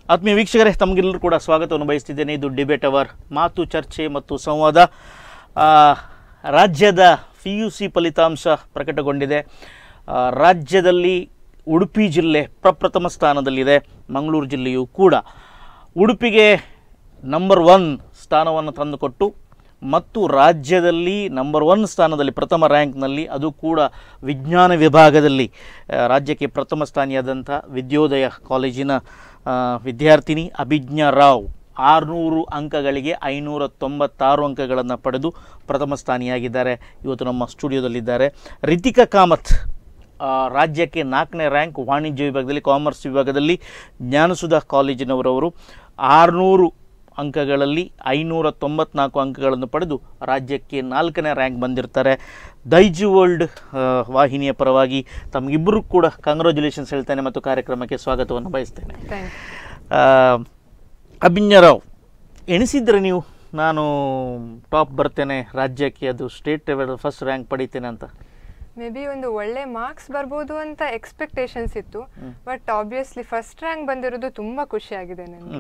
ಆತ್ಮೀಯ ವೀಕ್ಷಕರೇ ತಮಗೆಲ್ಲರೂ ಕೂಡ ಸ್ವಾಗತವನ್ನು ಬಯಸ್ತಿದ್ದೇನೆ ಇದು ಡಿಬೇಟ್ ಅವರ್ ಮಾತು ಚರ್ಚೆ ಮತ್ತು ಸಂವಾದ ಆ, ರಾಜ್ಯದ ಪಿ ಯು ಸಿ ಫಲಿತಾಂಶ ಪ್ರಕಟಗೊಂಡಿದೆ ಆ, ರಾಜ್ಯದಲ್ಲಿ ಉಡುಪಿ ಜಿಲ್ಲೆ ಪ್ರಪ್ರಥಮ ಸ್ಥಾನದಲ್ಲಿದೆ ಮಂಗಳೂರು ಜಿಲ್ಲೆಯೂ ಕೂಡ ಉಡುಪಿಗೆ ನಂಬರ್ ಒನ್ ಸ್ಥಾನವನ್ನು ತಂದುಕೊಟ್ಟು ಮತ್ತು ರಾಜ್ಯದಲ್ಲಿ ನಂಬರ್ ಒನ್ ಸ್ಥಾನದಲ್ಲಿ ಪ್ರಥಮ ರ್ಯಾಂಕ್ನಲ್ಲಿ ಅದು ಕೂಡ ವಿಜ್ಞಾನ ವಿಭಾಗದಲ್ಲಿ ಆ, ರಾಜ್ಯಕ್ಕೆ ಪ್ರಥಮ ಸ್ಥಾನಿಯಾದಂಥ ವಿದ್ಯೋದಯ ಕಾಲೇಜಿನ ಆ, ವಿದ್ಯಾರ್ಥಿನಿ ಅಭಿಜ್ಞಾ ರಾವ್ ಆರುನೂರು ಅಂಕಗಳಿಗೆ ಐನೂರ ತೊಂಬತ್ತಾರು ಅಂಕಗಳನ್ನು ಪಡೆದು ಪ್ರಥಮ ಸ್ಥಾನಿಯಾಗಿದ್ದಾರೆ ಇವತ್ತು ನಮ್ಮ ಸ್ಟುಡಿಯೋದಲ್ಲಿದ್ದಾರೆ ರಿತಿಕಾ ಕಾಮತ್ ಆ, ರಾಜ್ಯಕ್ಕೆ ನಾಲ್ಕನೇ ರ್ಯಾಂಕ್ ವಾಣಿಜ್ಯ ವಿಭಾಗದಲ್ಲಿ ಕಾಮರ್ಸ್ ವಿಭಾಗದಲ್ಲಿ ಜ್ಞಾನಸುಧಾ ಕಾಲೇಜಿನವರವರು ಆರುನೂರು ಅಂಕಗಳಲ್ಲಿ ಐನೂರ ತೊಂಬತ್ನಾಲ್ಕು ಅಂಕಗಳನ್ನು ಪಡೆದು ರಾಜ್ಯಕ್ಕೆ ನಾಲ್ಕನೇ ರ್ಯಾಂಕ್ ಬಂದಿರ್ತಾರೆ ದೈಜು ವರ್ಲ್ಡ್ ಆ, ವಾಹಿನಿಯ ಪರವಾಗಿ ತಮಗಿಬ್ಬರು ಕೂಡ ಕಂಗ್ರ್ಯಾಚುಲೇಷನ್ಸ್ ಹೇಳ್ತೇನೆ ಮತ್ತು ಕಾರ್ಯಕ್ರಮಕ್ಕೆ ಸ್ವಾಗತವನ್ನು ಬಯಸ್ತೇನೆ ಥ್ಯಾಂಕ್ ಆ, ಅಭಿಜ್ಞರಾವ್ ಎಣಿಸಿದ್ರೆ ನೀವು ನಾನು ಟಾಪ್ ಬರ್ತೇನೆ ರಾಜ್ಯಕ್ಕೆ ಅದು ಸ್ಟೇಟ್ ಲೆವೆಲ್ ಫಸ್ಟ್ ರ್ಯಾಂಕ್ ಪಡಿತೇನೆ ಅಂತ ಮೇ ಬಿ ಒಂದು ಒಳ್ಳೆ ಮಾರ್ಕ್ಸ್ ಬರ್ಬೋದು ಅಂತ ಎಕ್ಸ್ಪೆಕ್ಟೇಷನ್ಸ್ ಇತ್ತು ಬಟ್ ಆಬ್ವಿಯಸ್ಲಿ ಫಸ್ಟ್ ರ್ಯಾಂಕ್ ಬಂದಿರೋದು ತುಂಬಾ ಖುಷಿ ಆಗಿದೆ ನನಗೆ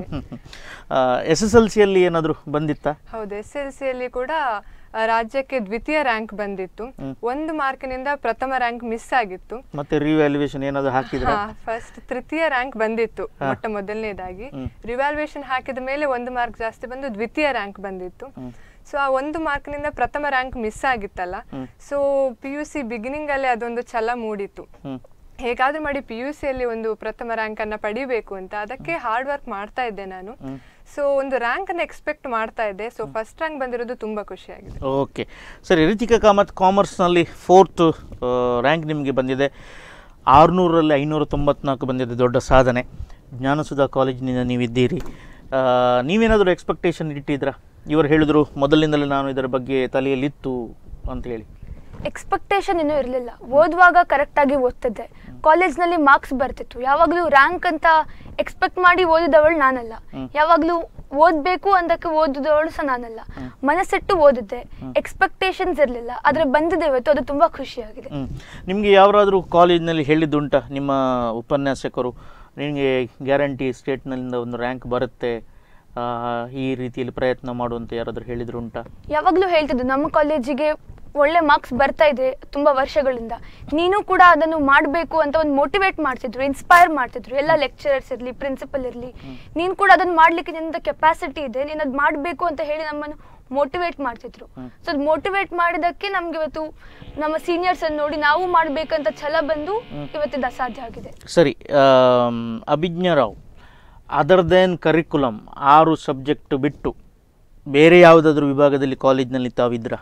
ಎಸ್ ಎಸ್ ಎಲ್ ಸಿಯಲ್ಲಿ ಏನಾದರೂ ಬಂದಿತ್ತಾ ಹೌದು ಎಸ್ ಎಲ್ ಸಿಯಲ್ಲಿ ಕೂಡ ಆ, ರಾಜ್ಯಕ್ಕೆ ದ್ವಿತೀಯ ರ್ಯಾಂಕ್ ಬಂದಿತ್ತು ಒಂದು ಮಾರ್ಕಿನಿಂದ ಪ್ರಥಮ ರ್ಯಾಂಕ್ ಮಿಸ್ ಆಗಿತ್ತು ಮತ್ತೆ ರಿವ್ಯಾಲ್ಯೂಯೇಷನ್ ಏನಾದರೂ ಹಾಕಿದ್ರೆ ಫಸ್ಟ್ ತೃತೀಯ ರ್ಯಾಂಕ್ ಬಂದಿತ್ತು ಮೊಟ್ಟ ಮೊದಲನೇದಾಗಿ ರಿವ್ಯಾಲ್ಯೂಯೇಷನ್ ಹಾಕಿದ ಮೇಲೆ ಒಂದು ಮಾರ್ಕ್ ಜಾಸ್ತಿ ಬಂದು ದ್ವಿತೀಯ ರ್ಯಾಂಕ್ ಬಂದಿತ್ತು ಸೊ ಆ ಒಂದು ಮಾರ್ಕ್ನಿಂದ ಪ್ರಥಮ ರ್ಯಾಂಕ್ ಮಿಸ್ ಆಗಿತ್ತಲ್ಲ so P U C beginning ಅಲ್ಲಿ ಅದೊಂದು ಛಲ ಮೂಡಿತ್ತು ಹ್ಮ್. ಹೇಗಾದ್ರೂ ಮಾಡಿ ಪಿ ಯು ಸಿಯಲ್ಲಿ ಒಂದು ಪ್ರಥಮ ರ್ಯಾಂಕ್ ಅನ್ನ ಪಡಿಬೇಕು ಅಂತ ಅದಕ್ಕೆ ಹಾರ್ಡ್ ವರ್ಕ್ ಮಾಡ್ತಾ ಇದ್ದೆ ನಾನು ಸೊ ಒಂದು ರ್ಯಾಂಕ್ ಅನ್ನ ಎಕ್ಸ್ಪೆಕ್ಟ್ ಮಾಡ್ತಾ ಇದ್ದೆ ಸೊ ಫಸ್ಟ್ ರ್ಯಾಂಕ್ ಬಂದಿರೋದು ತುಂಬಾ ಖುಷಿಯಾಗಿದೆ ಓಕೆ ಸರಿ ರಿತಿಕಾ ಕಾಮತ್ ಕಾಮರ್ಸ್ನಲ್ಲಿ ಫೋರ್ತ್ ರ್ಯಾಂಕ್ ನಿಮಗೆ ಬಂದಿದೆ ಆರುನೂರಲ್ಲಿ ಐನೂರ ತೊಂಬತ್ನಾಲ್ಕು ಬಂದಿದೆ ದೊಡ್ಡ ಸಾಧನೆ ಜ್ಞಾನಸುಧಾ ಕಾಲೇಜಿನಿಂದ ನೀವಿದ್ದೀರಿ ಆ, ನೀವೇನಾದರೂ ಎಕ್ಸ್ಪೆಕ್ಟೇಷನ್ ಇಟ್ಟಿದ್ರಾ ಇವರು ಹೇಳಿದ್ರು ಮೊದಲಿನಿಂದಲೇ ನಾನು ಇದರ ಬಗ್ಗೆ ತಲೆಯಲ್ಲಿತ್ತು ಅಂತ ಹೇಳಿ ಎಕ್ಸ್ಪೆಕ್ಟೇಷನ್ ಏನೂ ಇರಲಿಲ್ಲ ಓದುವಾಗ ಕರೆಕ್ಟಾಗಿ ಓದ್ತಿದ್ದೆ ಕಾಲೇಜ್ನಲ್ಲಿ ಮಾರ್ಕ್ಸ್ ಬರ್ತಿತ್ತು ಯಾವಾಗಲೂ ರ್ಯಾಂಕ್ ಅಂತ ಎಕ್ಸ್ಪೆಕ್ಟ್ ಮಾಡಿ ಓದಿದವಳು ನಾನಲ್ಲ ಯಾವಾಗಲೂ ಓದಬೇಕು ಅಂದಕ್ಕೆ ಓದಿದವಳು ಸಹ ನಾನಲ್ಲ ಮನಸ್ಸಿಟ್ಟು ಓದಿದ್ದೆ ಎಕ್ಸ್ಪೆಕ್ಟೇಷನ್ಸ್ ಇರಲಿಲ್ಲ ಆದರೆ ಬಂದಿದೆ ಇವತ್ತು ಅದು ತುಂಬ ಖುಷಿಯಾಗಿದೆ ಹ್ಞೂ ನಿಮಗೆ ಯಾರಾದರೂ ಕಾಲೇಜಿನಲ್ಲಿ ಹೇಳಿದ್ದುಂಟ ನಿಮ್ಮ ಉಪನ್ಯಾಸಕರು ನಿನಗೆ ಗ್ಯಾರಂಟಿ ಸ್ಟೇಟ್ನಿಂದ ಒಂದು ರ್ಯಾಂಕ್ ಬರುತ್ತೆ ಆ, ಈ ರೀತಿಯಲ್ಲಿ ಪ್ರಯತ್ನ ಮಾಡುವಂತ ಯಾರಾದರೂ ಹೇಳಿದ್ರು ಉಂಟಾ ಯಾವಾಗಲೂ ಹೇಳ್ತಿದ್ದು ನಮ್ಮ ಕಾಲೇಜಿಗೆ ಒಳ್ಳೆ ಮಾರ್ಕ್ಸ್ ಬರ್ತಾ ಇದೆ ತುಂಬ ವರ್ಷಗಳಿಂದ ನೀನು ಕೂಡ ಅದನ್ನು ಮಾಡಬೇಕು ಅಂತ ಒಂದು ಮೋಟಿವೇಟ್ ಮಾಡ್ತಿದ್ರು ಇನ್ಸ್ಪೈರ್ ಮಾಡ್ತಿದ್ರು ಎಲ್ಲ ಲೆಕ್ಚರರ್ಸ್ ಇರಲಿ ಪ್ರಿನ್ಸಿಪಲ್ ಇರಲಿ ನೀನು ಕೂಡ ಅದನ್ನು ಮಾಡಲಿಕ್ಕೆ ನಿನ್ನ ಕೆಪಾಸಿಟಿ ಇದೆ ನೀನು ಅದು ಮಾಡಬೇಕು ಅಂತ ಹೇಳಿ ನಮ್ಮನ್ನು ಮೋಟಿವೇಟ್ ಮಾಡ್ತಿದ್ರು ಸೊ ಅದು ಮೋಟಿವೇಟ್ ಮಾಡಿದಕ್ಕೆ ನಮ್ಗೆ ಇವತ್ತು ನಮ್ಮ ಸೀನಿಯರ್ಸ್ ಅನ್ನು ನೋಡಿ ನಾವು ಮಾಡಬೇಕಂತ ಛಲ ಬಂದು ಇವತ್ತಿದ್ದು ಅಸಾಧ್ಯ ಆಗಿದೆ ಸರಿ um, Abhijna Rao other then curriculum ಆರು ಸಬ್ಜೆಕ್ಟ್ ಬಿಟ್ಟು ಬೇರೆ ಯಾವುದಾದ್ರೂ ವಿಭಾಗದಲ್ಲಿ ಕಾಲೇಜ್ನಲ್ಲಿ ತಾವಿದ್ರಾ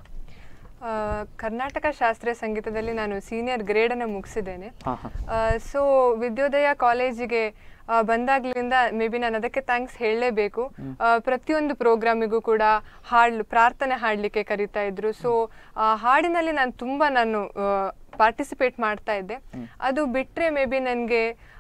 ಆ, ಕರ್ನಾಟಕ ಶಾಸ್ತ್ರೀಯ ಸಂಗೀತದಲ್ಲಿ ನಾನು ಸೀನಿಯರ್ ಗ್ರೇಡ್ ಅನ್ನು ಮುಗಿಸಿದ್ದೇನೆ ಹಾಂ ಹಾಂ ಸೊ ವಿದ್ಯೋದಯ ಕಾಲೇಜಿಗೆ ಆ, ಬಂದಾಗ್ಲಿಂದ ಮೇ ಬಿ ನಾನು ಅದಕ್ಕೆ ಥ್ಯಾಂಕ್ಸ್ ಹೇಳಲೇಬೇಕು ಪ್ರತಿಯೊಂದು ಪ್ರೋಗ್ರಾಮಿಗೂ ಕೂಡ ಹಾಡ್ ಪ್ರಾರ್ಥನೆ ಹಾಡಲಿಕ್ಕೆ ಕರಿತಾ ಇದ್ರು ಸೊ ಹಾಡಿನಲ್ಲಿ ನಾನು ತುಂಬ ನಾನು ಪಾರ್ಟಿಸಿಪೇಟ್ ಮಾಡ್ತಾ ಇದ್ದೆ ಅದು ಬಿಟ್ಟರೆ ಮೇ ಬಿ ನನಗೆ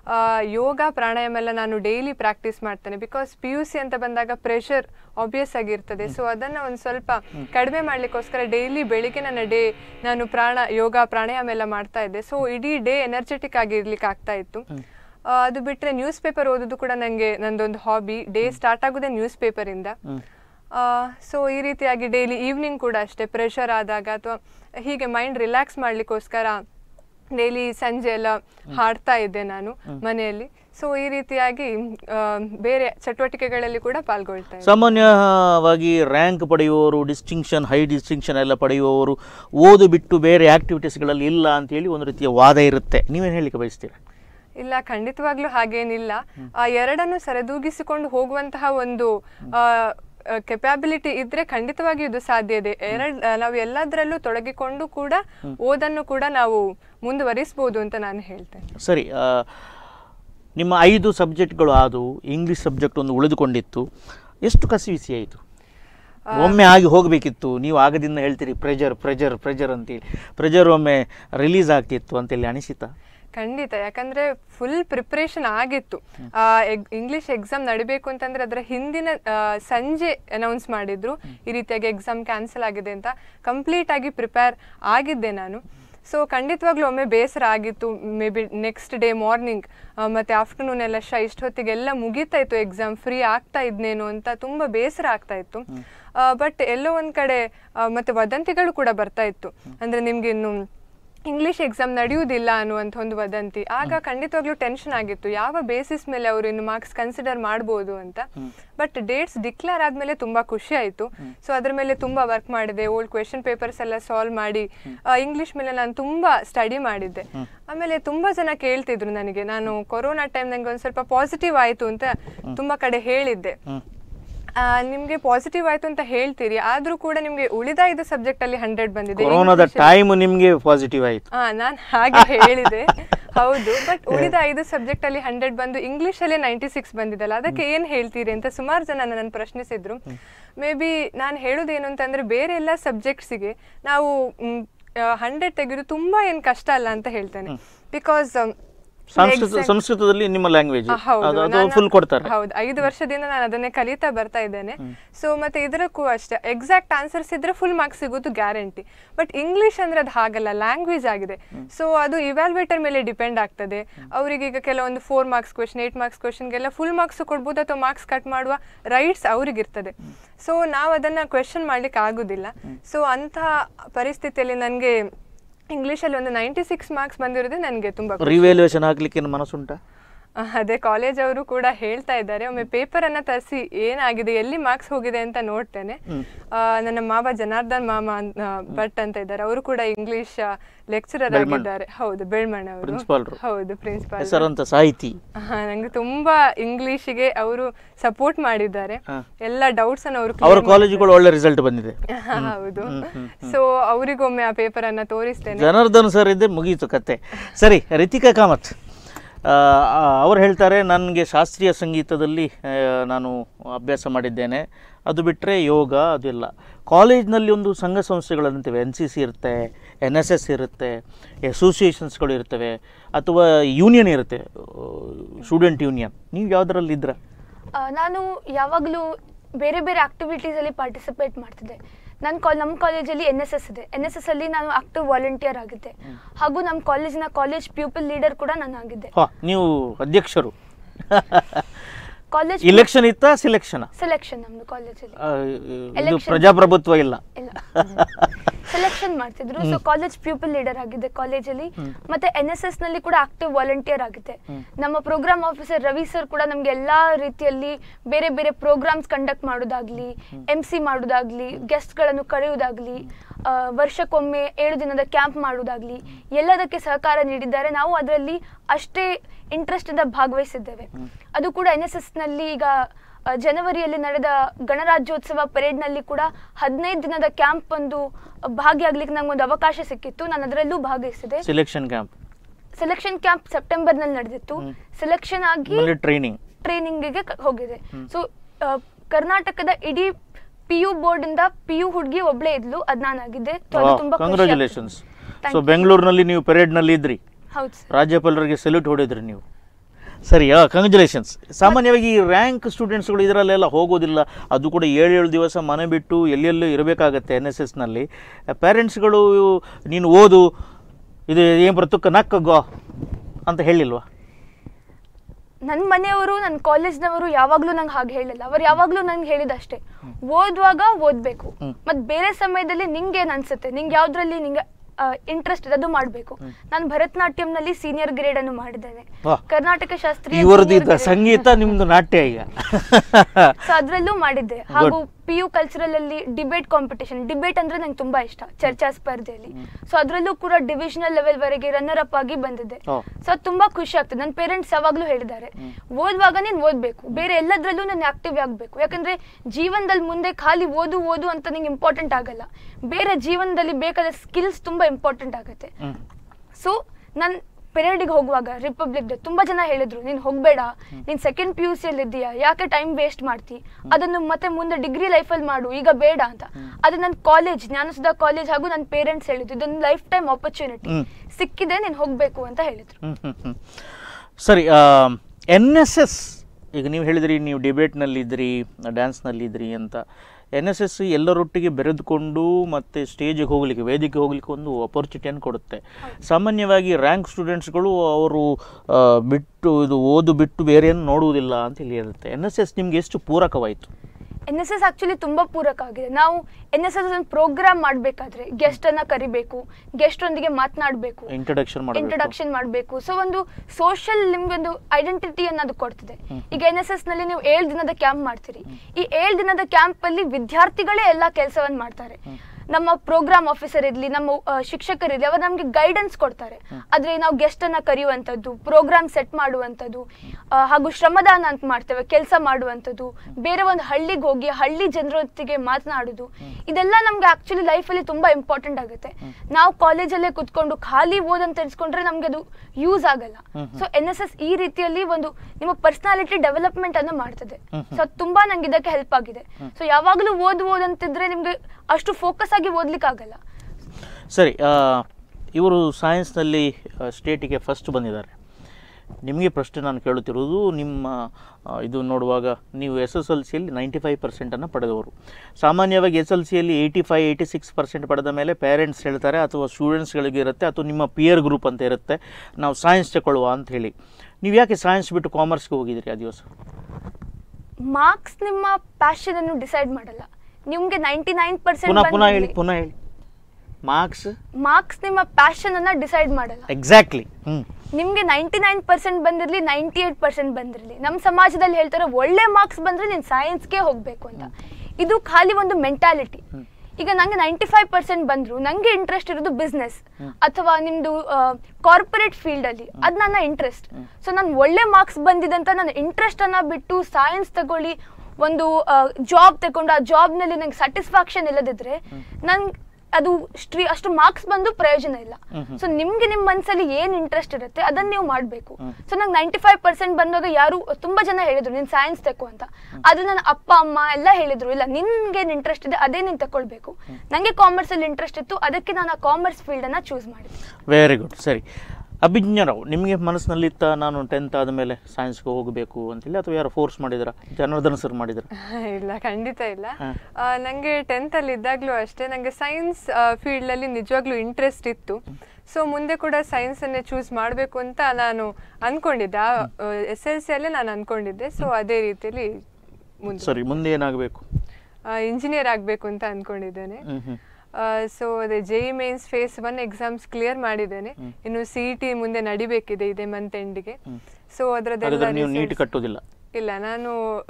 ಯೋಗ ಪ್ರಾಣಾಯಾಮ ಎಲ್ಲ ನಾನು ಡೈಲಿ ಪ್ರಾಕ್ಟೀಸ್ ಮಾಡ್ತೇನೆ ಬಿಕಾಸ್ ಪಿ ಯು ಸಿ ಅಂತ ಬಂದಾಗ ಪ್ರೆಷರ್ ಆಬ್ವಿಯಸ್ ಆಗಿರ್ತದೆ ಸೊ ಅದನ್ನು ಒಂದು ಸ್ವಲ್ಪ ಕಡಿಮೆ ಮಾಡಲಿಕ್ಕೋಸ್ಕರ ಡೈಲಿ ಬೆಳಿಗ್ಗೆ ನನ್ನ ಡೇ ನಾನು ಪ್ರಾಣ ಯೋಗ ಪ್ರಾಣಾಯಾಮ ಎಲ್ಲ ಮಾಡ್ತಾ ಇದ್ದೆ ಸೊ ಇಡೀ ಡೇ ಎನರ್ಜೆಟಿಕ್ ಆಗಿ ಇರ್ಲಿಕ್ಕೆ ಆಗ್ತಾ ಇತ್ತು ಆ, ಅದು ಬಿಟ್ಟರೆ ನ್ಯೂಸ್ ಪೇಪರ್ ಓದೋದು ಕೂಡ ನನಗೆ ನಂದೊಂದು ಹಾಬಿ ಡೇ ಸ್ಟಾರ್ಟ್ ಆಗೋದೇ ನ್ಯೂಸ್ ಪೇಪರಿಂದ ಸೊ ಈ ರೀತಿಯಾಗಿ ಡೈಲಿ ಈವ್ನಿಂಗ್ ಕೂಡ ಅಷ್ಟೇ ಪ್ರೆಷರ್ ಆದಾಗ ಅಥವಾ ಹೀಗೆ ಮೈಂಡ್ ರಿಲ್ಯಾಕ್ಸ್ ಮಾಡ್ಲಿಕ್ಕೋಸ್ಕರ ಡೈಲಿ ಸಂಜೆ ಎಲ್ಲ ಹಾಡ್ತಾ ಇದ್ದೆ ನಾನು ಮನೆಯಲ್ಲಿ ಸೊ ಈ ರೀತಿಯಾಗಿ ಆ, ಬೇರೆ ಚಟುವಟಿಕೆಗಳಲ್ಲಿ ಕೂಡ ಪಾಲ್ಗೊಳ್ತಾ ಇದ್ದೆ ಸಾಮಾನ್ಯವಾಗಿ ರ್ಯಾಂಕ್ ಪಡೆಯುವವರು ಡಿಸ್ಟಿಂಕ್ಷನ್ ಹೈ ಡಿಸ್ಟಿಂಕ್ಷನ್ ಎಲ್ಲ ಪಡೆಯುವವರು ಓದು ಬಿಟ್ಟು ಬೇರೆ ಆಕ್ಟಿವಿಟೀಸ್ಗಳಲ್ಲಿ ಇಲ್ಲ ಅಂತೇಳಿ ಒಂದು ರೀತಿಯ ವಾದ ಇರುತ್ತೆ ನೀವೇನು ಹೇಳಲಿಕ್ಕೆ ಬಯಸ್ತೀರಾ ಇಲ್ಲ ಖಂಡಿತವಾಗ್ಲೂ ಹಾಗೇನಿಲ್ಲ ಆ ಎರಡನ್ನು ಸರಿದೂಗಿಸಿಕೊಂಡು ಹೋಗುವಂತಹ ಒಂದು ಕೆಪಾಬಿಲಿಟಿ ಇದ್ರೆ ಖಂಡಿತವಾಗಿಯೂ ಇದು ಸಾಧ್ಯ ಇದೆ ಎರಡ್ ಆ, ನಾವು ಎಲ್ಲದರಲ್ಲೂ ತೊಡಗಿಕೊಂಡು ಕೂಡ ಓದನ್ನು ಕೂಡ ನಾವು ಮುಂದುವರಿಸಬಹುದು ಅಂತ ನಾನು ಹೇಳ್ತೇನೆ ಸರಿ ಆ, ನಿಮ್ಮ ಐದು ಸಬ್ಜೆಕ್ಟ್ಗಳು ಆದವು ಇಂಗ್ಲೀಷ್ ಸಬ್ಜೆಕ್ಟ್ ಒಂದು ಉಳಿದುಕೊಂಡಿತ್ತು ಎಷ್ಟು ಕಸಿವಿಸಿ ಆಯಿತು ಒಮ್ಮೆ ಆಗಿ ಹೋಗಬೇಕಿತ್ತು ನೀವು ಆಗದಿಂದ ಹೇಳ್ತೀರಿ ಪ್ರೆಜರ್ ಪ್ರೆಜರ್ ಪ್ರೆಜರ್ ಅಂತೇಳಿ ಪ್ರೆಜರ್ ಒಮ್ಮೆ ರಿಲೀಸ್ ಆಗ್ತಿತ್ತು ಅಂತೇಳಿ ಅನಿಸಿತಾ ಖಂಡಿತ ಯಾಕಂದ್ರೆ ಫುಲ್ ಪ್ರಿಪ್ರೇಷನ್ ಆಗಿತ್ತು ಇಂಗ್ಲಿಷ್ ಎಕ್ಸಾಮ್ ನಡಿಬೇಕು ಅಂತಂದ್ರೆ ಅದರ ಹಿಂದಿನ ಆ, ಸಂಜೆ ಅನೌನ್ಸ್ ಮಾಡಿದ್ರು ಈ ರೀತಿಯಾಗಿ ಎಕ್ಸಾಮ್ ಕ್ಯಾನ್ಸಲ್ ಆಗಿದೆ ಅಂತ ಕಂಪ್ಲೀಟ್ ಆಗಿ ಪ್ರಿಪೇರ್ ಆಗಿದ್ದೆ ನಾನು ಸೊ ಖಂಡಿತವಾಗ್ಲೂ ಒಮ್ಮೆ ಬೇಸರ ಆಗಿತ್ತು maybe next day morning ಮತ್ತು ಆಫ್ಟರ್ನೂನ್ ಎಲ್ಲ ಶ ಇಷ್ಟೊತ್ತಿಗೆಲ್ಲ ಮುಗೀತಾ ಇತ್ತು ಎಕ್ಸಾಮ್ ಫ್ರೀ ಆಗ್ತಾ ಇದ್ನೇನೋ ಅಂತ ತುಂಬ ಬೇಸರ ಆಗ್ತಾ ಇತ್ತು ಬಟ್ ಎಲ್ಲೋ ಒಂದು ಕಡೆ ಆ, ಮತ್ತೆ ವದಂತಿಗಳು ಕೂಡ ಬರ್ತಾ ಇತ್ತು ಅಂದರೆ ನಿಮ್ಗೆ ಇನ್ನು ಇಂಗ್ಲಿಷ್ ಎಕ್ಸಾಮ್ ನಡೆಯುವುದಿಲ್ಲ ಅನ್ನುವಂಥ ಒಂದು ವದಂತಿ ಆಗ ಖಂಡಿತವಾಗ್ಲೂ ಟೆನ್ಷನ್ ಆಗಿತ್ತು ಯಾವ ಬೇಸಿಸ್ ಮೇಲೆ ಅವರು ಇನ್ನು ಮಾರ್ಕ್ಸ್ ಕನ್ಸಿಡರ್ ಮಾಡ್ಬೋದು ಅಂತ ಬಟ್ ಡೇಟ್ಸ್ ಡಿಕ್ಲೇರ್ ಆದ್ಮೇಲೆ ತುಂಬಾ ಖುಷಿ ಆಯ್ತು ಸೊ ಅದ್ರ ಮೇಲೆ ತುಂಬಾ ವರ್ಕ್ ಮಾಡಿದೆ ಓಲ್ಡ್ ಕ್ವೆಶನ್ ಪೇಪರ್ಸ್ ಎಲ್ಲ ಸಾಲ್ವ್ ಮಾಡಿ ಇಂಗ್ಲಿಷ್ ಮೇಲೆ ನಾನು ತುಂಬಾ ಸ್ಟಡಿ ಮಾಡಿದ್ದೆ ಆಮೇಲೆ ತುಂಬಾ ಜನ ಕೇಳ್ತಿದ್ರು ನನಗೆ ನಾನು ಕೊರೋನಾ ಟೈಮ್ ನಂಗೆ ಒಂದ್ ಸ್ವಲ್ಪ ಪಾಸಿಟಿವ್ ಆಯ್ತು ಅಂತ ತುಂಬಾ ಕಡೆ ಹೇಳಿದ್ದೆ ಆ, ನಿಮ್ಗೆ ಪಾಸಿಟಿವ್ ಆಯ್ತು ಅಂತ ಹೇಳ್ತೀರಿ ಆದ್ರೂ ಕೂಡ ನಿಮ್ಗೆ ಉಳಿದ ಐದು ಸಬ್ಜೆಕ್ಟ್ ಅಲ್ಲಿ ಹಂಡ್ರೆಡ್ ಬಂದಿದೆ ಕೊರೋನಾದ English ಅಲ್ಲಿ- ಟೈಮ್ ನಿಮ್ಗೆ ಪಾಸಿಟಿವ್ ಆಯಿತು ಹಾ ನಾನು ಹಾಗೆ ಹೇಳಿದೆ ಹೌದು ಬಟ್ ಉಳಿದ ಐದು ಸಬ್ಜೆಕ್ಟ್ ಅಲ್ಲಿ ಹಂಡ್ರೆಡ್ ಬಂದು ಇಂಗ್ಲಿಷ್ ಅಲ್ಲೇ ನೈಂಟಿ ಸಿಕ್ಸ್ ಬಂದಿದ್ದಲ್ಲ ಅದಕ್ಕೆ ಏನ್ ಹೇಳ್ತೀರಿ ಅಂತ ಸುಮಾರು ಜನ ನನ್ನನ್ನು ಪ್ರಶ್ನಿಸಿದ್ರು ಮೇ ಬಿ ನಾನು ಹೇಳೋದೇನು ಅಂತಂದ್ರೆ ಬೇರೆ ಎಲ್ಲ ಸಬ್ಜೆಕ್ಟ್ಸಿಗೆ ನಾವು ಹಂಡ್ರೆಡ್ ತೆಗೆದು ತುಂಬಾ ಏನ್ ಕಷ್ಟ ಅಲ್ಲ ಅಂತ ಹೇಳ್ತೇನೆ ಬಿಕಾಸ್ ಸಂಸ್ಕೃತ ಸಂಸ್ಕೃತದಲ್ಲಿ ನಿಮ್ಮ ಲ್ಯಾಂಗ್ವೇಜ್ ಆ, ಹೌದು ಅದು ನಾನು- ಫುಲ್ ಕೊಡ್ತಾರೆ ಹೌದು ಐದು ವರ್ಷದಿಂದ ನಾನು ಅದನ್ನೇ ಕಲಿತಾ ಬರ್ತಾ ಇದ್ದೇನೆ ಸೊ ಮತ್ತೆ ಇದಕ್ಕೂ ಅಷ್ಟೇ ಎಕ್ಸಾಕ್ಟ್ ಆನ್ಸರ್ಸ್ ಇದ್ರೆ ಫುಲ್ ಮಾರ್ಕ್ಸ್ ಸಿಗೋದು ಗ್ಯಾರಂಟಿ ಬಟ್ ಇಂಗ್ಲಿಷ್ ಅಂದ್ರೆ ಅದು ಹಾಗಲ್ಲ ಲ್ಯಾಂಗ್ವೇಜ್ ಆಗಿದೆ ಸೊ ಅದು ಇವ್ಯಾಲ್ವೇಟರ್ ಮೇಲೆ ಡಿಪೆಂಡ್ ಆಗ್ತದೆ ಅವರಿಗೆ ಈಗ ಕೆಲವೊಂದು four marks question eight marks ಕ್ವೆಶನ್ಗೆಲ್ಲ ಫುಲ್ ಮಾರ್ಕ್ಸ್ ಕೊಡ್ಬೋದು ಅಥವಾ ಮಾರ್ಕ್ಸ್ ಕಟ್ ಮಾಡುವ ರೈಟ್ಸ್ ಅವ್ರಿಗಿರ್ತದೆ ಸೊ ನಾವು ಅದನ್ನ ಕ್ವೆಶನ್ ಮಾಡ್ಲಿಕ್ಕೆ ಆಗುದಿಲ್ಲ ಸೊ ಅಂತಹ ಪರಿಸ್ಥಿತಿಯಲ್ಲಿ ನನಗೆ ಇಂಗ್ಲಿಷಲ್ಲಿ ಒಂದು ನೈಂಟಿ ಸಿಕ್ಸ್ ಮಾರ್ಕ್ಸ್ ಬಂದಿರೋದೇ ನನಗೆ ತುಂಬಾ ಖುಷಿ. ರಿವ್ಯಾಲ್ಯೂಯೇಷನ್ ಹಾಕ್ಲಿಕ್ಕೆ ಏನು ಮನಸ್ಸುಂಟಾ ಆ, ಅದೇ ಕಾಲೇಜ್ ಅವರು ಕೂಡ ಹೇಳ್ತಾ ಇದ್ದಾರೆ ಒಮ್ಮೆ ಪೇಪರ್ ಅನ್ನ ತರಿಸಿ ಏನಾಗಿದೆ ಎಲ್ಲಿ ಮಾರ್ಕ್ಸ್ ಹೋಗಿದೆ ಅಂತ ನೋಡ್ತೇನೆ ಆ, ನನ್ನ ಮಾವ ಜನಾರ್ದನ್ ಮಾಮ ಅನ್- ಆ, ಭಟ್ ಅಂತ ಇದ್ದಾರೆ ಅವರು ಕೂಡ ಇಂಗ್ಲಿಷ್ ಲೆಕ್ಚರರ್ ಬೆಳ್ಮಣ್. ಆಗಿದ್ದಾರೆ ಹೌದು ಬೆಳ್ಮಣ್ ಅವರು Principalರು. ಹೌದು ಪ್ರಿನ್ಸಿಪಾಲ್ ಹೆಸರಂತ ಸಾಹಿತಿ ನಂಗೆ ತುಂಬಾ ಇಂಗ್ಲಿಷ್ಗೆ ಅವರು ಸಪೋರ್ಟ್ ಮಾಡಿದ್ದಾರೆ ಹಾ. ಎಲ್ಲ ಡೌಟ್ಸ್ ಅನ್ನು ಅವರು ಅವರ ಕಾಲೇಜುಗಳು ಒಳ್ಳೆ ರಿಸಲ್ಟ್ ಬಂದಿದೆ ಹೌದು ಸೊ ಅವರಿಗೊಮ್ಮೆ ಆ ಪೇಪರ್ ಅನ್ನ ತೋರಿಸ್ತೇನೆ ಜನಾರ್ದನ್ ಸರ್ ಇದ್ದೆ ಮುಗೀತು ಕತೆ ಸರಿ ರಿತಿಕಾ ಕಾಮತ್ ಆ, ಅವ್ರು ಹೇಳ್ತಾರೆ ನನಗೆ ಶಾಸ್ತ್ರೀಯ ಸಂಗೀತದಲ್ಲಿ ಆ, ನಾನು ಅಭ್ಯಾಸ ಮಾಡಿದ್ದೇನೆ ಅದು ಬಿಟ್ಟರೆ ಯೋಗ ಅದೆಲ್ಲ ಕಾಲೇಜ್ನಲ್ಲಿ ಒಂದು ಸಂಘ ಸಂಸ್ಥೆಗಳಂತಿವೆ ಎನ್ ಸಿ ಸಿ ಇರುತ್ತೆ ಎನ್ ಎಸ್ ಎಸ್ ಇರುತ್ತೆ ಅಸೋಸಿಯೇಷನ್ಸ್ಗಳು ಇರ್ತವೆ ಅಥವಾ ಯೂನಿಯನ್ ಇರುತ್ತೆ ಸ್ಟೂಡೆಂಟ್ ಯೂನಿಯನ್ ನೀವು ಯಾವುದರಲ್ಲಿ ಇದ್ರ ಆ, ನಾನು ಯಾವಾಗಲೂ ಬೇರೆ ಬೇರೆ ಆಕ್ಟಿವಿಟೀಸ್ ಅಲ್ಲಿ ಪಾರ್ಟಿಸಿಪೇಟ್ ಮಾಡ್ತಿದ್ದೆ ನನ್ನ ಕಾಲ್ ನಮ್ಮ ಕಾಲೇಜಲ್ಲಿ ಎನ್ ಎಸ್ ಎಸ್ ಇದೆ ಎನ್ ಎಸ್ ಎಸ್ ಅಲ್ಲಿ ನಾನು ಆಕ್ಟಿವ್ ವಾಲಂಟಿಯರ್ ಆಗಿದ್ದೆ ಹಾಗೂ ನಮ್ಮ ಕಾಲೇಜಿನ ಕಾಲೇಜ್ ಪ್ಯೂಪಲ್ ಲೀಡರ್ ಕೂಡ ನಾನು ಆಗಿದ್ದೆ ಹಾ ನೀವು ಅಧ್ಯಕ್ಷರು ಕಾಲೇಜ್ ಇಲೆಕ್ಷನ್ ಇತ್ತಾ ಸಿಲೆಕ್ಷನ್ ಸೆಲೆಕ್ಷನ್ ನಮ್ದು ಕಾಲೇಜಲ್ಲಿ ಇದು Election. ಪ್ರಜಾಪ್ರಭುತ್ವ ಇಲ್ಲ ಇಲ್ಲ ಸೆಲೆಕ್ಷನ್ ಮಾಡ್ತಿದ್ರು ಸೊ ಕಾಲೇಜ್ ಪ್ಯೂಪಲ್ ಲೀಡರ್ ಆಗಿದ್ದೆ ಕಾಲೇಜಲ್ಲಿ ಮತ್ತೆ ಎನ್ ಎಸ್ ಎಸ್ ನಲ್ಲಿ ಕೂಡ ಆಕ್ಟಿವ್ ವಾಲಂಟಿಯರ್ ಆಗಿದ್ದೆ ನಮ್ಮ ಪ್ರೋಗ್ರಾಮ್ ಆಫೀಸರ್ ರವಿ ಸರ್ ಕೂಡ ನಮ್ಗೆ ಎಲ್ಲಾ ರೀತಿಯಲ್ಲಿ ಬೇರೆ ಬೇರೆ ಪ್ರೋಗ್ರಾಮ್ಸ್ ಕಂಡಕ್ಟ್ ಮಾಡೋದಾಗ್ಲಿ ಎಂ ಸಿ ಮಾಡೋದಾಗ್ಲಿ ಗೆಸ್ಟ್ ಗಳನ್ನು ಕರೆಯುವುದಾಗ್ಲಿ ಆ, ವರ್ಷಕ್ಕೊಮ್ಮೆ ಏಳು ದಿನದ ಕ್ಯಾಂಪ್ ಮಾಡೋದಾಗ್ಲಿ ಎಲ್ಲದಕ್ಕೆ ಸಹಕಾರ ನೀಡಿದ್ದಾರೆ ನಾವು ಅದರಲ್ಲಿ ಅಷ್ಟೇ ಇಂಟ್ರೆಸ್ಟ್ ಇಂದ ಭಾಗವಹಿಸಿದ್ದೇವೆ ಅದು ಕೂಡ ಎನ್ ಎಸ್ ಎಸ್ ನಲ್ಲಿ ಈಗ ಆ, ಜನವರಿಯಲ್ಲಿ ನಡೆದ ಗಣರಾಜ್ಯೋತ್ಸವ ಪರೇಡ್ ನಲ್ಲಿ ಕೂಡ ಹದಿನೈದು ದಿನದ ಕ್ಯಾಂಪ್ ಒಂದು ಭಾಗಿಯಾಗ್ಲಿಕ್ಕೆ ನಂಗೊಂದು ಅವಕಾಶ ಸಿಕ್ಕಿತ್ತು ನಾನು ಅದರಲ್ಲೂ ಭಾಗವಹಿಸಿದೆ selection camp selection camp September ನಲ್ಲಿ ನಡೆದಿತ್ತು ಸೆಲೆಕ್ಷನ್ ಆಗಿ ಆಮೇಲೆ ಟ್ರೈನಿಂಗ್ ಟ್ರೈನಿಂಗಿಗೆ ಹೋಗಿದೆ ಸೊ ಕರ್ನಾಟಕದ ಇಡೀ ಪಿ ಯು ಬೋರ್ಡ್ ಇಂದ ಪಿ ಯು ಹುಡುಗಿ ಒಬ್ಳೆ ಇದ್ಲು ಅದ್ ನಾನಾಗಿದ್ದೆ So ಅದು ತುಂಬಾ ಖುಷಿ ಆಗ್ತಿದೆ. Congratulations Thank so you. ಬೆಂಗಳೂರಿನಲ್ಲಿ ನೀವು ಪೆರೇಡ್ನಲ್ಲಿ ಇದ್ರಿ ಹೌದು ಸರ್ ರಾಜ್ಯಪಾಲರಿಗೆ ಸೆಲ್ಯೂಟ್ ಹೊಡೆದ್ರಿ ನೀವು ಸರಿ ಕಂಗ್ರ್ಯಾಚುಲೇಷನ್ಸ್ ಸಾಮಾನ್ಯವಾಗಿ ಈ ರ್ಯಾಂಕ್ ಸ್ಟೂಡೆಂಟ್ಸ್ಗಳು ಇದರಲ್ಲೆಲ್ಲ ಹೋಗೋದಿಲ್ಲ ಅದು ಕೂಡ ಏಳು ಏಳು ದಿವಸ ಮನೆ ಬಿಟ್ಟು ಎಲ್ಲೆಲ್ಲೂ ಇರಬೇಕಾಗತ್ತೆ ಎನ್ ಎಸ್ ಎಸ್ನಲ್ಲಿ ಪೇರೆಂಟ್ಸ್ಗಳು ನೀನು ಓದು ಇದು ಏನು ಬರ್ತಕ್ಕ ನಕ್ಕಗೋ ಅಂತ ಹೇಳಿಲ್ವಾ ನನ್ನ ಮನೆಯವರು ನನ್ನ ಕಾಲೇಜ್ನವರು ಯಾವಾಗ್ಲೂ ನಂಗೆ ಹಾಗೆ ಹೇಳಿಲ್ಲ ಅವ್ರು ಯಾವಾಗ್ಲೂ ನಂಗೆ ಹೇಳಿದಷ್ಟೇ ಓದುವಾಗ ಓದ್ಬೇಕು ಮತ್ ಬೇರೆ ಸಮಯದಲ್ಲಿ ನಿಂಗೆ ಏನ್ ಅನ್ಸುತ್ತೆ ನಿಂಗೆ ಯಾವ್ದ್ರಲ್ಲಿ ನಿಂಗೆ ಇಂಟ್ರೆಸ್ಟ್ ಇದೆ ಅದು ಮಾಡ್ಬೇಕು ನಾನು ಭರತನಾಟ್ಯಂನಲ್ಲಿ ಸೀನಿಯರ್ ಗ್ರೇಡ್ ಅನ್ನು ಮಾಡಿದ್ದೇನೆ ವಾಹ್. ಕರ್ನಾಟಕ ಶಾಸ್ತ್ರೀಯ ಇವರದ್ದು senior ಇದ್ದ grade. ಸಂಗೀತ ನಿಮ್ದು ನಾಟ್ಯ ಈಗ ಸೊ ಅದ್ರಲ್ಲೂ ಮಾಡಿದ್ದೆ ಹಾಗೂ ಪಿ ಯು ಕಲ್ಚರಲ್ ಅಲ್ಲಿ ಡಿಬೇಟ್ ಕಾಂಪಿಟೇಷನ್ ಡಿಬೇಟ್ ಅಂದ್ರೆ ನಂಗೆ ತುಂಬಾ ಇಷ್ಟ ಚರ್ಚಾ ಸ್ಪರ್ಧೆಯಲ್ಲಿ ಸೊ ಅದ್ರಲ್ಲೂ ಕೂಡ ಡಿವಿಷನಲ್ ಲೆವೆಲ್ ವರೆಗೆ ರನ್ನರ್ ಅಪ್ ಆಗಿ ಬಂದಿದ್ದೆ ಓ. ಸೊ ಅದು ತುಂಬಾ ಖುಷಿ ಆಗ್ತದೆ ನನ್ನ ಪೇರೆಂಟ್ಸ್ ಯಾವಾಗ್ಲೂ ಹೇಳಿದ್ದಾರೆ ಓದುವಾಗ ನೀನ್ ಓದ್ಬೇಕು ಬೇರೆ ಎಲ್ಲದ್ರಲ್ಲೂ ನಾನು ಆಕ್ಟಿವ್ ಆಗ್ಬೇಕು ಯಾಕಂದ್ರೆ ಜೀವನದಲ್ಲಿ ಮುಂದೆ ಖಾಲಿ ಓದು ಓದು ಅಂತ ನಿಂಗೆ ಇಂಪಾರ್ಟೆಂಟ್ ಆಗಲ್ಲ ಬೇರೆ ಜೀವನದಲ್ಲಿ ಬೇಕಾದ ಸ್ಕಿಲ್ಸ್ ತುಂಬಾ ಇಂಪಾರ್ಟೆಂಟ್ ಆಗುತ್ತೆ ಹ್ಮ್. ಸೊ ನಾನು ಪೆರೇಡಿಗೆ ಹೋಗುವಾಗ ರಿಪಬ್ಲಿಕ್ ಡೇ ತುಂಬಾ ಜನ ಹೇಳಿದ್ರು ನೀನ್ ಹೋಗ್ಬೇಡ ನೀನ್ ಸೆಕೆಂಡ್ ಪಿ ಯು ಸಿ ಅಲ್ಲಿ ಇದೀಯಾ ಯಾಕೆ ಟೈಮ್ ವೇಸ್ಟ್ ಮಾಡ್ತಿ ಅದನ್ನು ಮತ್ತೆ ಮುಂದೆ ಡಿಗ್ರಿ ಲೈಫಲ್ಲಿ ಮಾಡು ಈಗ ಬೇಡ ಅಂತ ಅದು ನನ್ನ ಕಾಲೇಜ್ ಜ್ಞಾನಸುಧಾ ಕಾಲೇಜ್ ಹಾಗೂ ನನ್ನ ಪೇರೆಂಟ್ಸ್ ಹೇಳಿದ್ರು ಇದೊಂದು ಲೈಫ್ ಟೈಮ್ ಆಪರ್ಚುನಿಟಿ ಹ್ಮ್. ಸಿಕ್ಕಿದೆ ನೀನ್ ಹೋಗ್ಬೇಕು ಅಂತ ಹೇಳಿದ್ರು ಹ್ಮ್, ಹ್ಮ್, ಹ್ಮ್. ಸರಿ ಎನ್ ಎಸ್ ಎಸ್ ಈಗ ನೀವು ಹೇಳಿದ್ರಿ ನೀವು ಡಿಬೇಟ್ನಲ್ಲಿದ್ರಿ ಡ್ಯಾನ್ಸ್ನಲ್ಲಿದ್ರಿ ಅಂತ ಎನ್ ಎಸ್ ಎಸ್ ಎಲ್ಲರೊಟ್ಟಿಗೆ ಬೆರೆದುಕೊಂಡು ಮತ್ತು ಸ್ಟೇಜಿಗೆ ಹೋಗಲಿಕ್ಕೆ ವೇದಿಕೆ ಹೋಗಲಿಕ್ಕೆ ಒಂದು ಅಪರ್ಚುನಿಟಿಯನ್ನು ಕೊಡುತ್ತೆ ಸಾಮಾನ್ಯವಾಗಿ ರ್ಯಾಂಕ್ ಸ್ಟೂಡೆಂಟ್ಸ್ಗಳು ಅವರು ಆ, ಬಿಟ್ಟು ಇದು ಓದು ಬಿಟ್ಟು ಬೇರೆಯನ್ನು ನೋಡುವುದಿಲ್ಲ ಅಂತ ಹೇಳಿ ಹೇಳುತ್ತೆ ಎನ್ ಎಸ್ ಎಸ್ ನಿಮಗೆ ಎಷ್ಟು ಪೂರಕವಾಯಿತು ಎನ್ ಎಸ್ ಎಸ್ ಆಕ್ಚುಲಿ ತುಂಬಾ ಪೂರಕ ಆಗಿದೆ ನಾವು ಎನ್ ಎಸ್ ಎಸ್ ಒಂದು ಪ್ರೋಗ್ರಾಮ್ ಮಾಡಬೇಕಾದ್ರೆ ಗೆಸ್ಟ್ ಅನ್ನ ಕರಿಬೇಕು ಗೆಸ್ಟ್ ಒಂದಿಗೆ ಮಾತನಾಡಬೇಕು ಇಂಟ್ರಡಕ್ಷನ್ ಮಾಡಬೇಕು ಇಂಟ್ರೊಡಕ್ಷನ್ ಮಾಡಬೇಕು ಸೊ ಒಂದು ಸೋಷಿಯಲ್ ನಿಮ್ಗೊಂದು ಐಡೆಂಟಿಟಿ ಅನ್ನೋದು ಕೊಡ್ತದೆ ಈಗ ಎನ್ ಎಸ್ ಎಸ್ ನಲ್ಲಿ ನೀವು ಏಳು ದಿನದ ಕ್ಯಾಂಪ್ ಮಾಡ್ತೀರಿ ಈ ಏಳು ದಿನದ ಕ್ಯಾಂಪ್ ಅಲ್ಲಿ ವಿದ್ಯಾರ್ಥಿಗಳೇ ಎಲ್ಲ ಕೆಲಸವನ್ನು ಮಾಡ್ತಾರೆ ನಮ್ಮ ಪ್ರೋಗ್ರಾಮ್ ಆಫೀಸರ್ ಇರ್ಲಿ ನಮ್ಮ ಆ, ಶಿಕ್ಷಕರಿರ್ಲಿ ಅವರು ನಮಗೆ ಗೈಡೆನ್ಸ್ ಕೊಡ್ತಾರೆ ಆದ್ರೆ ನಾವು ಗೆಸ್ಟ್ ಅನ್ನ ಕರೆಯುವಂಥದ್ದು ಪ್ರೋಗ್ರಾಮ್ ಸೆಟ್ ಮಾಡುವಂಥದ್ದು ಆ, ಹಾಗೂ ಶ್ರಮದಾನ ಅಂತ ಮಾಡ್ತೇವೆ ಕೆಲಸ ಮಾಡುವಂಥದ್ದು ಬೇರೆ ಒಂದು ಹಳ್ಳಿಗೆ ಹೋಗಿ ಹಳ್ಳಿ ಜನರೊತ್ತಿಗೆ ಮಾತನಾಡುದು ಇದೆಲ್ಲ ನಮ್ಗೆ ಆಕ್ಚುಲಿ ಲೈಫಲ್ಲಿ ತುಂಬಾ ಇಂಪಾರ್ಟೆಂಟ್ ಆಗುತ್ತೆ ನಾವು ಕಾಲೇಜಲ್ಲೇ ಕುತ್ಕೊಂಡು ಖಾಲಿ ಓದಂತ ಎಣಿಸ್ಕೊಂಡ್ರೆ ನಮ್ಗೆ ಅದು ಯೂಸ್ ಆಗಲ್ಲ ಸೊ ಎನ್ ಎಸ್ ಎಸ್ ಈ ರೀತಿಯಲ್ಲಿ ಒಂದು ನಿಮ್ಮ ಪರ್ಸನಾಲಿಟಿ ಡೆವಲಪ್ಮೆಂಟ್ ಅನ್ನು ಮಾಡ್ತದೆ ಸೊ ಅದು ತುಂಬಾ ನಂಗೆ ಇದಕ್ಕೆ ಹೆಲ್ಪ್ ಆಗಿದೆ ಸೊ ಯಾವಾಗಲೂ ಓದ್ ಓದಂತಿದ್ರೆ ನಿಮ್ಗೆ ಅಷ್ಟು ಫೋಕಸ್ ಆಗಿ ಓದ್ಲಿಕ್ಕೆ ಆಗಲ್ಲ ಸರಿ ಆ, ಇವರು ಸೈನ್ಸ್ನಲ್ಲಿ ಸ್ಟೇಟಿಗೆ ಫಸ್ಟ್ ಬಂದಿದ್ದಾರೆ ನಿಮಗೆ ಪ್ರಶ್ನೆ ನಾನು ಕೇಳುತ್ತಿರುವುದು ನಿಮ್ಮ ಆ, ಇದು ನೋಡುವಾಗ ನೀವು ಎಸ್ ಎಸ್ ಎಲ್ ಸಿಯಲ್ಲಿ ನೈಂಟಿ ಫೈವ್ ಪರ್ಸೆಂಟನ್ನು ಪಡೆದವರು ಸಾಮಾನ್ಯವಾಗಿ ಎಸ್ ಎಲ್ ಸಿಯಲ್ಲಿ eighty five eighty six percent ಪಡೆದ ಮೇಲೆ ಪೇರೆಂಟ್ಸ್ ಹೇಳ್ತಾರೆ ಅಥವಾ ಸ್ಟೂಡೆಂಟ್ಸ್ಗಳಿಗೆ ಇರುತ್ತೆ ಅಥವಾ ನಿಮ್ಮ ಪಿಯರ್ ಗ್ರೂಪ್ ಅಂತ ಇರುತ್ತೆ ನಾವು ಸೈನ್ಸ್ ತಗೊಳ್ಳುವ ಅಂತ ಹೇಳಿ ನೀವು ಯಾಕೆ ಸೈನ್ಸ್ ಬಿಟ್ಟು ಕಾಮರ್ಸ್ಗೆ ಹೋಗಿದ್ದೀರಿ ಆ ದಿವಸ ಮಾರ್ಕ್ಸ್ ನಿಮ್ಮ ಪ್ಯಾಷನ್ ಅನ್ನು ಡಿಸೈಡ್ ಮಾಡಲ್ಲ ನಿಮ್ಗೆ ನೈಂಟಿ ನೈನ್ ಪುನಃ ಪುನಃ ಹೇಳಿ ಪರ್ಸೆಂಟ್ ಪುನಃ ಹೇಳಿ ಮಾರ್ಕ್ಸ್ ಮಾರ್ಕ್ಸ್ ನಿಮ್ಮ ಪ್ಯಾಷನ್ ಅನ್ನ ಡಿಸೈಡ್ ಮಾಡಲ್ಲ ಎಕ್ಸಾಕ್ಟ್ಲಿ ಹ್ಞೂ ನಿಮ್ಗೆ ನೈಂಟಿ ನೈನ್ ಪರ್ಸೆಂಟ್ ಬಂದಿರಲಿ ನೈಂಟಿ ಏಟ್ ಪರ್ಸೆಂಟ್ ಬಂದಿರಲಿ ನಮ್ಮ ಸಮಾಜದಲ್ಲಿ ಹೇಳ್ತಾರೆ ಒಳ್ಳೆ ಮಾರ್ಕ್ಸ್ ಬಂದ್ರೆ ನೀನು ಸೈನ್ಸ್ಗೆ ಹೋಗ್ಬೇಕು ಅಂತ ಇದು ಖಾಲಿ ಒಂದು ಮೆಂಟಾಲಿಟಿ ಈಗ ನಂಗೆ ನೈಂಟಿ ಫೈವ್ ಪರ್ಸೆಂಟ್ ಬಂದ್ರು ನಂಗೆ ಇಂಟ್ರೆಸ್ಟ್ ಇರೋದು ಬಿಸ್ನೆಸ್ ಅಥವಾ ನಿಮ್ದು ಕಾರ್ಪೊರೇಟ್ ಫೀಲ್ಡ್ ಅಲ್ಲಿ ಅದು ನನ್ನ ಇಂಟ್ರೆಸ್ಟ್ ಸೊ ನಾನು ಒಳ್ಳೆ ಮಾರ್ಕ್ಸ್ ಬಂದಿದೆ ಅಂತ ನನ್ನ ಇಂಟ್ರೆಸ್ಟ್ ಅನ್ನ ಬಿಟ್ಟು ಸೈನ್ಸ್ ತಗೊಳ್ಳಿ ಒಂದು ಜಾಬ್ ತಗೊಂಡು ಆ ಜಾಬ್ನಲ್ಲಿ ನಂಗೆ ಸ್ಯಾಟಿಸ್ಫ್ಯಾಕ್ಷನ್ ಇಲ್ಲದಿದ್ರೆ ನಂಗೆ ಅದು ಸ್ಟ್ರೀ ಅಷ್ಟು ಮಾರ್ಕ್ಸ್ ಬಂದು ಪ್ರಯೋಜನ ಇಲ್ಲ ಸೊ ನಿಮ್ಗೆ ನಿಮ್ ಮನ್ಸಲ್ಲಿ ಏನ್ ಇಂಟ್ರೆಸ್ಟ್ ಇರುತ್ತೆ ಅದನ್ನ ನೀವು ಮಾಡ್ಬೇಕು ಸೊ ನಂಗೆ ನೈಂಟಿ ಫೈವ್ ಪರ್ಸೆಂಟ್ ಬಂದಾಗ ಯಾರು ತುಂಬಾ ಜನ ಹೇಳಿದ್ರು ನೀನ್ ಸೈನ್ಸ್ ತಗೋ ಅಂತ ಆದ್ರೆ ನನ್ನ ಅಪ್ಪ ಅಮ್ಮ ಎಲ್ಲ ಹೇಳಿದ್ರು ಇಲ್ಲ ನಿನ್ಗೇನ್ ಇಂಟ್ರೆಸ್ಟ್ ಇದೆ ಅದೇ ನೀನ್ ತಕೊಳ್ಬೇಕು ನಂಗೆ ಕಾಮರ್ಸ್ ಅಲ್ಲಿ ಇಂಟ್ರೆಸ್ಟ್ ಇತ್ತು ಅದಕ್ಕೆ ನಾನು ಆ ಕಾಮರ್ಸ್ ಫೀಲ್ಡ್ ಅನ್ನ ಚೂಸ್ ಮಾಡಿದೆ ವೆರಿ ಗುಡ್ ಸರಿ ಅಭಿಜ್ಞರಾವ್ ನಿಮಗೆ ಮನಸ್ಸಿನಲ್ಲಿತ್ತ ನಾನು ಟೆಂತ್ ಆದಮೇಲೆ ಸೈನ್ಸ್ಗೆ ಹೋಗಬೇಕು ಅಂತೇಳಿ ಅಥವಾ ಯಾರು ಫೋರ್ಸ್ ಮಾಡಿದ್ರ ಜನಾರ್ದನ ಸರ್ ಮಾಡಿದ್ರ ಇಲ್ಲ ಖಂಡಿತ ಇಲ್ಲ ಹಾ. ಆ, ನಂಗೆ ಟೆಂತ್ ಅಲ್ಲಿ ಇದ್ದಾಗ್ಲೂ ಅಷ್ಟೇ ನಂಗೆ ಸೈನ್ಸ್ ಫೀಲ್ಡ್ ಅಲ್ಲಿ ನಿಜವಾಗ್ಲೂ ಇಂಟ್ರೆಸ್ಟ್ ಇತ್ತು ಸೊ ಮುಂದೆ ಕೂಡ ಸೈನ್ಸ್ ಅನ್ನೇ ಚೂಸ್ ಮಾಡಬೇಕು ಅಂತ ನಾನು ಅನ್ಕೊಂಡಿದ್ದೆ ಎಸ್ ಎಲ್ ಸಿ ಅಲ್ಲೇ ನಾನು ಅನ್ಕೊಂಡಿದ್ದೆ ಸೊ ಅದೇ ರೀತಿಯಲ್ಲಿ ಮುಂದೆ ಸರಿ ಮುಂದೆ ಏನಾಗಬೇಕು ಇಂಜಿನಿಯರ್ ಆಗಬೇಕು ಅಂತ ಅನ್ಕೊಂಡಿದ್ದೇನೆ ಹ್ಮ್ ಹ್ಮ್ ಸೊ ಅದೇ J E mains phase one exams clear ಮಾಡಿದ್ದೇನೆ ಇನ್ನು ಸಿ ಟಿ ಮುಂದೆ ನಡಿಬೇಕಿದೆ ಇದೆ ಮಂತ್ ಎಂಡಿಗೆ ಸೊ ಹಾಗಾದ್ರೆ ಅದರದ್ದೆಲ್ಲ ನೀವು ನೀಟ್ results- ಕಟ್ಟೋದಿಲ್ಲ ಇಲ್ಲ ನಾನು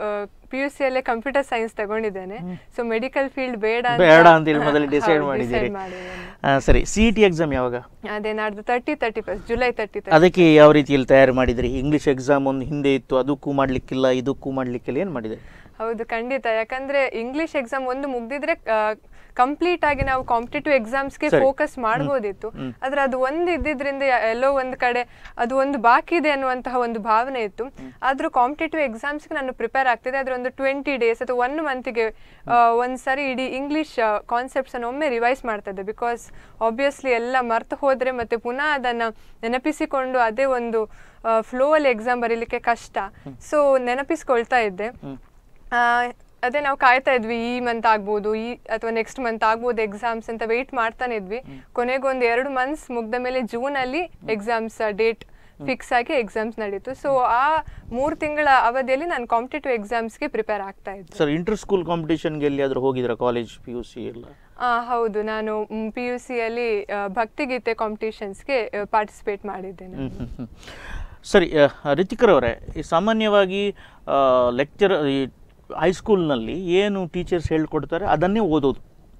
ಪಿ ಯು ಸಿಯಲ್ಲೇ ಕಂಪ್ಯೂಟರ್ ಸೈನ್ಸ್ ತಗೊಂಡಿದ್ದೇನೆ ಸೊ ಮೆಡಿಕಲ್ ಫೀಲ್ಡ್ ಬೇಡ ಬೇಡ ಅಂತೇಳಿ ಮೊದಲು ಡಿಸೈಡ್ ಹೌದು, ಮಾಡಿದ್ದೀರಿ decide ಮಾಡಿದ್ದೇನೆ. ಆ, ಸರಿ ಸಿ ಟಿ ಎಕ್ಸಾಮ್ ಯಾವಾಗ ಅದೇ ನಾಡ್ದು thirty thirty first July thirty ಅದಕ್ಕೆ ಯಾವ ರೀತಿಯಲ್ಲಿ ತಯಾರು ಮಾಡಿದ್ರಿ ಇಂಗ್ಲಿಷ್ ಎಕ್ಸಾಮ್ ಒಂದು ಹಿಂದೆ ಇತ್ತು ಅದಕ್ಕೂ ಮಾಡ್ಲಿಕ್ಕಿಲ್ಲ ಇದಕ್ಕೂ ಮಾಡ್ಲಿಕ್ಕಿಲ್ಲ ಏನು ಮಾಡಿದೆ ಹೌದು ಖಂಡಿತ ಯಾಕಂದ್ರೆ ಇಂಗ್ಲಿಷ್ ಎಕ್ಸಾಮ್ ಒಂದು ಮುಗ್ದಿದ್ರೆ ಕಂಪ್ಲೀಟ್ ಆಗಿ ನಾವು ಕಾಂಪಿಟೇಟಿವ್ ಎಕ್ಸಾಮ್ಸ್ಗೆ ಸರಿ. ಫೋಕಸ್ ಮಾಡ್ಬೋದಿತ್ತು ಆದ್ರೆ ಅದು ಒಂದು ಇದ್ದಿದ್ರಿಂದ ಯ- ಎಲ್ಲೋ ಒಂದು ಕಡೆ ಅದು ಒಂದು ಬಾಕಿ ಇದೆ ಅನ್ನುವಂತಹ ಒಂದು ಭಾವನೆ ಇತ್ತು ಆದ್ರೂ ಕಾಂಪಿಟೇಟಿವ್ ಎಕ್ಸಾಮ್ಸ್ಗೆ ನಾನು ಪ್ರಿಪೇರ್ ಆಗ್ತಿದೆ ಅದ್ರ ಒಂದು ಟ್ವೆಂಟಿ ಡೇಸ್ ಅಥವಾ ಒನ್ ಮಂತ್ಗೆ ಒಂದ್ಸರಿ ಇಡೀ ಇಂಗ್ಲಿಷ್ ಕಾನ್ಸೆಪ್ಟ್ಸ್ ಅನ್ನು ಒಮ್ಮೆ ರಿವೈಸ್ ಮಾಡ್ತಾ ಇದ್ದೆ ಬಿಕಾಸ್ ಆಬ್ವಿಯಸ್ಲಿ ಎಲ್ಲ ಮರ್ತು ಹೋದ್ರೆ ಮತ್ತೆ ಪುನಃ ಅದನ್ನ ನೆನಪಿಸಿಕೊಂಡು ಅದೇ ಒಂದು ಫ್ಲೋ ಅಲ್ಲಿ ಎಕ್ಸಾಮ್ ಬರೀಲಿಕ್ಕೆ ಕಷ್ಟ ಸೊ ನೆನಪಿಸ್ಕೊಳ್ತಾ ಇದ್ದೆ ಆ, ಅದೇ ನಾವು ಕಾಯ್ತಾ ಇದ್ವಿ ಈ ಮಂತ್ ಆಗ್ಬೋದು ಈ ಅಥವಾ ನೆಕ್ಸ್ಟ್ ಮಂತ್ ಆಗ್ಬೋದು ಎಕ್ಸಾಮ್ಸ್ ಅಂತ ವೆಯ್ಟ್ ಮಾಡ್ತಾನೆ ಇದ್ವಿ ಕೊನೆಗೊಂದು ಎರಡು ಮಂತ್ಸ್ ಮುಗ್ದ ಮೇಲೆ ಜೂನ್ ಅಲ್ಲಿ ಎಕ್ಸಾಮ್ಸ್ ಡೇಟ್ ಫಿಕ್ಸ್ ಆಗಿ ಎಕ್ಸಾಮ್ಸ್ ನಡೀತು ಸೊ ಆ ಮೂರು ತಿಂಗಳ ಅವಧಿಯಲ್ಲಿ ನಾನು ಕಾಂಪಿಟೇಟಿವ್ ಎಕ್ಸಾಮ್ಸ್ಗೆ ಪ್ರಿಪೇರ್ ಆಗ್ತಾ ಇದ್ದೆ ಸರ್ ಇಂಟರ್ ಸ್ಕೂಲ್ ಕಾಂಪಿಟೇಷನ್ಗೆ ಎಲ್ಲಿಯಾದರೂ ಹೋಗಿದ್ರ ಕಾಲೇಜ್ ಪಿ ಯು ಸಿ ಎಲ್ಲ ಆ, ಹೌದು ನಾನು ಪಿ ಯು ಸಿಯಲ್ಲಿ ಭಕ್ತಿಗೀತೆ ಕಾಂಪಿಟೇಷನ್ಸ್ಗೆ ಪಾರ್ಟಿಸಿಪೇಟ್ ಮಾಡಿದ್ದೇನೆ ಹ್ಮ್, ಹ್ಮ್, ಹ್ಮ್. ಸರಿ ಆ, ರಿತಿಕರವರೇ ಈ ಸಾಮಾನ್ಯವಾಗಿ ಲೆಕ್ಚರ್ ಈ ಹೈಸ್ಕೂಲ್ನಲ್ಲಿ ಏನು ಟೀಚರ್ಸ್ ಹೇಳ್ಕೊಡ್ತಾರೆ ಅದನ್ನೇ ಓದೋದು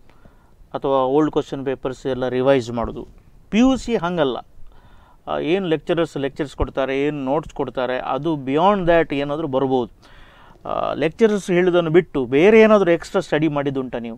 ಅಥವಾ ಓಲ್ಡ್ ಕ್ವಶನ್ ಪೇಪರ್ಸ್ ಎಲ್ಲ ರಿವೈಸ್ ಮಾಡೋದು ಪಿ ಯು ಸಿ ಹಂಗಲ್ಲ ಏನು ಲೆಕ್ಚರರ್ಸ್ ಲೆಕ್ಚರ್ಸ್ ಕೊಡ್ತಾರೆ ಏನು ನೋಟ್ಸ್ ಕೊಡ್ತಾರೆ ಅದು ಬಿಯಾಂಡ್ ದ್ಯಾಟ್ ಏನಾದರೂ ಬರ್ಬೋದು ಲೆಕ್ಚರರ್ಸ್ ಹೇಳೋದನ್ನು ಬಿಟ್ಟು ಬೇರೆ ಏನಾದರೂ ಎಕ್ಸ್ಟ್ರಾ ಸ್ಟಡಿ ಮಾಡಿದ್ದುಂಟಾ ನೀವು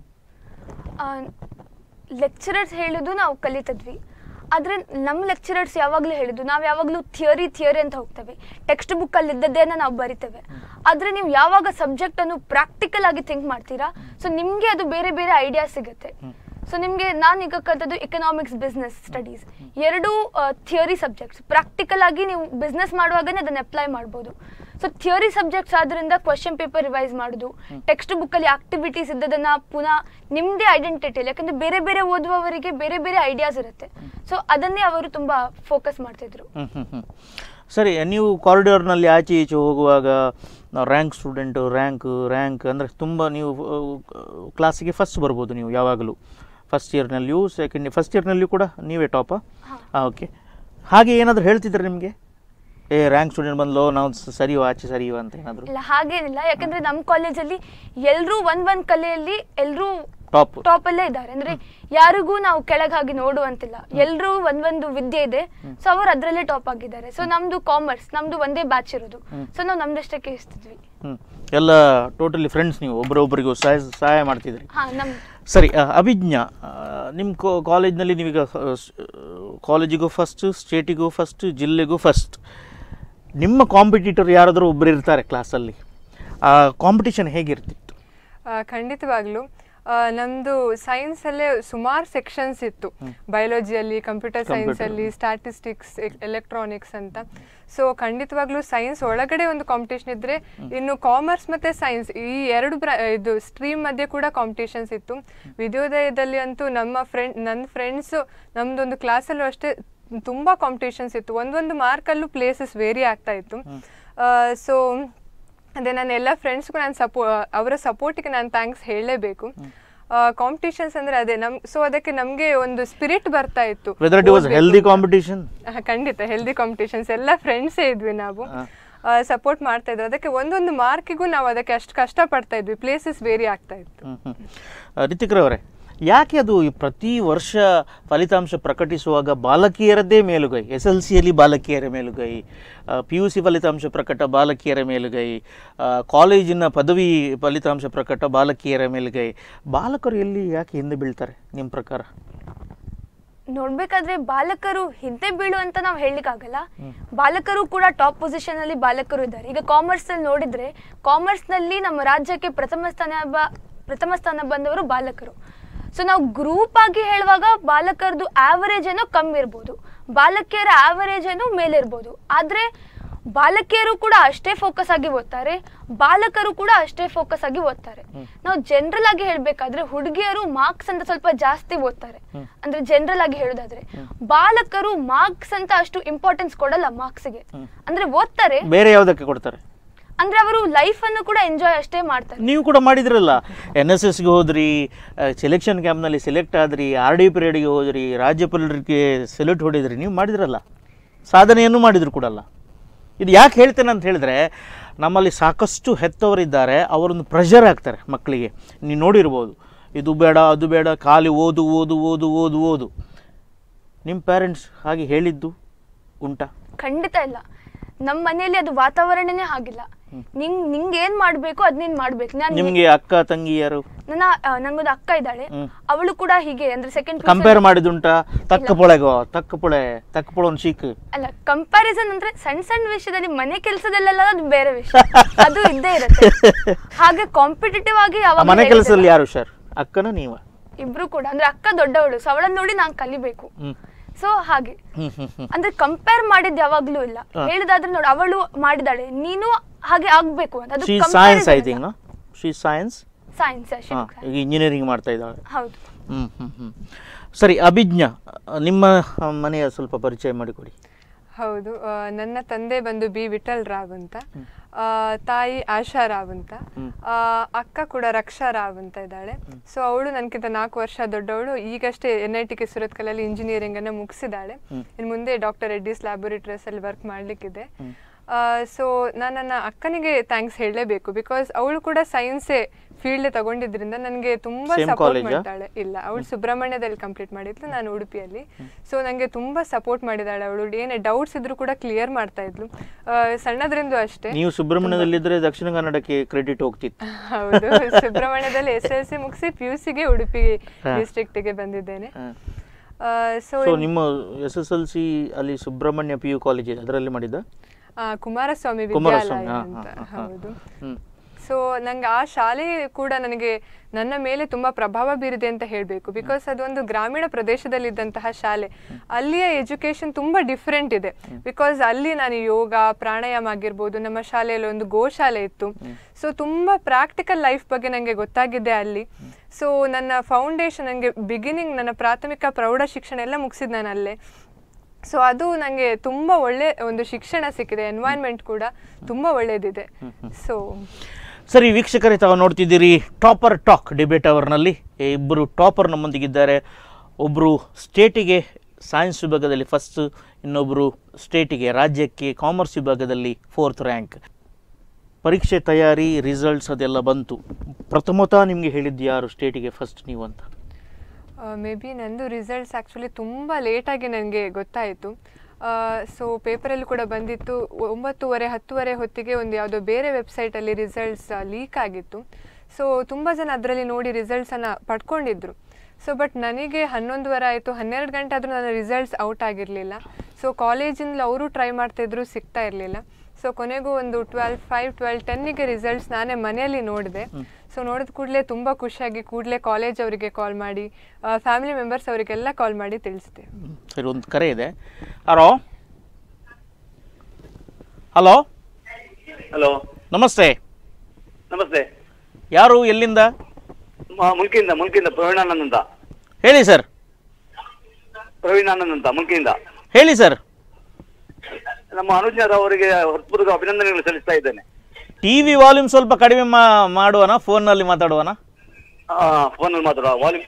ಲೆಕ್ಚರರ್ಸ್ ಹೇಳುದು ನಾವು ಕಲಿತಿದ್ವಿ ಆದ್ರೆ ನಮ್ಮ ಲೆಕ್ಚರರ್ಸ್ ಯಾವಾಗಲೂ ಹೇಳಿದ್ದು ನಾವು ಯಾವಾಗಲೂ ಥಿಯರಿ ಥಿಯರಿ ಅಂತ ಹೋಗ್ತೇವೆ ಟೆಕ್ಸ್ಟ್ ಬುಕ್ ಅಲ್ಲಿ ಇದ್ದದ್ದೇನ ನಾವು ಬರಿತೇವೆ ಆದ್ರೆ ನೀವು ಯಾವಾಗ ಸಬ್ಜೆಕ್ಟ್ ಅನ್ನು ಪ್ರಾಕ್ಟಿಕಲ್ ಆಗಿ ಥಿಂಕ್ ಮಾಡ್ತೀರಾ ಸೊ ನಿಮ್ಗೆ ಅದು ಬೇರೆ ಬೇರೆ ಐಡಿಯಾ ಸಿಗುತ್ತೆ ಸೊ ನಿಮ್ಗೆ ನಾನು ಈಗ ಕಲ್ತದ್ದು ಎಕನಾಮಿಕ್ಸ್ ಬಿಸ್ನೆಸ್ ಸ್ಟಡೀಸ್ ಎರಡು ಥಿಯರಿ ಸಬ್ಜೆಕ್ಟ್ಸ್ ಪ್ರಾಕ್ಟಿಕಲ್ ಆಗಿ ನೀವು ಬಿಸ್ನೆಸ್ ಮಾಡುವಾಗನೇ ಅದನ್ನ ಅಪ್ಲೈ ಮಾಡ್ಬೋದು ಸೊ ಥಿಯರಿ ಸಬ್ಜೆಕ್ಟ್ಸ್ ಆದ್ರಿಂದ ಕ್ವಶನ್ ಪೇಪರ್ ರಿವೈಸ್ ಮಾಡೋದು ಟೆಕ್ಸ್ಟ್ ಬುಕ್ ಅಲ್ಲಿ ಆಕ್ಟಿವಿಟೀಸ್ ಇದ್ದದನ್ನ ಪುನಃ ನಿಮ್ದೇ ಐಡೆಂಟಿಟಿ ಯಾಕಂದ್ರೆ ಬೇರೆ ಬೇರೆ ಓದುವವರಿಗೆ ಬೇರೆ ಬೇರೆ ಐಡಿಯಾಸ್ ಇರುತ್ತೆ ಸೊ ಅದನ್ನೇ ಅವರು ತುಂಬಾ ಫೋಕಸ್ ಮಾಡ್ತಿದ್ರು ಹ್ಮ್, ಹ್ಮ್, ಹ್ಮ್. ಸರಿ ನೀವು ಕಾರಿಡಾರ್ನಲ್ಲಿ ಆಚೆ ಈಚೆ ಹೋಗುವಾಗ ರ್ಯಾಂಕ್ ಸ್ಟೂಡೆಂಟು ರ್ಯಾಂಕ್ ರ್ಯಾಂಕ್ ಅಂದರೆ ತುಂಬ ನೀವು ಕ್ಲಾಸಿಗೆ ಫಸ್ಟ್ ಬರ್ಬೋದು ನೀವು ಯಾವಾಗಲೂ ಫಸ್ಟ್ ಇಯರ್ನಲ್ಲಿಯೂ ಸೆಕೆಂಡ್ ಫಸ್ಟ್ ಇಯರ್ನಲ್ಲಿಯೂ ಕೂಡ ನೀವೇ ಟಾಪಾ ಹಾ. ಹಾಂ ಓಕೆ ಹಾಗೆ ಏನಾದರೂ ಹೇಳ್ತಿದ್ರೆ ನಿಮಗೆ ಏ ರ್ಯಾಂಕ್ ಸ್ಟೂಡೆಂಟ್ ಬಂದ್ಲೋ ನಾವು ಸ- ಸರಿಯೋ ಆಚೆ ಸರಿಯೋ ಅಂತ ಏನಾದರೂ ಇಲ್ಲ ಹಾಗೇನಿಲ್ಲ ಯಾಕಂದ್ರೆ ನಮ್ಮ ಕಾಲೇಜಲ್ಲಿ ಎಲ್ಲರೂ ಒಂದ್ ಒಂದ್ ಕಲೆಯಲ್ಲಿ ಎಲ್ಲರೂ ಟಾಪ್ ಟಾಪ್ ಅಲ್ಲೇ ಇದ್ದಾರೆ ಅಂದ್ರೆ ಯಾರಿಗೂ ನಾವು ಕೆಳಗ್ ಹಾಗೆ ನೋಡುವಂತಿಲ್ಲ ಎಲ್ರೂ ಒಂದೊಂದು ವಿದ್ಯೆ ಇದೆ ಸೊ ಅವ್ರು ಅದ್ರಲ್ಲೇ ಟಾಪ್ ಆಗಿದ್ದಾರೆ ಸೊ ನಮ್ದು ಕಾಮರ್ಸ್ ನಮ್ದು ಒಂದೇ ಬ್ಯಾಚ್ ಇರೋದು ಸೊ ನಾವು ನಮ್ದಷ್ಟಕ್ಕೆ ಇರ್ತಿದ್ವಿ ಹ್ಞೂ ಎಲ್ಲ ಟೋಟಲಿ ಫ್ರೆಂಡ್ಸ್ ನೀವು ಒಬ್ಬರೊಬ್ಬರಿಗೂ ಸಹಾಯ ಸಹಾಯ ಮಾಡ್ತಿದ್ರಿ ಹಾ ನಮ್ ಸರಿ ಅ, ಅಭಿಜ್ಞಾ ಆ, ನಿಮ್ಮ ಕೋ ಕಾಲೇಜ್ನಲ್ಲಿ ನೀವೀಗ ಕಾಲೇಜಿಗೂ ಫಸ್ಟ್ ಸ್ಟೇಟಿಗೂ ಫಸ್ಟ್ ಜಿಲ್ಲೆಗೂ ಫಸ್ಟ್ ನಿಮ್ಮ ಕಾಂಪಿಟೇಟರ್ ಯಾರಾದರೂ ಒಬ್ಬರು ಇರ್ತಾರೆ ಕ್ಲಾಸಲ್ಲಿ ಆ ಕಾಂಪಿಟಿಷನ್ ಹೇಗಿರ್ತಿತ್ತು ಆ, ಖಂಡಿತವಾಗ್ಲೂ ಆ, ನಮ್ದು ಸೈನ್ಸ್ ಅಲ್ಲೇ ಸುಮಾರು ಸೆಕ್ಷನ್ಸ್ ಇತ್ತು ಬಯಾಲಜಿಯಲ್ಲಿ ಕಂಪ್ಯೂಟರ್ ಸೈನ್ಸ್ ಅಲ್ಲಿ ಸ್ಟ್ಯಾಟಿಸ್ಟಿಕ್ಸ್ ಎಲೆಕ್ಟ್ರಾನಿಕ್ಸ್ ಅಂತ ಸೊ ಖಂಡಿತವಾಗ್ಲೂ ಸೈನ್ಸ್ ಒಳಗಡೆ ಒಂದು ಕಾಂಪಿಟೇಷನ್ ಇದ್ರೆ ಇನ್ನು ಕಾಮರ್ಸ್ ಮತ್ತೆ ಸೈನ್ಸ್ ಈ ಎರಡು ಬ್ರ ಇದು ಸ್ಟ್ರೀಮ್ ಮಧ್ಯೆ ಕೂಡ ಕಾಂಪಿಟೇಷನ್ಸ್ ಇತ್ತು ವಿದ್ಯೋದಯದಲ್ಲಿ ಅಂತೂ ನಮ್ಮ ಫ್ರೆಂಡ್ ನನ್ನ ಫ್ರೆಂಡ್ಸ್ ನಮ್ದೊಂದು ಕ್ಲಾಸಲ್ಲೂ ಅಷ್ಟೇ ತುಂಬಾ ಕಾಂಪಿಟೇಷನ್ಸ್ ಇತ್ತು ಒಂದೊಂದು ಮಾರ್ಕಲ್ಲೂ ಪ್ಲೇಸಸ್ ವೇರಿ ಆಗ್ತಾ ಇತ್ತು ಸೊ ಅದೇ ನನ್ನ ಎಲ್ಲ ಫ್ರೆಂಡ್ಸ್ಗೂ ನಾನು ಸಪೋ ಅವರ ಸಪೋರ್ಟಿಗೆ ನಾನು ಥ್ಯಾಂಕ್ಸ್ ಹೇಳಲೇಬೇಕು ಕಾಂಪಿಟೇಷನ್ಸ್ ಅಂದ್ರೆ ಅದೇ ನಮ್ ಸೊ ಅದಕ್ಕೆ ನಮಗೆ ಒಂದು ಸ್ಪಿರಿಟ್ ಬರ್ತಾ ಇತ್ತು ವೆದರ್ ಇಟ್ ವಾಸ್ ಓದ್ಬೇಕು ಹೆಲ್ದಿ ಅಂತ. ಕಾಂಪಿಟೇಷನ್ ಆ, ಖಂಡಿತ ಹೆಲ್ದಿ ಕಾಂಪಿಟೇಷನ್ಸ್ ಎಲ್ಲ ಫ್ರೆಂಡ್ಸೇ ಇದ್ವಿ ನಾವು ಸಪೋರ್ಟ್ ಮಾಡ್ತಾ ಇದ್ವಿ ಅದಕ್ಕೆ ಒಂದೊಂದು ಮಾರ್ಕಿಗೂ ನಾವು ಅದಕ್ಕೆ ಅಷ್ಟು ಕಷ್ಟ ಪಡ್ತಾ ಇದ್ವಿ ಪ್ಲೇಸಸ್ ವೇರಿ ಆಗ್ತಾ ಇತ್ತು ರಿತಿಕ್ರವರೇ ಯಾಕೆ ಅದು ಈ ಪ್ರತಿ ವರ್ಷ ಫಲಿತಾಂಶ ಪ್ರಕಟಿಸುವಾಗ ಬಾಲಕಿಯರದ್ದೇ ಮೇಲುಗೈ ಎಸ್ ಎಲ್ ಸಿಯಲ್ಲಿ ಬಾಲಕಿಯರ ಮೇಲುಗೈ ಪಿ ಯು ಸಿ ಫಲಿತಾಂಶ ಪ್ರಕಟ ಬಾಲಕಿಯರ ಮೇಲುಗೈ ಆ, ಕಾಲೇಜಿನ ಪದವಿ ಫಲಿತಾಂಶ ಪ್ರಕಟ ಬಾಲಕಿಯರ ಮೇಲುಗೈ ಬಾಲಕರು ಎಲ್ಲಿ ಯಾಕೆ ಹಿಂದೆ ಬೀಳ್ತಾರೆ ನಿಮ್ಮ ಪ್ರಕಾರ ನೋಡ್ಬೇಕಾದ್ರೆ ಬಾಲಕರು ಹಿಂದೆ ಬೀಳು ಅಂತ ನಾವು ಹೇಳಲಿಕ್ಕಾಗಲ್ಲ ಬಾಲಕರು ಕೂಡ ಟಾಪ್ ಪೊಸಿಷನ್ ಅಲ್ಲಿ ಬಾಲಕರು ಇದ್ದಾರೆ ಈಗ ಕಾಮರ್ಸ್ ಅಲ್ಲಿ ನೋಡಿದ್ರೆ ಕಾಮರ್ಸ್ ನಲ್ಲಿ ನಮ್ಮ ರಾಜ್ಯಕ್ಕೆ ಪ್ರಥಮ ಸ್ಥಾನ ಬ- ಪ್ರಥಮ ಸ್ಥಾನ ಬಂದವರು ಬಾಲಕರು ಸೊ ನಾವು ಗ್ರೂಪ್ ಆಗಿ ಹೇಳುವಾಗ ಬಾಲಕರದು ಆವರೇಜ್ ಏನೋ ಕಮ್ಮಿ ಇರ್ಬೋದು ಬಾಲಕಿಯರ ಆವರೇಜ್ ಏನೋ ಮೇಲೆ ಇರ್ಬೋದು ಆದ್ರೆ ಬಾಲಕಿಯರು ಕೂಡ ಅಷ್ಟೇ ಫೋಕಸ್ ಆಗಿ ಓದ್ತಾರೆ ಬಾಲಕರು ಕೂಡ ಅಷ್ಟೇ ಫೋಕಸ್ ಆಗಿ ಓದ್ತಾರೆ ನಾವು ಜನರಲ್ ಆಗಿ ಹೇಳ್ಬೇಕಾದ್ರೆ ಹುಡುಗಿಯರು ಮಾರ್ಕ್ಸ್ ಅಂತ ಸ್ವಲ್ಪ ಜಾಸ್ತಿ ಓದ್ತಾರೆ ಅಂದ್ರೆ ಜನರಲ್ ಆಗಿ ಹೇಳೋದಾದ್ರೆ ಬಾಲಕರು ಮಾರ್ಕ್ಸ್ ಅಂತ ಅಷ್ಟು ಇಂಪಾರ್ಟೆನ್ಸ್ ಕೊಡಲ್ಲ ಮಾರ್ಕ್ಸ್ಗೆ ಅಂದ್ರೆ ಓದ್ತಾರೆ ಬೇರೆ ಯಾವುದಕ್ಕೆ ಕೊಡ್ತಾರೆ ಅಂದ್ರೆ ಅವರು ಲೈಫ್ ಅನ್ನು ಕೂಡ ಎಂಜಾಯ್ ಅಷ್ಟೇ ಮಾಡ್ತಾರೆ ನೀವು ಕೂಡ ಮಾಡಿದ್ರಲ್ಲ ಎನ್ ಎಸ್ ಎಸ್ಗೆ ಹೋದ್ರಿ ಸೆಲೆಕ್ಷನ್ ಕ್ಯಾಂಪ್ನಲ್ಲಿ ಸೆಲೆಕ್ಟ್ ಆದ್ರಿ ಆರ್ ಡಿ ಪಿರಿಯಡ್ಗೆ ಹೋದ್ರಿ ರಾಜ್ಯಪಾಲರಿಗೆ ಸೆಲೆಕ್ಟ್ ಹೊಡಿದ್ರಿ ನೀವು ಮಾಡಿದ್ರಲ್ಲ ಸಾಧನೆಯನ್ನು ಮಾಡಿದ್ರು ಕೂಡಲ್ಲ ಇದು ಯಾಕೆ ಹೇಳ್ತೇನೆ ಅಂತ ಹೇಳಿದ್ರೆ ನಮ್ಮಲ್ಲಿ ಸಾಕಷ್ಟು ಹೆತ್ತವರಿದ್ದಾರೆ ಅವರೊಂದು ಪ್ರೆಷರ್ ಆಗ್ತಾರೆ ಮಕ್ಕಳಿಗೆ ನೀವು ನೋಡಿರ್ಬೋದು ಇದು ಬೇಡ ಅದು ಬೇಡ ಖಾಲಿ ಓದು ಓದು ಓದು ಓದು ಓದು ನಿಮ್ಮ ಪೇರೆಂಟ್ಸ್ ಹಾಗೆ ಹೇಳಿದ್ದು ಉಂಟಾ ಖಂಡಿತ ಇಲ್ಲ ನಮ್ಮ ಮನೆಯಲ್ಲಿ ಅದು ವಾತಾವರಣನೇ ಆಗಿಲ್ಲ ನಿಂಗ್ ನಿಂಗ್ ಏನ್ ಮಾಡ್ಬೇಕು ಅದ್ ನೀನ್ ಮಾಡ್ಬೇಕು ನಾನು ನಿಮಗೆ ಅಕ್ಕ ತಂಗಿಯರು ನನ್ನ ಆ, ನಂಗೊಂದು ಅಕ್ಕ ಇದ್ದಾಳೆ ಹ್ಮ್. ಅವಳು ಕೂಡ ಹೀಗೆ ಅಂದ್ರೆ ಸೆಕೆಂಡ್ ಕಂಪೇರ್ ಮಾಡಿದುಂಟಾ ತಕ್ಕ ಪೊಳೆಗೋ ತಕ್ಕ ಪೊಳೆ ತಕ್ಕ ಪೊಳೆ ಒಂದು ಶೀಕ್ ಅಲ್ಲ ಕಂಪ್ಯಾರಿಸನ್ ಅಂದ್ರೆ ಸಣ್ಣ ಸಣ್ಣ ವಿಷಯದಲ್ಲಿ ಮನೆ ಕೆಲಸದಲ್ಲೆಲ್ಲ ಅದು ಬೇರೆ ವಿಷಯ ಅದು ಇದ್ದೇ ಇರುತ್ತೆ ಹಾಗೆ ಕಾಂಪಿಟೇಟಿವ್ ಆಗಿ ಆ ಯಾವಾಗ ಮನೆ ಕೆಲಸದಲ್ಲಿ ಯಾರು ಹುಷಾರ್ ಅಕ್ಕನ ನೀವ ಇಬ್ರು ಕೂಡ ಅಂದ್ರೆ ಅಕ್ಕ ದೊಡ್ಡವಳು ಸೊ ಅವಳನ್ನ ನೋಡಿ ನಾನ್ ಕಲಿಬೇಕು ಹ್ಮ್ ಸೊ ಹಾಗೆ ಹ್ಮ್ ಹ್ಮ್ ಹ್ಮ್ ಅಂದ್ರೆ ಕಂಪೇರ್ ಮಾಡಿದ್ ಯಾವಾಗ್ಲೂ ಇಲ್ಲ ಹೇಳಿದಾದ್ರೆ ನೋಡಿ ಅವಳು ಮಾಡಿದಾಳೆ ನೀನು ಹಾಗೆ ಆಗ್ಬೇಕು ಅಂತ ಅದು she science I think she science science ಹಾಂ ಈಗ ಇಂಜಿನಿಯರಿಂಗ್ ಮಾಡ್ತಾ ಇದ್ದಾಳೆ ಹೌದು ಹ್ಮ್ ಹ್ಮ್ ಹ್ಮ್ ಸರಿ ಅಭಿಜ್ಞಾ ನಿಮ್ಮ ಆ, ಮನೆಯ ಸ್ವಲ್ಪ ಪರಿಚಯ ಮಾಡಿಕೊಡಿ ಹೌದು ಆ, ನನ್ನ ತಂದೆ ಬಂದು ಬಿ ವಿಠಲ್ ರಾವ್ ಅಂತ ಆ, ತಾಯಿ ಆಶಾ ರಾವ್ ಅಂತ ಆ, ಅಕ್ಕ ಕೂಡ ರಕ್ಷಾ ರಾವ್ ಅಂತ ಇದ್ದಾಳೆ ಸೊ ಅವಳು ನನಗಿಂತ ನಾಲ್ಕು ವರ್ಷ ದೊಡ್ಡವಳು ಈಗಷ್ಟೇ ಎನ್ ಐ ಟಿ ಕೆ ಸುರತ್ಕಲಲ್ಲಿ ಇಂಜಿನಿಯರಿಂಗ್ ಅನ್ನ ಮುಗಿಸಿದ್ದಾಳೆ ಇನ್ನು ಮುಂದೆ ಡಾಕ್ಟರ್ ರೆಡ್ಡಿಸ್ ಲ್ಯಾಬೋರೇಟರೀಸ್ ಅಲ್ಲಿ ವರ್ಕ್ ಮಾಡ್ಲಿಕ್ಕಿದೆ ಸೊ ನಾನು ನನ್ನ ಅಕ್ಕನಿಗೆ ಥ್ಯಾಂಕ್ಸ್ ಹೇಳಲೇಬೇಕು ಬಿಕಾಸ್ ಅವಳು ಕೂಡ ಸೈನ್ಸೇ ಫೀಲ್ಡ್ ತಗೊಂಡಿದ್ರಿಂದ ನನಗೆ ತುಂಬಾ Same ಸಪೋರ್ಟ್ college ಆ? ಮಾಡ್ತಾಳೆ ಇಲ್ಲ ಅವಳು ಸುಬ್ರಹ್ಮಣ್ಯದಲ್ಲಿ ಕಂಪ್ಲೀಟ್ ಮಾಡಿದ್ಲು ನಾನು ಉಡುಪಿಯಲ್ಲಿ ಸೊ ನನಗೆ ತುಂಬಾ ಸಪೋರ್ಟ್ ಮಾಡಿದಾಳೆ ಅವಳು ಏನೇ ಡೌಟ್ಸ್ ಇದ್ರು ಕೂಡ ಕ್ಲಿಯರ್ ಮಾಡ್ತಾ ಇದ್ಲು ಆ, ಸಣ್ಣದ್ರಿಂದ ಅಷ್ಟೇ ನೀವು ಸುಬ್ರಹ್ಮಣ್ಯದಲ್ಲಿದ್ದರೆ ದಕ್ಷಿಣ ಕನ್ನಡಕ್ಕೆ ಕ್ರೆಡಿಟ್ ಹೋಗ್ತಿತ್ತು ಹೌದು ಸುಬ್ರಹ್ಮಣ್ಯದಲ್ಲಿ ಎಸ್ ಎಲ್ ಸಿ ಮುಗಿಸಿ ಪಿ ಯು ಸಿಗೆ ಉಡುಪಿ ಡಿಸ್ಟ್ರಿಕ್ಟಿಗೆ ಬಂದಿದ್ದೇನೆ ಸೊ ಸೊ ನಿಮ್ಮ ಎಸ್ ಎಸ್ ಎಲ್ ಸಿ ಅಲ್ಲಿ ಸುಬ್ರಹ್ಮಣ್ಯ ಪಿ ಯು ಕಾಲೇಜ್ ಇದೆ ಅದರಲ್ಲಿ ಮಾಡಿದ್ದ ಕುಮಾರಸ್ವಾಮಿ ಕುಮಾರಸ್ವಾಮಿ ವಿದ್ಯಾಲಯ ಹಾ, ಅಂತ ಹಾ, ಹಾ, ಹಾ. ಹೌದು ಹ್ಮ್ ಸೊ ನಂಗೆ ಆ ಶಾಲೆ ಕೂಡ ನನಗೆ ನನ್ನ ಮೇಲೆ ತುಂಬ ಪ್ರಭಾವ ಬೀರಿದೆ ಅಂತ ಹೇಳಬೇಕು ಬಿಕಾಸ್ ಅದೊಂದು ಗ್ರಾಮೀಣ ಪ್ರದೇಶದಲ್ಲಿದ್ದಂತಹ ಶಾಲೆ ಅಲ್ಲಿಯ ಎಜುಕೇಶನ್ ತುಂಬ ಡಿಫ್ರೆಂಟ್ ಇದೆ ಬಿಕಾಸ್ ಅಲ್ಲಿ ನಾನು ಯೋಗ ಪ್ರಾಣಾಯಾಮ ಆಗಿರ್ಬೋದು ನಮ್ಮ ಶಾಲೆಯಲ್ಲಿ ಒಂದು ಗೋಶಾಲೆ ಇತ್ತು ಸೊ ತುಂಬ ಪ್ರಾಕ್ಟಿಕಲ್ ಲೈಫ್ ಬಗ್ಗೆ ನನಗೆ ಗೊತ್ತಾಗಿದೆ ಅಲ್ಲಿ ಸೊ ನನ್ನ ಫೌಂಡೇಶನ್ ನನಗೆ ಬಿಗಿನಿಂಗ್ ನನ್ನ ಪ್ರಾಥಮಿಕ ಪ್ರೌಢ ಶಿಕ್ಷಣ ಎಲ್ಲ ಮುಗಿಸಿದ್ ನಾನು ಅಲ್ಲೇ ಸೊ ಅದು ನನಗೆ ತುಂಬ ಒಳ್ಳೆ ಒಂದು ಶಿಕ್ಷಣ ಸಿಕ್ಕಿದೆ ಎನ್ವೈರ್ನ್ಮೆಂಟ್ ಕೂಡ ತುಂಬ ಒಳ್ಳೇದಿದೆ ಸೊ ಸರಿ ವೀಕ್ಷಕರೇ ತಾವು ನೋಡ್ತಿದ್ದೀರಿ ಟಾಪರ್ ಟಾಕ್ ಡಿಬೇಟ್ ಅವರ್ನಲ್ಲಿ ಇಬ್ಬರು ಟಾಪರ್ ನಮ್ಮೊಂದಿಗಿದ್ದಾರೆ ಒಬ್ಬರು ಸ್ಟೇಟಿಗೆ ಸೈನ್ಸ್ ವಿಭಾಗದಲ್ಲಿ ಫಸ್ಟ್ ಇನ್ನೊಬ್ಬರು ಸ್ಟೇಟಿಗೆ ರಾಜ್ಯಕ್ಕೆ ಕಾಮರ್ಸ್ ವಿಭಾಗದಲ್ಲಿ ಫೋರ್ತ್ ರ್ಯಾಂಕ್ ಪರೀಕ್ಷೆ ತಯಾರಿ ರಿಸಲ್ಟ್ಸ್ ಅದೆಲ್ಲ ಬಂತು ಪ್ರಥಮತಃ ನಿಮಗೆ ಹೇಳಿದ್ದು ಯಾರು ಸ್ಟೇಟಿಗೆ ಫಸ್ಟ್ ನೀವು ಅಂತ ಮೇ ಬಿ ನಂದು ರಿಸಲ್ಟ್ಸ್ ಆ್ಯಕ್ಚುಲಿ ತುಂಬ ಲೇಟಾಗಿ ನನಗೆ ಗೊತ್ತಾಯಿತು ಸೊ ಪೇಪರಲ್ಲಿ ಕೂಡ ಬಂದಿತ್ತು ಒಂಬತ್ತುವರೆ ಹತ್ತುವರೆ ಹೊತ್ತಿಗೆ ಒಂದು ಯಾವುದೋ ಬೇರೆ ವೆಬ್ಸೈಟಲ್ಲಿ ರಿಸಲ್ಟ್ಸ್ ಲೀಕ್ ಆಗಿತ್ತು ಸೊ ತುಂಬ ಜನ ಅದರಲ್ಲಿ ನೋಡಿ ರಿಸಲ್ಟ್ಸನ್ನು ಪಡ್ಕೊಂಡಿದ್ರು ಸೊ ಬಟ್ ನನಗೆ ಹನ್ನೊಂದುವರೆ ಆಯಿತು ಹನ್ನೆರಡು ಗಂಟೆ ಆದರೂ ನನ್ನ ರಿಸಲ್ಟ್ಸ್ ಔಟ್ ಆಗಿರಲಿಲ್ಲ ಸೊ ಕಾಲೇಜಿಂದ ಅವರು ಟ್ರೈ ಮಾಡ್ತಾಯಿದ್ರು ಸಿಗ್ತಾ ಇರಲಿಲ್ಲ ಸೊ ಕೊನೆಗೂ ಒಂದು ಟ್ವೆಲ್ ಫೈವ್ ಟ್ವೆಲ್ ಟೆನ್ನಿಗೆ ರಿಸಲ್ಟ್ಸ್ ನಾನೇ ಮನೆಯಲ್ಲಿ ನೋಡಿದೆ ಸೊ ನೋಡಿದ ಕೂಡಲೇ ತುಂಬ ಖುಷಿಯಾಗಿ ಕೂಡಲೇ ಕಾಲೇಜ್ ಅವರಿಗೆ ಕಾಲ್ ಮಾಡಿ ಫ್ಯಾಮಿಲಿ ಮೆಂಬರ್ಸ್ ಅವರಿಗೆಲ್ಲ ಕಾಲ್ ಮಾಡಿ ತಿಳಿಸಿದೆ ಸರಿ ಒಂದು ಕರೆ ಇದೆ ಹಲೋ ಹಲೋ ಹಲೋ ನಮಸ್ತೆ ನಮಸ್ತೆ ಯಾರು ಎಲ್ಲಿಂದ ಮ- ಮುಲ್ಕಿಯಿಂದ ಮುಲ್ಕಿಯಿಂದ ಪ್ರವೀಣಾನಂದ್ ಅಂತ ಹೇಳಿ ಸರ್ ಪ್ರವೀಣಾನಂದ್ ಅಂತ ಮುಲ್ಕಿಯಿಂದ ಹೇಳಿ ಸರ್ ನಮ್ಮ ಅನುಜ್ ಅವರಿಗೆ ಹೃತ್ಪೂರ್ವಕ ಅಭಿನಂದನೆಗಳು ಸಲ್ಲಿಸ್ತಾ ಇದ್ದೇನೆ ಟಿ ವಿ ವಾಲ್ಯೂಮ್ ಸ್ವಲ್ಪ ಕಡಿಮೆ ಮಾ ಮಾಡುವನ ಫೋನ್ನಲ್ಲಿ ಮಾತಾಡುವನ ಫೋನಲ್ಲಿ ಮಾತ್ರ ವಾಲ್ಯೂಮ್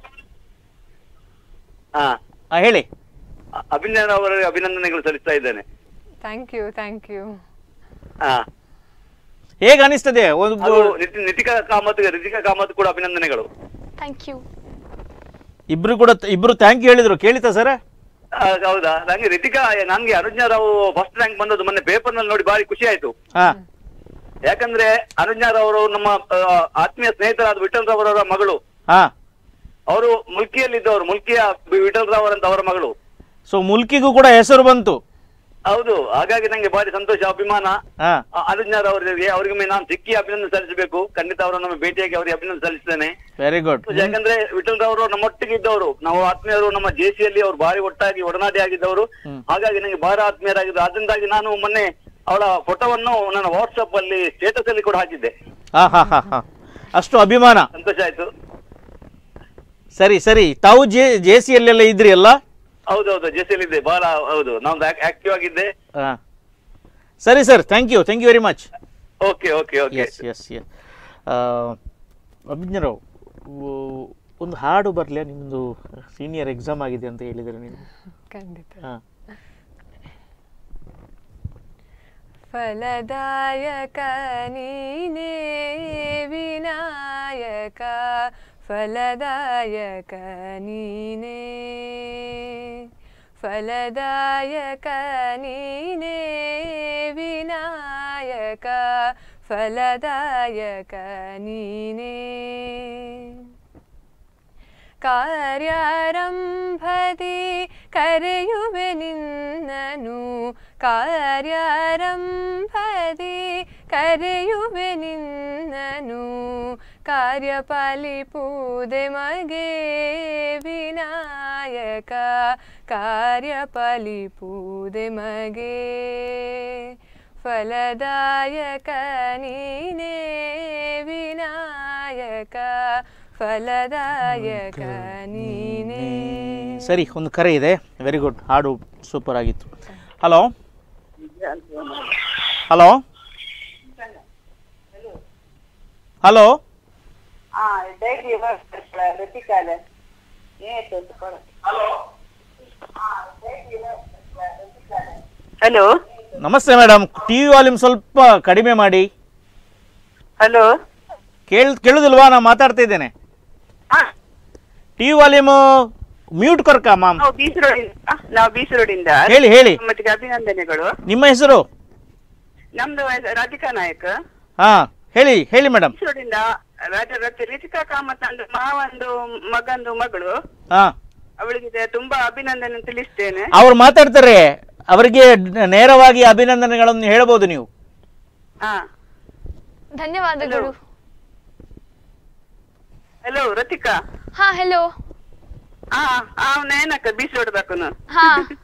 ಹಾ ಹಾಂ ಹೇಳಿ ಅ- ಅಭಿನಂದನ್ ಅವರಿಗೆ ಅಭಿನಂದನೆಗಳು ಸಲ್ಲಿಸ್ತಾ ಇದ್ದೇನೆ ಥ್ಯಾಂಕ್ ಯು ಥ್ಯಾಂಕ್ ಯು ಹಾ ಹೇಗೆ ಅನಿಸ್ತದೆ ಒಂದು ಅದು ನಿತಿ- ನಿತಿಕಾ ಕಾಮತ್ ರಿತಿಕಾ ಕಾಮತ್ ಕೂಡ ಅಭಿನಂದನೆಗಳು ಥ್ಯಾಂಕ್ ಯು ಇಬ್ರು ಕೂಡ ಇಬ್ರು ಥ್ಯಾಂಕ್ ಯು ಹೇಳಿದ್ರು ಕೇಳಿತಾ ಸರ್ ಆ, ಹೌದಾ ನಂಗೆ ರಿತಿಕಾ ನನ್ಗೆ ಅನುಜ್ಞ ರಾವ್ ಫಸ್ಟ್ ರ್ಯಾಂಕ್ ಬಂದದ್ದು ಮೊನ್ನೆ ಪೇಪರ್ ನಲ್ಲಿ ನೋಡಿ ಬಾರಿ ಖುಷಿ ಆಯ್ತು ಹಾ ಯಾಕಂದ್ರೆ ಅನುಜ್ಞ ಅವರು ನಮ್ಮ ಆ, ಆತ್ಮೀಯ ಸ್ನೇಹಿತರಾದ ವಿಠಲ್ ರಾವ್ ಅವರ ಮಗಳು ಹಾ ಅವರು ಮುಲ್ಕಿಯಲ್ಲಿದ್ದವರು ಮುಲ್ಕಿಯ ವಿಠಲ್ ರಾವ್ ಅಂತ ಅವರ ಮಗಳು ಸೊ ಮುಲ್ಕಿಗೂ ಕೂಡ ಹೆಸರು ಬಂತು ಹೌದು ಹಾಗಾಗಿ ನಂಗೆ ಬಾರಿ ಸಂತೋಷ ಅಭಿಮಾನ ಹಾ ಅನುಜ್ಞಾರ್ ಅವರಿಗೆ ಅವರಿಗೆ ನಾನು ಸಿಕ್ಕಿ ಅಭಿನಂದನೆ ಸಲ್ಲಿಸಬೇಕು ಖಂಡಿತ ಅವರನ್ನು ಭೇಟಿಯಾಗಿ ಅವರಿಗೆ ಅಭಿನಂದನೆ ಸಲ್ಲಿಸ್ತೇನೆ ವೆರಿ ಗುಡ್ ಯಾಕಂದ್ರೆ ವಿಠಲ್ ರಾವ್ ನಮ್ಮೊಟ್ಟಿಗೆ ಇದ್ದವರು ನಾವು ಆತ್ಮೀಯರು ನಮ್ಮ ಜೆಸಿಯಲ್ಲಿ ಅವರು ಬಾರಿ ಒಟ್ಟಾಗಿ ಒಡನಾಡಿ ಆಗಿದ್ದವರು ಹಾಗಾಗಿ ನನಗೆ ಬಾರಿ ಆತ್ಮೀಯರಾಗಿದ್ದು ಅದರಿಂದಾಗಿ ನಾನು ಮೊನ್ನೆ ಅವಳ ಫೋಟೋವನ್ನು ನನ್ನ ವಾಟ್ಸ್ಆಪ್ ಅಲ್ಲಿ ಸ್ಟೇಟಸ್ ಅಲ್ಲಿ ಕೂಡ ಹಾಕಿದ್ದೆ ಹಾ ಹಾ ಹಾ ಹಾ ಅಷ್ಟು ಅಭಿಮಾನ ಸಂತೋಷ ಆಯ್ತು ಸರಿ ಸರಿ ತಾವು ಜೆ ಜೆ ಸಿ ಅಲ್ಲೆಲ್ಲ ಇದ್ರಿ ಅಲ್ಲ ಹೌದೌದು ಜೆಸಿಯಲ್ಲಿ ಇದ್ದೆ ಬಹಳ ಹೌದು ನಾನು ಆಕ್ಟಿವ್ ಆಗಿದ್ದೆ ಹಾ ಸರಿ sir thank you thank you very much okay okay okay S S S Abhijna Rao ಒಂದು ಹಾಡು ಬರಲಿ ನಿಮ್ಮದು ಸೀನಿಯರ್ ಎಕ್ಸಾಮ್ ಆಗಿದೆ ಅಂತ ಹೇಳಿದರೆ ನೀವು ಖಂಡಿತ ಹಾಂ ಫಲದಾಯಕ ನೀನೇ ವಿನಾಯಕ ಫಲದಾಯಕ ನೀನೇ ಫಲದಾಯಕ ನೀನೇ ವಿನಾಯಕ ಫಲದಾಯಕ ನೀನೇ ಕಾರ್ಯಾರಂಭದಿ ಕರೆಯುವೆ ನಿನ್ನನು ಕಾರ್ಯಾರಂಭದಿ ಕರೆಯುವೆ ನಿನ್ನನು ಕಾರ್ಯಪಾಲಿಪೂದೆ ಮಗೆ ವಿನಾಯಕ ಕಾರ್ಯಪಾಲಿಪೂದೆ ಮಗೆ ಫಲದಾಯಕ ನೀನೇ ವಿನಾಯಕ ಫಲದಾಯಕ ನೀನೇ ಸರಿ ಒಂದು ಕರೆ ಇದೆ ವೆರಿ ಗುಡ್ ಹಾಡು ಸೂಪರ್ ಆಗಿತ್ತು ಹಲೋ ಹಲೋ ಹಲೋ ಡೈಲಿ ಋತಿಕಾಲ ಹಲೋ ನಮಸ್ತೆ ಮೇಡಮ್ ಟಿ ವಿ ವಾಲ್ಯೂಮ್ ಸ್ವಲ್ಪ ಕಡಿಮೆ ಮಾಡಿ ಹಲೋ ಕೇಳ್ ಕೇಳುದಿಲ್ವಾ ನಾನು ಮಾತಾಡ್ತಾ ಇದ್ದೇನೆ ಟಿ ವಿ ವಾಲ್ಯೂಮ್ ಮ್ಯೂಟ್ ಕೊರ್ಕ ಮಾಮ್ ನಾವು ಬೀಚ್ ರೋಡಿಂದ ನಾವು ಬೀಚ್ ರೋಡಿಂದ ಹೇಳಿ ಹೇಳಿ ಮತ್ತಿಗೆ ಅಭಿನಂದನೆಗಳು ನಿಮ್ಮ ಹೆಸರು ನಮ್ದು ಹೆಸ- ರಾಧಿಕಾ ನಾಯಕ್ ಹಾ ಹೇಳಿ ಹೇಳಿ ಮೇಡಮ್ ಬೀಚ್ ರೋಡಿಂದ ರಾಜ ರತಿ- ರಿತಿಕಾ ಕಾಮತ್ ಅಂದು ಮಾವಂದು ಮಗಂದು ಮಗಳು ಹಾ ಅವಳಿಗೆ ತುಂಬಾ ಅಭಿನಂದನೆ ತಿಳಿಸ್ತೇನೆ ಅವ್ರು ಮಾತಾಡ್ತಾರೆ ಅವರಿಗೆ ನೇರವಾಗಿ ಅಭಿನಂದನೆಗಳನ್ನು ಹೇಳ್ಬೋದು ನೀವು ಹಾ ಧನ್ಯವಾದಗಳು ಹಲೋ ರತಿಕಾ ಹಾ ಹೆಲೋ ಹಾ ಅವನೇನಕ್ಕ ಬೀಸಿ ಹೊಡ್ಬೇಕು ಹಾ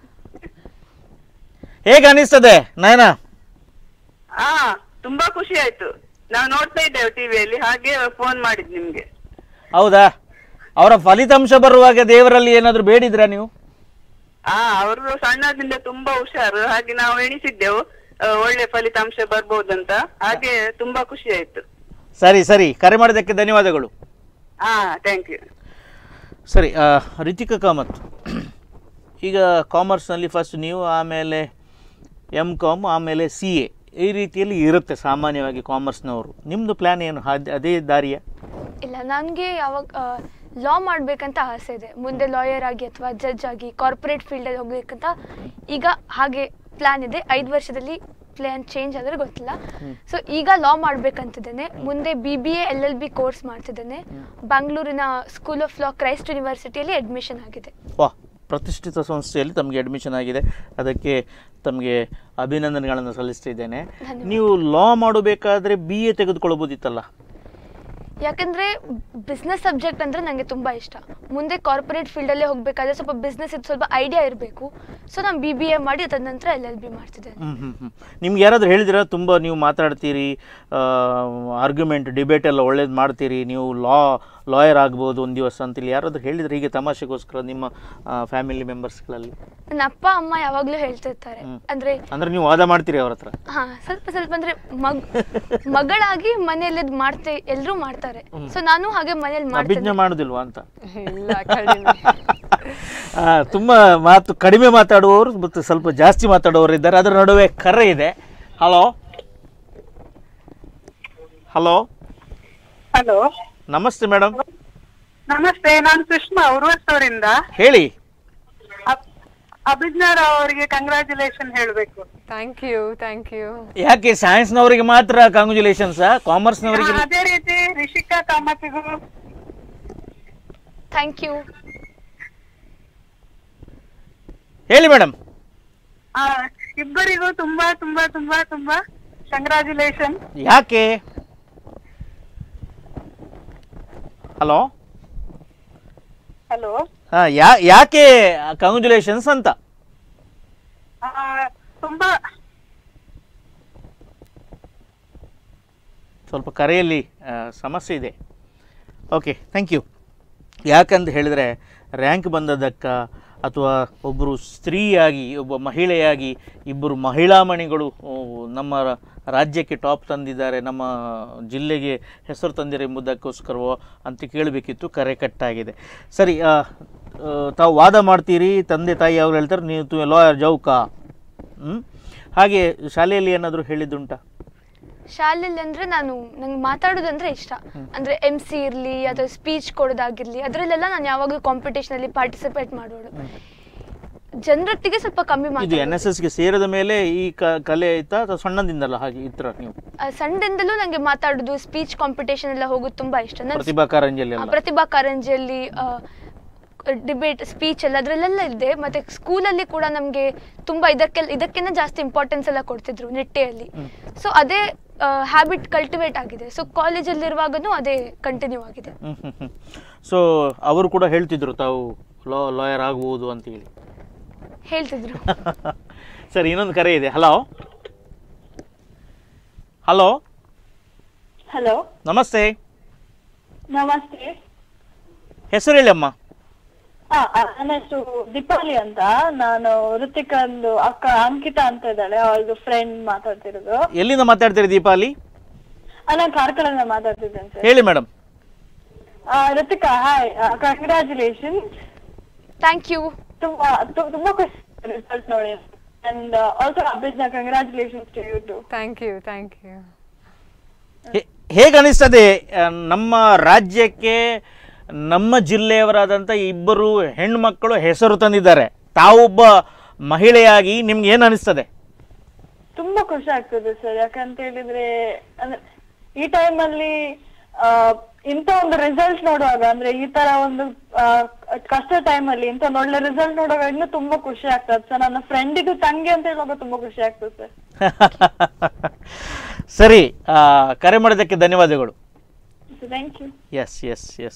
ಹೇಗೆ ಅನಿಸ್ತದೆ ನಯನ ಹಾ ತುಂಬಾ ಖುಷಿ ಆಯ್ತು ನಾವು ನೋಡ್ತಾ ಇದ್ದೇವೆ ಟಿವಿಯಲ್ಲಿ ಹಾಗೆ ಫೋನ್ ಮಾಡಿದ್ ನಿಮ್ಗೆ ಹೌದಾ ಅವರ ಫಲಿತಾಂಶ ಬರುವಾಗ ದೇವರಲ್ಲಿ ಏನಾದರೂ ಬೇಡಿದ್ರಾ ನೀವು ಹಾ ಅವರು ಸಣ್ಣದಿಂದ ತುಂಬಾ ಹುಷಾರು ಹಾಗೆ ನಾವು ಎಣಿಸಿದ್ದೆವು ಆ, ಒಳ್ಳೆ ಫಲಿತಾಂಶ ಬರ್ಬೋದಂತ ಹಾಗೆ ತುಂಬಾ ಖುಷಿ ಆಯ್ತು ಸರಿ ಸರಿ ಕರೆ ಮಾಡಿದ್ದಕ್ಕೆ ಧನ್ಯವಾದಗಳು ಹಾ ಥ್ಯಾಂಕ್ ಯು ಸರಿ ಆ, ರಿತಿಕಾ ಕಾಮತ್ ಈಗ ಕಾಮರ್ಸ್ನಲ್ಲಿ ಫಸ್ಟ್ ನೀವು ಆಮೇಲೆ ಎಮ್ ಕಾಮ್ ಆಮೇಲೆ ಸಿ ಎ ಈ ರೀತಿಯಲ್ಲಿ ಇರುತ್ತೆ ಸಾಮಾನ್ಯವಾಗಿ ಕಾಮರ್ಸ್ನವರು ನಿಮ್ಮದು ಪ್ಲ್ಯಾನ್ ಏನು ಅದ್- ಅದೇ ದಾರಿಯ ಇಲ್ಲ ನನಗೆ ಯಾವಾಗ ಲಾ ಮಾಡಬೇಕಂತ ಆಸೆ ಇದೆ ಮುಂದೆ ಲಾಯರ್ ಆಗಿ ಅಥವಾ ಜಡ್ಜ್ ಆಗಿ ಕಾರ್ಪೊರೇಟ್ ಫೀಲ್ಡಲ್ಲಿ ಹೋಗ್ಬೇಕಂತ ಈಗ ಹಾಗೆ ಪ್ಲ್ಯಾನ್ ಇದೆ ಐದು ವರ್ಷದಲ್ಲಿ ಪ್ಲ್ಯಾನ್ ಚೇಂಜ್ ಆದರೆ ಗೊತ್ತಿಲ್ಲ ಸೊ ಈಗ ಲಾ ಮಾಡ್ಬೇಕಂತಿದ್ದೇನೆ ಮುಂದೆ B B A L L B course ಮಾಡ್ತಿದ್ದೇನೆ ಬೆಂಗಳೂರಿನ ಸ್ಕೂಲ್ ಆಫ್ ಲಾ ಕ್ರೈಸ್ಟ್ ಯೂನಿವರ್ಸಿಟಿಯಲ್ಲಿ ಅಡ್ಮಿಷನ್ ಆಗಿದೆ ವಾ ಪ್ರತಿಷ್ಠಿತ ಸಂಸ್ಥೆಯಲ್ಲಿ ತಮಗೆ ಅಡ್ಮಿಷನ್ ಆಗಿದೆ ಅದಕ್ಕೆ ತಮಗೆ ಅಭಿನಂದನೆಗಳನ್ನು ಸಲ್ಲಿಸ್ತಿದ್ದೇನೆ ಧನ್ಯವಾದ. ನೀವು ಲಾ ಮಾಡಬೇಕಾದ್ರೆ ಬಿ ಎ ತೆಗೆದುಕೊಳ್ಳಬಹುದಿತ್ತಲ್ಲ ಯಾಕಂದ್ರೆ ಬಿಸ್ನೆಸ್ ಸಬ್ಜೆಕ್ಟ್ ಅಂದ್ರೆ ನನಗೆ ತುಂಬಾ ಇಷ್ಟ ಮುಂದೆ ಕಾರ್ಪೊರೇಟ್ ಫೀಲ್ಡಲ್ಲೇ ಹೋಗಬೇಕಾದ್ರೆ ಸ್ವಲ್ಪ ಬಿಸ್ನೆಸ್ ಇದು ಸ್ವಲ್ಪ ಐಡಿಯಾ ಇರಬೇಕು ಸೊ ನಾನು ಬಿ ಬಿ ಎ ಮಾಡಿ ಅದಾದ ನಂತರ ಎಲ್ ಎಲ್ ಬಿ ಮಾಡ್ತಿದ್ದೇನೆ ಹ್ಞೂ ಹ್ಞೂ ಹ್ಞೂ ನಿಮ್ಗೆ ಯಾರಾದರೂ ಹೇಳಿದಿರಾ ತುಂಬ ನೀವು ಮಾತಾಡ್ತೀರಿ ಆರ್ಗ್ಯುಮೆಂಟ್ ಡಿಬೇಟ್ ಎಲ್ಲ ಒಳ್ಳೇದು ಮಾಡ್ತೀರಿ ನೀವು ಲಾ ಲಾಯರ್ ಆಗ್ಬೋದು ಒಂದು ದಿವಸ ಅಂತೇಳಿ ಯಾರಾದರೂ ಹೇಳಿದ್ರೆ ಹೀಗೆ ತಮಾಷೆಗೋಸ್ಕರ ನಿಮ್ಮ ಫ್ಯಾಮಿಲಿ ಮೆಂಬರ್ಸ್ಗಳಲ್ಲಿ ನನ್ನ ಅಪ್ಪ ಅಮ್ಮ ಯಾವಾಗಲೂ ಹೇಳ್ತಿರ್ತಾರೆ ಹ್ಮ್. ಅಂದ್ರೆ ಅಂದರೆ ನೀವು ವಾದ ಮಾಡ್ತೀರಿ ಅವ್ರ ಹತ್ರ ಹಾ ಸ್ವಲ್ಪ ಸ್ವಲ್ಪ ಅಂದ್ರೆ ಮಗ್ ಮಗಳಾಗಿ ಮನೆಯಲ್ಲಿ ಮಾಡ್ತೆ ಎಲ್ಲರೂ ಮಾಡ್ತಾರೆ ಸೊ ನಾನು ಹಾಗೆ ಮನೇಲಿ ಅಭಿಜ್ಞೆ ಮಾಡ್ತೇನೆ ಮಾಡೋದಿಲ್ವಾ ಅಂತ ಇಲ್ಲ ಕಡಿಮೆ ಆ, ತುಂಬ ಮಾತು ಕಡಿಮೆ ಮಾತಾಡುವವರು ಮತ್ತು ಸ್ವಲ್ಪ ಜಾಸ್ತಿ ಮಾತಾಡುವವರು ಇದ್ದಾರೆ ಅದರ ನಡುವೆ ಕರೆ ಇದೆ ಹಲೋ ಹಲೋ ಹಲೋ ನಮಸ್ತೆ ಮೇಡಮ್ ನಮಸ್ತೆ ನಾನು ಸುಷ್ಮಾ ಉರ್ವಸ್ತವರಿಂದ ಹೇಳಿ ಅಭಿಜ್ಞಾರಾವ್ ಅವರಿಗೆ ಕಂಗ್ರಾಚುಲೇಷನ್ ಹೇಳ್ಬೇಕು ಥ್ಯಾಂಕ್ ಯು ಥ್ಯಾಂಕ್ ಯು ಯಾಕೆ ಸೈನ್ಸ್ನವರಿಗೆ ಮಾತ್ರ ಕಾಂಗ್ರ್ಯಾಚುಲೇಷನ್ಸಾ ಕಾಮರ್ಸ್ನವರಿಗೆ ಅದೇ ರೀತಿ ರಿಷಿಕಾ ಕಾಮತಿಗೂ ಥ್ಯಾಂಕ್ ಯು ಹೇಳಿ ಮೇಡಮ್ ಆ, ಇಬ್ಬರಿಗೂ ತುಂಬಾ ತುಂಬಾ ತುಂಬಾ ತುಂಬಾ ಕಂಗ್ರಾಚುಲೇಷನ್ ಯಾಕೆ ಹಲೋ ಹಲೋ ಹಾಂ ಯಾ ಯಾಕೆ ಕಂಗ್ರ್ಯಾಚುಲೇಷನ್ಸ್ ಅಂತ ತುಂಬಾ ಸ್ವಲ್ಪ ಕರೆಯಲ್ಲಿ ಆ, ಸಮಸ್ಯೆ ಇದೆ ಓಕೆ ಥ್ಯಾಂಕ್ ಯು ಯಾಕಂತ ಹೇಳಿದರೆ ರ್ಯಾಂಕ್ ಬಂದದ್ದಕ್ಕ ಅಥವಾ ಒಬ್ಬರು ಸ್ತ್ರೀಯಾಗಿ ಒಬ್ಬ ಮಹಿಳೆಯಾಗಿ ಇಬ್ಬರು ಮಹಿಳಾಮಣಿಗಳು ಓ, ನಮ್ಮ ರ- ರಾಜ್ಯಕ್ಕೆ ಟಾಪ್ ತಂದಿದ್ದಾರೆ ನಮ್ಮ ಜಿಲ್ಲೆಗೆ ಹೆಸರು ತಂದಿದ್ದಾರೆ ಎಂಬುದಕ್ಕೋಸ್ಕರವೋ ಅಂತ ಕೇಳಬೇಕಿತ್ತು ಕರೆ ಕಟ್ಟಾಗಿದೆ ಸರಿ ಆ, ಆ, ತಾವು ವಾದ ಮಾಡ್ತೀರಿ ತಂದೆ ತಾಯಿ ಅವ್ರು ಹೇಳ್ತಾರೆ ನೀವು ತು ಲಾಯರ್ ಜೌಕಾ ಹ್ಞೂ ಹಾಗೆ ಶಾಲೆಯಲ್ಲಿ ಏನಾದರೂ ಹೇಳಿದ್ದುಂಟಾ ಶಾಲೆಯಲ್ಲಿ ಅಂದ್ರೆ ನಾನು ನಂಗೆ ಮಾತಾಡೋದಂದ್ರೆ ಇಷ್ಟ ಅಂದ್ರೆ ಎಮ್ ಸಿ ಇರಲಿ ಅಥವಾ ಸ್ಪೀಚ್ ಕೊಡೋದಾಗಿರ್ಲಿ ಅದರಲ್ಲೆಲ್ಲ ನಾನು ಯಾವಾಗಲೂ ಕಾಂಪಿಟೇಷನ್ ಅಲ್ಲಿ ಪಾರ್ಟಿಸಿಪೇಟ್ ಮಾಡೋಳು ಜನರೊಟ್ಟಿಗೆ ಸ್ವಲ್ಪ ಕಮ್ಮಿ ಇದು ಮಾತಾಡೋದು ಎನ್ ಎಸ್ ಎಸ್ಗೆ ಸೇರಿದ ಮೇಲೆ ಈ ಕ- ಕಲೆ ಆಯ್ತಾ ಅಥವಾ ಸಣ್ಣದಿಂದಲ್ಲ ಹಾಗೆ ಇತ್ರ ನೀವು ಆ, ಸಣ್ಣದಿಂದಲೂ ನಂಗೆ ಮಾತಾಡೋದು ಸ್ಪೀಚ್ ಕಾಂಪಿಟೇಷನ್ ಎಲ್ಲ ಹೋಗೋದು ತುಂಬಾ ಇಷ್ಟ ನನ್ ಪ್ರತಿಭಾ ಕಾರಂಜಿಯಲ್ಲಿ ಆ, ಎಲ್ಲ ಪ್ರತಿಭಾ ಕಾರಂಜಿಯಲ್ಲಿ ಡಿಬೇಟ್ ಸ್ಪೀಚ್ ಎಲ್ಲ ಅದರಲ್ಲೆಲ್ಲ ಇದೆ ಮತ್ತೆ ಸ್ಕೂಲಲ್ಲಿ ಕೂಡ ನಮಗೆ ತುಂಬಾ ಇದಕ್ಕೆಲ್ಲ ಇದಕ್ಕಿಂತ ಜಾಸ್ತಿ ಇಂಪಾರ್ಟೆನ್ಸ್ ಎಲ್ಲ ಕೊಡ್ತಿದ್ರು ನಿಟ್ಟೆಯಲ್ಲಿ ಸೊ ಅದೇ ಹ್ಯಾಬಿಟ್ ಕಲ್ಟಿವೇಟ್ ಆಗಿದೆ ಸೊ ಕಾಲೇಜಲ್ಲಿರುವಾಗನೂ ಅದೇ ಕಂಟಿನ್ಯೂ ಆಗಿದೆ ಹ್ಮ್ ಹ್ಮ್ ಹ್ಮ್ ಸೊ ಅವರು ಕೂಡ ಹೇಳ್ತಿದ್ರು ತಾವು ಲಾ ಲಾಯರ್ ಆಗ್ಬೋದು ಅಂತ ಹೇಳಿ ಹೇಳ್ತಿದ್ರು ಸರಿ ಇನ್ನೊಂದು ಕರೆ ಇದೆ ಹಲೋ ಹಲೋ ಹಲೋ ನಮಸ್ತೆ ನಮಸ್ತೆ ಹೆಸರು ಹೇಳಿ ಅಮ್ಮ ಹಾ ನನ್ನ ಹೆಸರು ದೀಪಾವಳಿ ಅಂತ ನಾನು ಋತಿಕಂದು ಅಕ್ಕ ಅಂಕಿತಾ ಅಂತ ಇದ್ದಾಳೆ ಅವಳದು ಫ್ರೆಂಡ್ ಮಾತಾಡ್ತಿರೋದು ಎಲ್ಲಿಂದ ಮಾತಾಡ್ತೀರಿ ದೀಪಾಲಿ ಆ, ನಾನು ಕಾರ್ಕಳದಿಂದ ಮಾತಾಡ್ತಿದ್ದೇನೆ ಸರ್ ಹೇಳಿ madam Ritika hi congratulation thank you ತುಂಬಾ ತು- ತುಂಬಾ ಖುಷಿ ರಿಸಲ್ಟ್ ನೋಡಿ and also Abhijna congratulations to you too thank you thank you ಹೇಗೆ ಅನಿಸ್ತದೆ ಆ, ನಮ್ಮ ರಾಜ್ಯಕ್ಕೆ ನಮ್ಮ ಜಿಲ್ಲೆಯವರಾದಂಥ ಇಬ್ಬರು ಹೆಣ್ಮಕ್ಕಳು ಹೆಸರು ತಂದಿದ್ದಾರೆ ತಾವೊಬ್ಬ ಮಹಿಳೆಯಾಗಿ ನಿಮ್ಗೆ ಏನು ಅನಿಸ್ತದೆ ತುಂಬಾ ಖುಷಿ ಆಗ್ತದೆ ಸರ್ ಯಾಕಂತ ಹೇಳಿದ್ರೆ ಅಂದ್ರೆ ಈ ಟೈಮ್ ಅಲ್ಲಿ ಆ, ಇಂಥ ಒಂದು ರಿಸಲ್ಟ್ ನೋಡುವಾಗ ಅಂದ್ರೆ ಈ ತರ ಒಂದು ಆ, ಕಷ್ಟ ಟೈಮ್ ಅಲ್ಲಿ ಇಂಥ ಒಂದು ಒಳ್ಳೆ ರಿಸಲ್ಟ್ ನೋಡುವಾಗ ಇನ್ನೂ ತುಂಬಾ ಖುಷಿ ಆಗ್ತದೆ ಸರ್ ನನ್ನ ಫ್ರೆಂಡಿಗೂ ತಂಗಿ ಅಂತ ಹೇಳುವಾಗ ತುಂಬಾ ಖುಷಿ ಆಗ್ತದೆ ಸರ್ ಸರಿ ಆ, ಕರೆ ಮಾಡಿದ್ದಕ್ಕೆ ಧನ್ಯವಾದಗಳು sir thank you S S S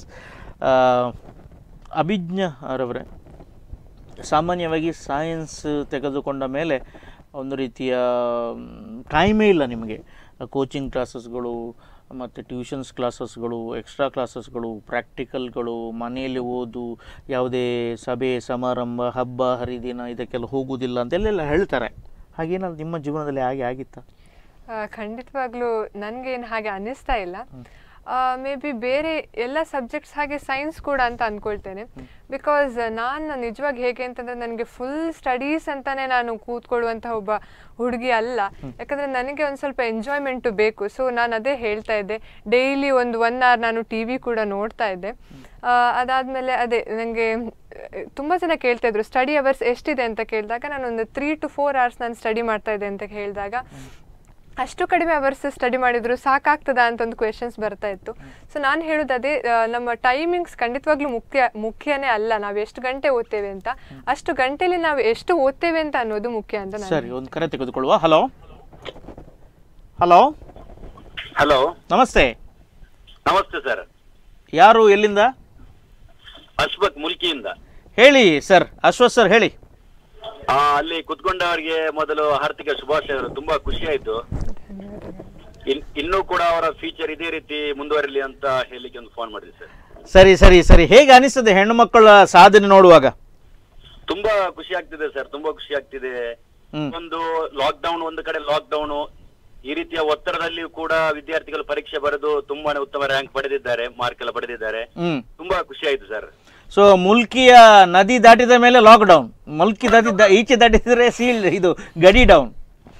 Abhijna ಅವರವರೇ ಸಾಮಾನ್ಯವಾಗಿ ಸೈನ್ಸ್ ತೆಗೆದುಕೊಂಡ ಮೇಲೆ ಒಂದು ರೀತಿಯ ಟೈಮೇ ಇಲ್ಲ ನಿಮಗೆ ಕೋಚಿಂಗ್ ಕ್ಲಾಸಸ್ಗಳು ಮತ್ತು ಟ್ಯೂಷನ್ಸ್ ಕ್ಲಾಸಸ್ಗಳು ಎಕ್ಸ್ಟ್ರಾ ಕ್ಲಾಸಸ್ಗಳು ಪ್ರಾಕ್ಟಿಕಲ್ಗಳು ಮನೆಯಲ್ಲಿ ಓದು ಯಾವುದೇ ಸಭೆ ಸಮಾರಂಭ ಹಬ್ಬ ಹರಿದಿನ ಇದಕ್ಕೆಲ್ಲ ಹೋಗುವುದಿಲ್ಲ ಅಂತೆಲ್ಲ ಹೇಳ್ತಾರೆ ಹಾಗೇನಾದ್ರು ನಿಮ್ಮ ಜೀವನದಲ್ಲಿ ಹಾಗೆ ಆಗಿತ್ತಾ ಆ, ಖಂಡಿತವಾಗ್ಲೂ ನನಗೇನು ಹಾಗೆ ಅನ್ನಿಸ್ತಾ ಇಲ್ಲ ಮೇ ಬಿ ಬೇರೆ ಎಲ್ಲ ಸಬ್ಜೆಕ್ಟ್ಸ್ ಹಾಗೆ ಸೈನ್ಸ್ ಕೂಡ ಅಂತ ಅಂದ್ಕೊಳ್ತೇನೆ ಬಿಕಾಸ್ ನಾನು ನಿಜವಾಗಿ ಹೇಗೆ ಅಂತಂದ್ರೆ ನನಗೆ ಫುಲ್ ಸ್ಟಡೀಸ್ ಅಂತಾನೆ ನಾನು ಕೂತ್ಕೊಳ್ಳುವಂತಹ ಒಬ್ಬ ಹುಡುಗಿ ಅಲ್ಲ ಯಾಕಂದ್ರೆ ನನಗೆ ಒಂದು ಸ್ವಲ್ಪ ಎಂಜಾಯ್ಮೆಂಟು ಬೇಕು ಸೊ ನಾನು ಅದೇ ಹೇಳ್ತಾ ಇದ್ದೆ ಡೈಲಿ ಒಂದು ಒನ್ ಅವರ್ ನಾನು ಟಿ ವಿ ಕೂಡ ನೋಡ್ತಾ ಇದ್ದೆ ಆ, ಅದಾದ್ಮೇಲೆ ಅದೇ ನನಗೆ ತುಂಬ ಜನ ಕೇಳ್ತಾ ಇದ್ರು ಸ್ಟಡಿ ಅವರ್ಸ್ ಎಷ್ಟಿದೆ ಅಂತ ಕೇಳಿದಾಗ ನಾನು ಒಂದು ತ್ರೀ ಟು ಫೋರ್ ಅವರ್ಸ್ ನಾನು ಸ್ಟಡಿ ಮಾಡ್ತಾ ಇದ್ದೆ ಅಂತ ಹೇಳಿದಾಗ ಅಷ್ಟು ಕಡಿಮೆ ಅವರ್ಸ್ ಸ್ಟಡಿ ಮಾಡಿದ್ರು ಸಾಕಾಗ್ತದ ಅಂತ ಒಂದು ಕ್ವೆಶನ್ಸ್ ಬರ್ತಾ ಇತ್ತು ಸೊ ನಾನು ಹೇಳೋದು ಅದೇ ಆ, ನಮ್ಮ ಟೈಮಿಂಗ್ಸ್ ಖಂಡಿತವಾಗ್ಲೂ ಮುಖ್ಯ ಮುಖ್ಯನೇ ಅಲ್ಲ ನಾವು ಎಷ್ಟು ಗಂಟೆ ಓದ್ತೇವೆ ಅಂತ ಅಷ್ಟು ಗಂಟೆಲಿ ನಾವು ಎಷ್ಟು ಓದ್ತೇವೆ ಅಂತ ಅನ್ನೋದು ಮುಖ್ಯ ಅಂತ ನಾನು ಸರಿ ಒಂದು ಕರೆ ತೆಗೆದುಕೊಳ್ಳುವ ಹಲೋ ಹಲೋ ಹಲೋ ನಮಸ್ತೆ ನಮಸ್ತೆ ಸರ್ ಯಾರು ಎಲ್ಲಿಂದ ಅಶ್ವಕ್ ಮುಲ್ಕಿಯಿಂದ ಹೇಳಿ ಸರ್ ಅಶ್ವಥ್ ಸರ್ ಹೇಳಿ ಆ, ಅಲ್ಲಿ ಕುತ್ಕೊಂಡವರಿಗೆ ಮೊದಲು ಹಾರ್ದಿಕ ಶುಭಾಶಯಗಳು ತುಂಬಾ ಖುಷಿ ಆಯ್ತು ಇನ್- ಇನ್ನೂ ಕೂಡ ಅವರ ಫ್ಯೂಚರ್ ಇದೇ ರೀತಿ ಮುಂದುವರಿಲಿ ಅಂತ ಹೇಳಲಿಕ್ಕೆ ಒಂದು ಫೋನ್ ಮಾಡಿದೆ ಸರ್ ಸರಿ ಸರಿ ಸರಿ ಹೇಗೆ ಅನಿಸ್ತದೆ ಹೆಣ್ಣು ಮಕ್ಕಳ ಸಾಧನೆ ನೋಡುವಾಗ ತುಂಬಾ ಖುಷಿ ಆಗ್ತಿದೆ ಸರ್ ತುಂಬಾ ಖುಷಿ ಆಗ್ತಿದೆ ಹ್ಮ್. ಒಂದು ಲಾಕ್ ಡೌನ್ ಒಂದು ಕಡೆ ಲಾಕ್ ಡೌನ್ ಈ ರೀತಿಯ ಒತ್ತಡದಲ್ಲಿಯೂ ಕೂಡ ವಿದ್ಯಾರ್ಥಿಗಳು ಪರೀಕ್ಷೆ ಬರೆದು ತುಂಬಾನೇ ಉತ್ತಮ ರ್ಯಾಂಕ್ ಪಡೆದಿದ್ದಾರೆ ಮಾರ್ಕ್ ಎಲ್ಲ ಪಡೆದಿದ್ದಾರೆ ಹ್ಮ್ ತುಂಬಾ ಖುಷಿ ಆಯ್ತು ಸರ್ ಸೊ ಮುಲ್ಕಿಯ ನದಿ ದಾಟಿದ ಮೇಲೆ ಲಾಕ್ಡೌನ್ ಮುಲ್ಕಿ ನದಿ ದ- ಈಚೆ ದಾಟಿದ್ರೆ ಸೀಲ್ ಇದು ಗಡಿ ಡೌನ್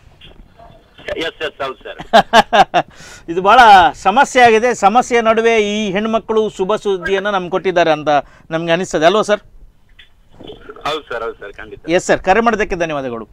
ಎಸ್ ಎಸ್ ಹೌದು ಸರ್ ಇದು ಬಹಳ ಸಮಸ್ಯೆ ಆಗಿದೆ ಸಮಸ್ಯೆ ನಡುವೆ ಈ ಹೆಣ್ಮಕ್ಳು ಶುಭ ಸುದ್ದಿಯನ್ನು ನಮ್ಗೆ ಕೊಟ್ಟಿದ್ದಾರೆ ಅಂತ ನಮ್ಗೆ ಅನಿಸ್ತದೆ ಅಲ್ವಾ ಸರ್ ಹೌದು ಸರ್ ಹೌದು ಸರ್ ಖಂಡಿತ ಎಸ್ ಸರ್ ಕರೆ ಮಾಡೋದಕ್ಕೆ ಧನ್ಯವಾದಗಳು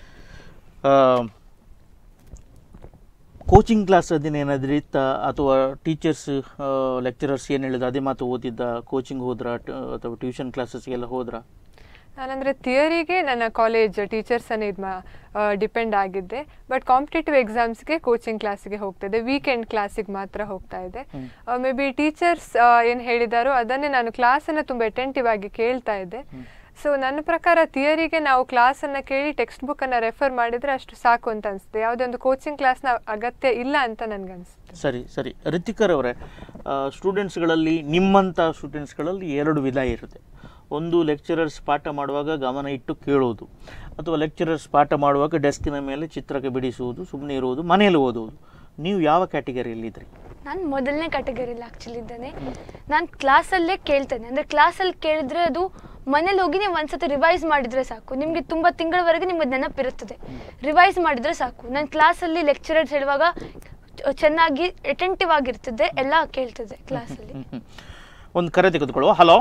ಕೋಚಿಂಗ್ ಕ್ಲಾಸ್ ಅದನ್ನ ಏನಾದರೂ ಇತ್ತಾ ಅಥವಾ ಟೀಚರ್ಸ್ ಲೆಕ್ಚರರ್ಸ್ ಏನು ಹೇಳಿದ್ರು ಅದೇ ಮಾತು ಓದಿದ್ದ ಕೋಚಿಂಗ್ ಹೋದ್ರಾ ಟ- ಅಥವಾ ಟ್ಯೂಷನ್ ಕ್ಲಾಸಸ್ಗೆಲ್ಲ ಹೋದ್ರಾ ನಾನಂದ್ರೆ ಥಿಯರಿಗೆ ನನ್ನ ಕಾಲೇಜ್ ಟೀಚರ್ಸ್ ಅನ್ನ ಇದು ಡಿಪೆಂಡ್ ಆಗಿದ್ದೆ ಬಟ್ ಕಾಂಪಿಟೇಟಿವ್ ಎಕ್ಸಾಮ್ಸ್ಗೆ ಕೋಚಿಂಗ್ ಕ್ಲಾಸಿಗೆ ಹೋಗ್ತಿದ್ದೆ ವೀಕೆಂಡ್ ಕ್ಲಾಸಿಗೆ ಮಾತ್ರ ಹೋಗ್ತಾ ಇದ್ದೆ ಮೇ ಬಿ ಟೀಚರ್ಸ್ ಏನು ಹೇಳಿದಾರೋ ಅದನ್ನೇ ನಾನು ಕ್ಲಾಸನ್ನು ತುಂಬ ಅಟೆಂಟಿವ್ ಆಗಿ ಕೇಳ್ತಾ ಇದ್ದೆ ಸೊ ನನ್ನ ಪ್ರಕಾರ ಥಿಯರಿಗೆ ನಾವು ಕ್ಲಾಸನ್ನು ಕೇಳಿ ಟೆಕ್ಸ್ಟ್ ಬುಕ್ಕನ್ನು ರೆಫರ್ ಮಾಡಿದರೆ ಅಷ್ಟು ಸಾಕು ಅಂತ ಅನಿಸುತ್ತೆ ಯಾವುದೇ ಒಂದು ಕೋಚಿಂಗ್ ಕ್ಲಾಸ್ನ ಅಗತ್ಯ ಇಲ್ಲ ಅಂತ ನನಗನ್ಸುತ್ತೆ ಸರಿ ಸರಿ ರಿತಿಕರ್ ಅವರೇ ಸ್ಟೂಡೆಂಟ್ಸ್ಗಳಲ್ಲಿ ನಿಮ್ಮಂಥ ಸ್ಟೂಡೆಂಟ್ಸ್ಗಳಲ್ಲಿ ಎರಡು ವಿಧ ಇರುತ್ತೆ ಒಂದು ಲೆಕ್ಚರರ್ಸ್ ಪಾಠ ಮಾಡುವಾಗ ಗಮನ ಇಟ್ಟು ಕೇಳುವುದು ಅಥವಾ ಲೆಕ್ಚರರ್ಸ್ ಪಾಠ ಮಾಡುವಾಗ ಡೆಸ್ಕಿನ ಮೇಲೆ ಚಿತ್ರಕ್ಕೆ ಬಿಡಿಸುವುದು ಸುಮ್ಮನೆ ಇರುವುದು ಮನೆಯಲ್ಲಿ ಓದುವುದು ನೀವು ಯಾವ ಕ್ಯಾಟಗರಿಯಲ್ಲಿದ್ರಿ ನಾನು ಮೊದಲನೇ ಕ್ಯಾಟಗರಿಲಿ ಆ್ಯಕ್ಚುಲಿ ಇದ್ದೇನೆ ನಾನು ಕ್ಲಾಸಲ್ಲೇ ಕೇಳ್ತೇನೆ ಅಂದರೆ ಕ್ಲಾಸಲ್ಲಿ ಕೇಳಿದ್ರೆ ಅದು ಮನೇಲಿ ಹೋಗಿ ನೀವು ಒಂದ್ಸತಿ ರಿವೈಸ್ ಮಾಡಿದರೆ ಸಾಕು ನಿಮಗೆ ತುಂಬ ತಿಂಗಳವರೆಗೆ ನಿಮಗೆ ನೆನಪಿರುತ್ತದೆ ರಿವೈಸ್ ಮಾಡಿದರೆ ಸಾಕು ನಾನು ಕ್ಲಾಸಲ್ಲಿ ಲೆಕ್ಚರರ್ಸ್ ಹೇಳುವಾಗ ಚ- ಚೆನ್ನಾಗಿ ಅಟೆಂಟಿವ್ ಆಗಿರ್ತಿದ್ದೆ ಎಲ್ಲ ಕೇಳ್ತಿದ್ದೆ ಕ್ಲಾಸಲ್ಲಿ ಒಂದು ಕರೆ ತೆಗೆದುಕೊಳ್ಳುವ ಹಲೋ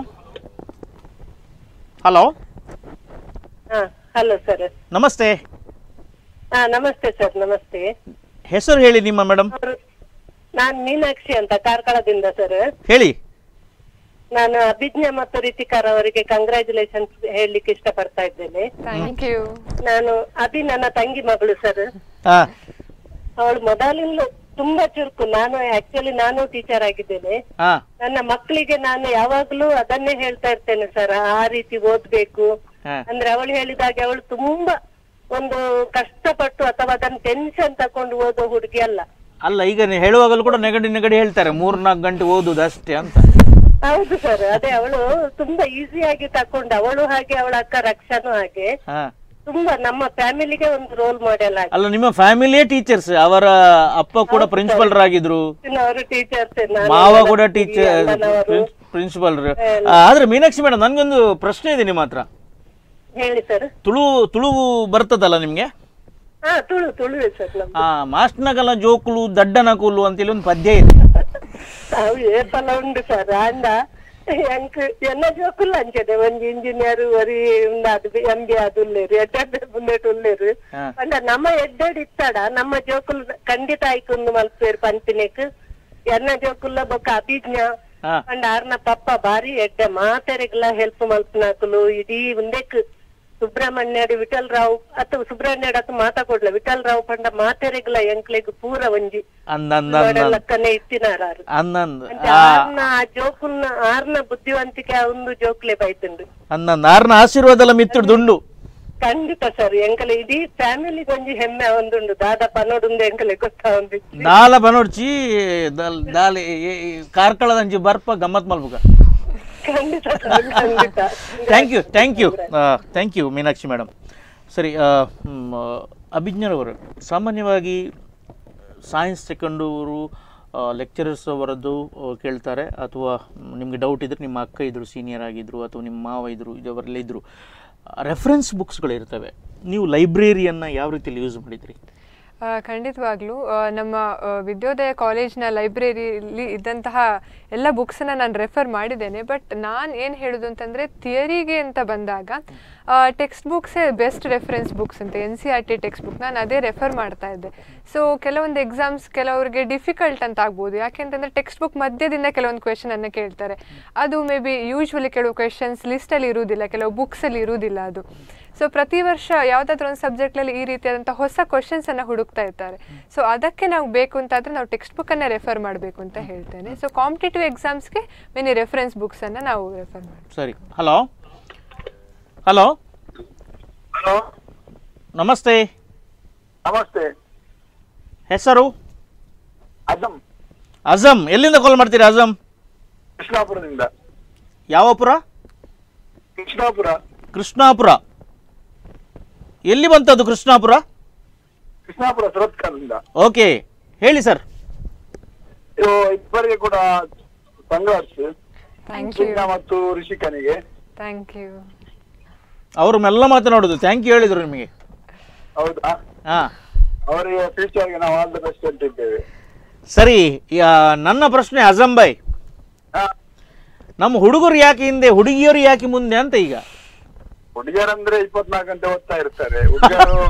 ಹಲೋ ಹಾ ಹಲೋ ಸರ್ ನಮಸ್ತೆ ಹಾ ನಮಸ್ತೆ ಸರ್ ನಮಸ್ತೆ ಹೆಸರು ಹೇಳಿ ನಿಮ್ಮ ಮೇಡಮ್ ಅವ್ರು- ನಾನ್ ಮೀನಾಕ್ಷಿ ಅಂತ ಕಾರ್ಕಳದಿಂದ ಸರ್ ಹೇಳಿ ನಾನು ಅಭಿಜ್ಞಾ ಮತ್ತು ರಿತಿಕಾರ್ ಅವರಿಗೆ ಕಂಗ್ರ್ಯಾಚುಲೇಷನ್ಸ್ ಹೇಳಲಿಕ್ಕೆ ಇಷ್ಟಪಡ್ತಾ ಇದ್ದೇನೆ ಥ್ಯಾಂಕ್ ಯು ನಾನು ಅಭಿ ನನ್ನ ತಂಗಿ ಮಗಳು ಸರ್ ಹಾಂ ಅವಳು ಮೊದಲಿಂದ ತುಂಬಾ ಚುರುಕು ನಾನು ಆಕ್ಚುಲಿ ನಾನು ಟೀಚರ್ ಆಗಿದ್ದೇನೆ ಹಾಂ ನನ್ನ ಮಕ್ಕಳಿಗೆ ನಾನು ಯಾವಾಗ್ಲೂ ಅದನ್ನೇ ಹೇಳ್ತಾ ಇರ್ತೇನೆ ಸರ್ ಆ ರೀತಿ ಓದ್ಬೇಕು ಹಾಂ ಅಂದ್ರೆ ಅವಳು ಹೇಳಿದಾಗೆ ಅವಳು ತುಂಬಾ ಒಂದು ಕಷ್ಟಪಟ್ಟು ಅಥವಾ ಅದನ್ನ ಟೆನ್ಷನ್ ತಕೊಂಡು ಓದೋ ಹುಡುಗಿ ಅಲ್ಲ ಅಲ್ಲ ಈಗ ನೀವು ಹೇಳುವಾಗಲೂ ಕೂಡ ನೆಗಡಿ ನೆಗಡಿ ಹೇಳ್ತಾರೆ ಮೂರು ನಾಲ್ಕು ಗಂಟೆ ಓದುದು ಅಷ್ಟೇ ಅಂತ ಹೌದು ಸರ್ ಅದೇ ಅವಳು ತುಂಬಾ ಈಸಿಯಾಗಿ ತಕೊಂಡು ಅವಳು ಹಾಗೆ ಅವಳ ಅಕ್ಕ ರಕ್ಷಾನು ಹಾಗೆ ಹಾ ತುಂಬಾ ನಮ್ಮ ಫ್ಯಾಮಿಲಿಗೆ ಒಂದು ರೋಲ್ ಮಾಡೆಲ್ ಆಗಿ ಅಲ್ಲ ನಿಮ್ಮ ಫ್ಯಾಮಿಲಿಯೇ ಟೀಚರ್ಸ್ ಅವರ ಅಪ್ಪ ಕೂಡ ಪ್ರಿನ್ಸಿಪಲ್ರಾಗಿದ್ರು ಅವರು ಟೀಚರ್ಸ್ ಮಾವ ಕೂಡ ಟೀಚರ್ ಪ್ರಿನ್ಸಿಪಲ್ ಆದ್ರೆ ಮೀನಾಕ್ಷಿ ಮೇಡಮ್ ನನ್ಗೊಂದು ಪ್ರಶ್ನೆ ಇದೆ ನಿಮ್ಮ ಹತ್ರ ಹೇಳಿ ಸರ್ ತುಳು ತುಳುವು ಬರ್ತದಲ್ಲ ನಿಮ್ಗೆ ಹಾ ತುಳು ತುಳುವೆ ಸರ್ ನಮ್ ಆ ಮಾಸ್ಟ್ನಗಲ ಜೋಕುಲು ದಡ್ಡನ ಕೂಲು ಅಂತೇಳಿ ಒಂದು ಪದ್ಯ ಇದೆ ಅವು ಏಪಲ ಉಂಡು ಸರ್ ಅಂಡ ಎಂಕ್ ಎನ್ನ ಜೋಕುಲ್ಲ ಅಂಚನೆ ಒಂಜಿ ಇಂಜಿನಿಯರ್ ಒರಿ ಅದು ಎಂ ಬಿ ಅದು ಉಲ್ಲೇರು ಎಡ್ಡೆಡ್ಡೆ ಮುಂದೆಟ್ ಉಲ್ಲೇರು ಹಾ. ಅಂಡ ನಮ್ಮ ಎಡ್ಡೆಡ್ ಇತ್ತಾಡ ನಮ್ಮ ಜೋಕುಲ್ ಖಂಡಿತ ಆಯ್ಕೊಂಡು ಮಲ್ಪೇರು ಪಂಪಿನೆಕ್ ಎನ್ನ ಜೋಕುಲ್ಲ ಬೊಕ್ಕ ಅಭಿಜ್ಞ ಹಾ ಅಂಡ ಆರ್ನ ಪಪ್ಪ ಬಾರಿ ಎಡ್ಡೆ ಮಾತೆರೆಗ್ಲ ಹೆಲ್ಪ್ ಮಲ್ಪನಾಕುಲು ಇಡೀ ಉಂದೆಕ್ ಸುಬ್ರಹ್ಮಣ್ಯಡಿ ವಿಠಲ್ ರಾವ್ ಅಥವಾ ಸುಬ್ರಹ್ಮಣ್ಯಡ್ ಅತ್ತು ಮಾತಾ ಕೊಡ್ಲ ವಿಠಲ್ ರಾವ್ ಪಂಡ ಮಾತೆರೆಗ್ಲ ಎಂಕ್ಲೆಗ್ ಪೂರ ಒಂಜಿ ಅಂದಂದ ಲಕ್ಕನೆ ಇತ್ತಿನಾರು ಅನ್ನಂದ್ ಅಂಚ ಆರ್ನ ಆ ಜೋಕುಲ್ನ ಆರ್ನ ಬುದ್ಧಿವಂತಿಕೆ ಆ ಒಂದು ಜೋಕ್ಲೆ ಬೈತುಂಡು ಅನ್ನಂದ್ ಆರ್ನ ಆಶೀರ್ವಾದಲ ಮಿತ್ತುಡು ದುಂಡು ಖಂಡಿತ ಸರ್ ಎಂಕಲೆ ಇಡೀ ಫ್ಯಾಮಿಲಿ ಒಂಜಿ ಹೆಮ್ಮೆ ಒಂದುಂಡು ದಾದ ಪನೋಡುಂದು ಎಂಕಲೆ ಗೊತ್ತಾ ಒಂದು ದಾಲ ಬನೋಡ್ಚಿ ದಾಲ್ ದಾಲ್ ಕಾರ್ಕಳದಂಜಿ ಬರ್ಪ ಗಮ್ಮತ್ ಮಲ್ಬುಗ ಖಂಡಿತ ಸರ್ ಖಂಡಿತ thank you thank you thank you Meenakshi madam ಸರಿ ಆ, ಮ್, ಆ, ಅಭಿಜ್ಞರವರು ಸಾಮಾನ್ಯವಾಗಿ ಸೈನ್ಸ್ ತಗೊಂಡವರು ಲೆಕ್ಚರರ್ಸ್ ಅವರದ್ದು ಆ, ಕೇಳ್ತಾರೆ ಅಥವಾ ನಿಮಗೆ ಡೌಟ್ ಇದ್ದರೆ ನಿಮ್ಮ ಅಕ್ಕ ಇದ್ದರು ಸೀನಿಯರ್ ಆಗಿದ್ದರು ಅಥವಾ ನಿಮ್ಮ ಮಾವ ಇದ್ದರು ಇದವರೆಲ್ಲ ಇದ್ದರು ರೆಫರೆನ್ಸ್ ಬುಕ್ಸ್ಗಳಿರ್ತವೆ ನೀವು ಲೈಬ್ರರಿಯನ್ನು ಯಾವ ರೀತಿಯಲ್ಲಿ ಯೂಸ್ ಮಾಡಿದ್ರಿ ಆ, ಖಂಡಿತವಾಗ್ಲೂ ಆ, ನಮ್ಮ ಆ, ವಿದ್ಯೋದಯ ಕಾಲೇಜ್ನ ಲೈಬ್ರರಿಲಿ ಇದ್ದಂತಹ ಎಲ್ಲ ಬುಕ್ಸನ್ನ ನಾನು ರೆಫರ್ ಮಾಡಿದ್ದೇನೆ ಬಟ್ ನಾನು ಏನು ಹೇಳೋದು ಅಂತಂದರೆ ಥಿಯರಿಗೆ ಅಂತ ಬಂದಾಗ ಟೆಕ್ಸ್ಟ್ ಬುಕ್ಸೇ ಬೆಸ್ಟ್ ರೆಫರೆನ್ಸ್ ಬುಕ್ಸ್ ಅಂತ N C R T textbook ನಾನು ಅದೇ ರೆಫರ್ ಮಾಡ್ತಾ ಇದ್ದೆ ಸೊ ಕೆಲವೊಂದು ಎಕ್ಸಾಮ್ಸ್ ಕೆಲವರಿಗೆ ಡಿಫಿಕಲ್ಟ್ ಅಂತ ಆಗ್ಬೋದು ಯಾಕೆಂತಂದರೆ ಟೆಕ್ಸ್ಟ್ ಬುಕ್ ಮಧ್ಯದಿಂದ ಕೆಲವೊಂದು ಕ್ವೆಶನ್ ಅನ್ನು ಕೇಳ್ತಾರೆ ಅದು ಮೇ ಬಿ ಯೂಶ್ವಲಿ ಕೆಲವು ಕ್ವೆಶನ್ಸ್ ಲಿಸ್ಟಲ್ಲಿ ಇರುವುದಿಲ್ಲ ಕೆಲವು ಬುಕ್ಸಲ್ಲಿ ಇರುವುದಿಲ್ಲ ಅದು ಸೊ ಪ್ರತಿ ವರ್ಷ ಯಾವುದಾದ್ರೂ ಒಂದು ಸಬ್ಜೆಕ್ಟಲ್ಲಿ ಈ ರೀತಿಯಾದಂಥ ಹೊಸ ಕ್ವಶನ್ಸನ್ನು ಹುಡುಕ್ತಾ ಇರ್ತಾರೆ ಸೊ ಅದಕ್ಕೆ ನಾವು ಬೇಕು ಅಂತಾದರೆ ನಾವು ಟೆಕ್ಸ್ಟ್ ಬುಕ್ಕನ್ನೇ ರೆಫರ್ ಮಾಡಬೇಕು ಅಂತ ಹೇಳ್ತೇನೆ ಸೊ ಕಾಂಪಿಟೇಟಿವ್ ಎಕ್ಸಾಮ್ಸ್ಗೆ ಮೆನಿ ರೆಫರೆನ್ಸ್ ಬುಕ್ಸನ್ನು ನಾವು ರೆಫರ್ ಮಾಡ್ತೀವಿ ಸರಿ ಹಲೋ ಹಲೋ ಹಲೋ ನಮಸ್ತೆ ನಮಸ್ತೆ ಹೆಸರು ಅಜಮ್ ಅಜಮ್ ಎಲ್ಲಿಂದ ಕಾಲ್ ಮಾಡ್ತೀರಾ ಅಜಮ್ ಕೃಷ್ಣಾಪುರದಿಂದ ಯಾವ ಪುರ ಕೃಷ್ಣಾಪುರ ಕೃಷ್ಣಾಪುರ ಎಲ್ಲಿ ಬಂತದ್ದು ಕೃಷ್ಣಾಪುರ ಕೃಷ್ಣಾಪುರ ಸುರತ್ಕಲ್ನಿಂದ ಓಕೆ ಹೇಳಿ ಸರ್ ಇದು ಇಬ್ಬರಿಗೆ ಕೂಡ ಕಂಗ್ರಾಟ್ಸ್ ಥ್ಯಾಂಕ್ ಯು ಚಿನ್ನ ಮತ್ತು ಋಷಿಕನಿಗೆ ಥ್ಯಾಂಕ್ ಯು ಅವರು ಮೆಲ್ಲ ಮಾತನಾಡೋದು ಥ್ಯಾಂಕ್ ಯು ಹೇಳಿದ್ರು ನಿಮಗೆ ಹೌದಾ ಹಾಂ ಅವರಿಗೆ ಫ್ಯೂಚರ್ಗೆ ನಾವು ಆಲ್ ದ ಬೆಸ್ಟ್ ಅಂತಿದ್ದೇವೆ ಸರಿ ಯಾ- ನನ್ನ ಪ್ರಶ್ನೆ ಅಜಮ್ ಬಾಯ್ ಹಾ, ನಮ್ಮ ಹುಡುಗರು ಯಾಕೆ ಹಿಂದೆ ಹುಡುಗಿಯರು ಯಾಕೆ ಮುಂದೆ ಅಂತ ಈಗ ಹುಡುಗಿಯರಂದ್ರೆ ಇಪ್ಪತ್ನಾಲ್ಕು ಗಂಟೆ ಓದ್ತಾ ಇರ್ತಾರೆ ಹುಡುಗರು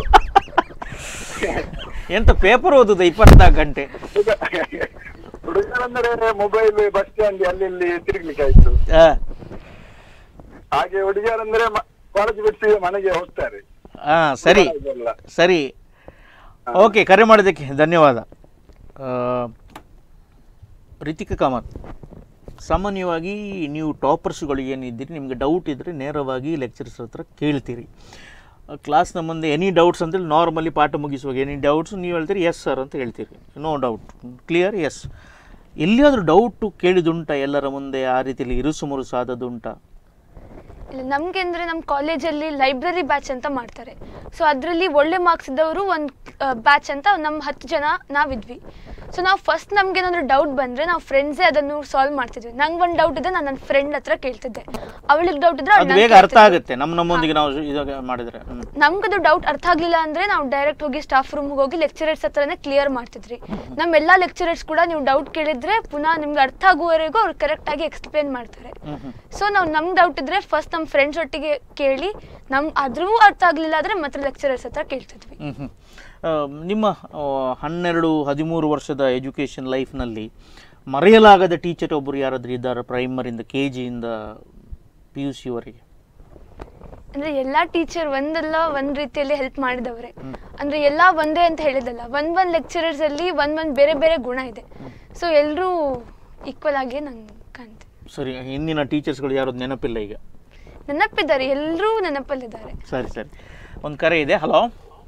ಎಂತ ಪೇಪರ್ ಓದುದು ಇಪ್ಪತ್ನಾಲ್ಕು ಗಂಟೆ ಹುಡುಗರಂದ್ರೆ ಮೊಬೈಲ್ ಬಸ್ ಸ್ಟ್ಯಾಂಡ್ ಅಲ್ಲಿ ಇಲ್ಲಿ ತಿರುಗ್ಲಿಕ್ಕೆ ಆಯ್ತು ಆ, ಹಾಗೆ ಹುಡುಗಿಯರಂದ್ರೆ ಕಾಲೇಜ್ ಬಿಟ್ಟು ಮನೆಗೆ ಹೋಗ್ತಾರೆ ಆ, ಸರಿ ಇದೆಲ್ಲ. ಸರಿ ಓಕೆ ಕರೆ ಮಾಡೋದಕ್ಕೆ ಧನ್ಯವಾದ ಆ, ರಿತಿಕಾ ಕಾಮತ್ ಸಾಮಾನ್ಯವಾಗಿ ನೀವು ಟಾಪರ್ಸ್ಗಳು ಏನಿದ್ದೀರಿ ನಿಮಗೆ ಡೌಟ್ ಇದ್ದರೆ ನೇರವಾಗಿ ಲೆಕ್ಚರ್ಸ್ ಹತ್ರ ಕೇಳ್ತೀರಿ ಕ್ಲಾಸ್ನ ಮುಂದೆ ಎನಿ ಡೌಟ್ಸ್ ಅಂತೇಳಿ ನಾರ್ಮಲಿ ಪಾಠ ಮುಗಿಸುವಾಗ ಎನಿ ಡೌಟ್ಸ್ ನೀವು ಹೇಳ್ತೀರಿ ಎಸ್ ಸರ್ ಅಂತ ಹೇಳ್ತೀರಿ ನೋ ಡೌಟ್ ಕ್ಲಿಯರ್ ಎಸ್ ಎಲ್ಲಿಯಾದರೂ ಡೌಟು ಕೇಳಿದುಂಟಾ ಎಲ್ಲರ ಮುಂದೆ ಆ ರೀತಿಯಲ್ಲಿ ಇರುಸು ಮುರುಸು ಆದದುಂಟಾ ಇಲ್ಲ ನಮ್ಗೆ ಅಂದ್ರೆ ನಮ್ಮ ಕಾಲೇಜಲ್ಲಿ ಲೈಬ್ರರಿ ಬ್ಯಾಚ್ ಅಂತ ಮಾಡ್ತಾರೆ ಸೊ ಅದರಲ್ಲಿ ಒಳ್ಳೆ ಮಾರ್ಕ್ಸ್ ಇದ್ದವರು ಒಂದು ಬ್ಯಾಚ್ ಅಂತ ನಮ್ಮ ಹತ್ತು ಜನ ನಾವಿದ್ವಿ ಸೊ ನಾವು ಫಸ್ಟ್ ನಮ್ಗೆ ಏನಾದ್ರು ಡೌಟ್ ಬಂದ್ರೆ ನಾವು ಫ್ರೆಂಡ್ಸೇ ಅದನ್ನು ಸಾಲ್ವ್ ಮಾಡ್ತಿದ್ವಿ ನಂಗೆ ಒಂದು ಡೌಟ್ ಇದೆ ನಾನು ನನ್ನ ಫ್ರೆಂಡ್ ಹತ್ರ ಕೇಳ್ತಿದ್ದೆ ಅವಳಿಗೆ ಡೌಟ್ ಇದ್ರೆ ಅವ್ಳು ಅದು ನಂಗ್ ಬೇಗ ಅರ್ಥ ಕೇಳ್ತಿದ್ಲು. ಆಗುತ್ತೆ ನಮ್ಮ ನಮ್ಮೊಂದಿಗೆ ನಾವು ಇದಾಗ ಮಾಡಿದರೆ ಹ್ಞೂ ನಮ್ಗದು ಡೌಟ್ ಅರ್ಥ ಆಗ್ಲಿಲ್ಲ ಅಂದ್ರೆ ನಾವು ಡೈರೆಕ್ಟ್ ಹೋಗಿ ಸ್ಟಾಫ್ ರೂಮ್ ಹೋಗಿ ಲೆಕ್ಚರರ್ಸ್ ಹತ್ರನೇ ಕ್ಲಿಯರ್ ಮಾಡ್ತಿದ್ರಿ ನಮ್ಮ ಎಲ್ಲಾ ಲೆಕ್ಚರರ್ಸ್ ಕೂಡ ನೀವು ಡೌಟ್ ಕೇಳಿದ್ರೆ ಪುನಃ ನಿಮ್ಗೆ ಅರ್ಥ ಆಗುವವರೆಗೂ ಅವ್ರು ಕರೆಕ್ಟ್ ಆಗಿ ಎಕ್ಸ್ಪ್ಲೇನ್ ಮಾಡ್ತಾರೆ ಸೊ ನಾವು ನಮ್ಗೆ ಡೌಟ್ ಇದ್ರೆ ಫಸ್ಟ್ ನಮ್ಮ ಫ್ರೆಂಡ್ಸ್ ಒಟ್ಟಿಗೆ ಕೇಳಿ ನಮ್ ಅದ್ರೂ ಅರ್ಥ ಆಗ್ಲಿಲ್ಲ ಆದ್ರೆ ಮತ್ತೆ ಲೆಕ್ಚರರ್ಸ್ ಹತ್ರ ಕೇಳ್ತಿದ್ವಿ ಹ್ಮ್ ಹ್ಮ್. ಆ, ನಿಮ್ಮ ಆ, ಹನ್ನೆರಡು ಹದಿಮೂರು ವರ್ಷದ ಎಜುಕೇಷನ್ ಲೈಫ್ನಲ್ಲಿ ಮರೆಯಲಾಗದ ಟೀಚರ್ ಒಬ್ಬರು ಯಾರಾದ್ರೂ ಇದ್ದಾರೆ ಪ್ರೈಮರಿಂದ ಕೆ ಜಿಯಿಂದ ಪಿ ಯು ಸಿವರೆಗೆ ಅಂದ್ರೆ ಎಲ್ಲಾ ಟೀಚರ್ ಒಂದಲ್ಲ ಒಂದ್ ರೀತಿಯಲ್ಲಿ ಹೆಲ್ಪ್ ಮಾಡಿದವ್ರೆ ಅಂದ್ರೆ ಎಲ್ಲಾ ಒಂದೇ ಅಂತ ಹೇಳಿದಲ್ಲ ಒಂದ್ ಒಂದ್ ಲೆಕ್ಚರರ್ಸ್ ಅಲ್ಲಿ ಒಂದ್ ಒಂದ್ ಬೇರೆ ಬೇರೆ ಗುಣ ಇದೆ ಸೊ ಎಲ್ರೂ ಈಕ್ವಲ್ ಆಗಿ ನಂಗೆ ಕಾಣ್ತೀವಿ ಸರಿ ಹಿಂದಿನ ಟೀಚರ್ಸ್ಗಳು ಯಾರದು ನೆನಪಿಲ್ಲ ಈಗ ನೆನಪಿದ್ದಾರೆ ಎಲ್ಲರೂ ನೆನಪಲ್ಲಿದ್ದಾರೆ ಸರಿ ಸರಿ ಒಂದು ಕರೆ ಇದೆ ಹಲೋ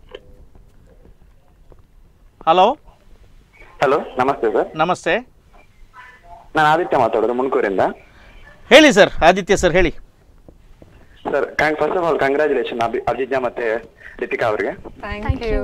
ಹಲೋ ಹಲೋ ನಮಸ್ತೆ ಸರ್ ನಮಸ್ತೆ ನಾನು ಆದಿತ್ಯ ಮಾತಾಡೋದು ಮುನ್ಕೂರಿಂದ ಹೇಳಿ ಸರ್ ಆದಿತ್ಯ ಸರ್ ಹೇಳಿ sir first of all congratulation ಅಭಿ ಅಭಿಜ್ಞಾ ಮತ್ತೆ ರಿತಿಕಾ ಅವರಿಗೆ ಥ್ಯಾಂಕ್ Thank ಯು you.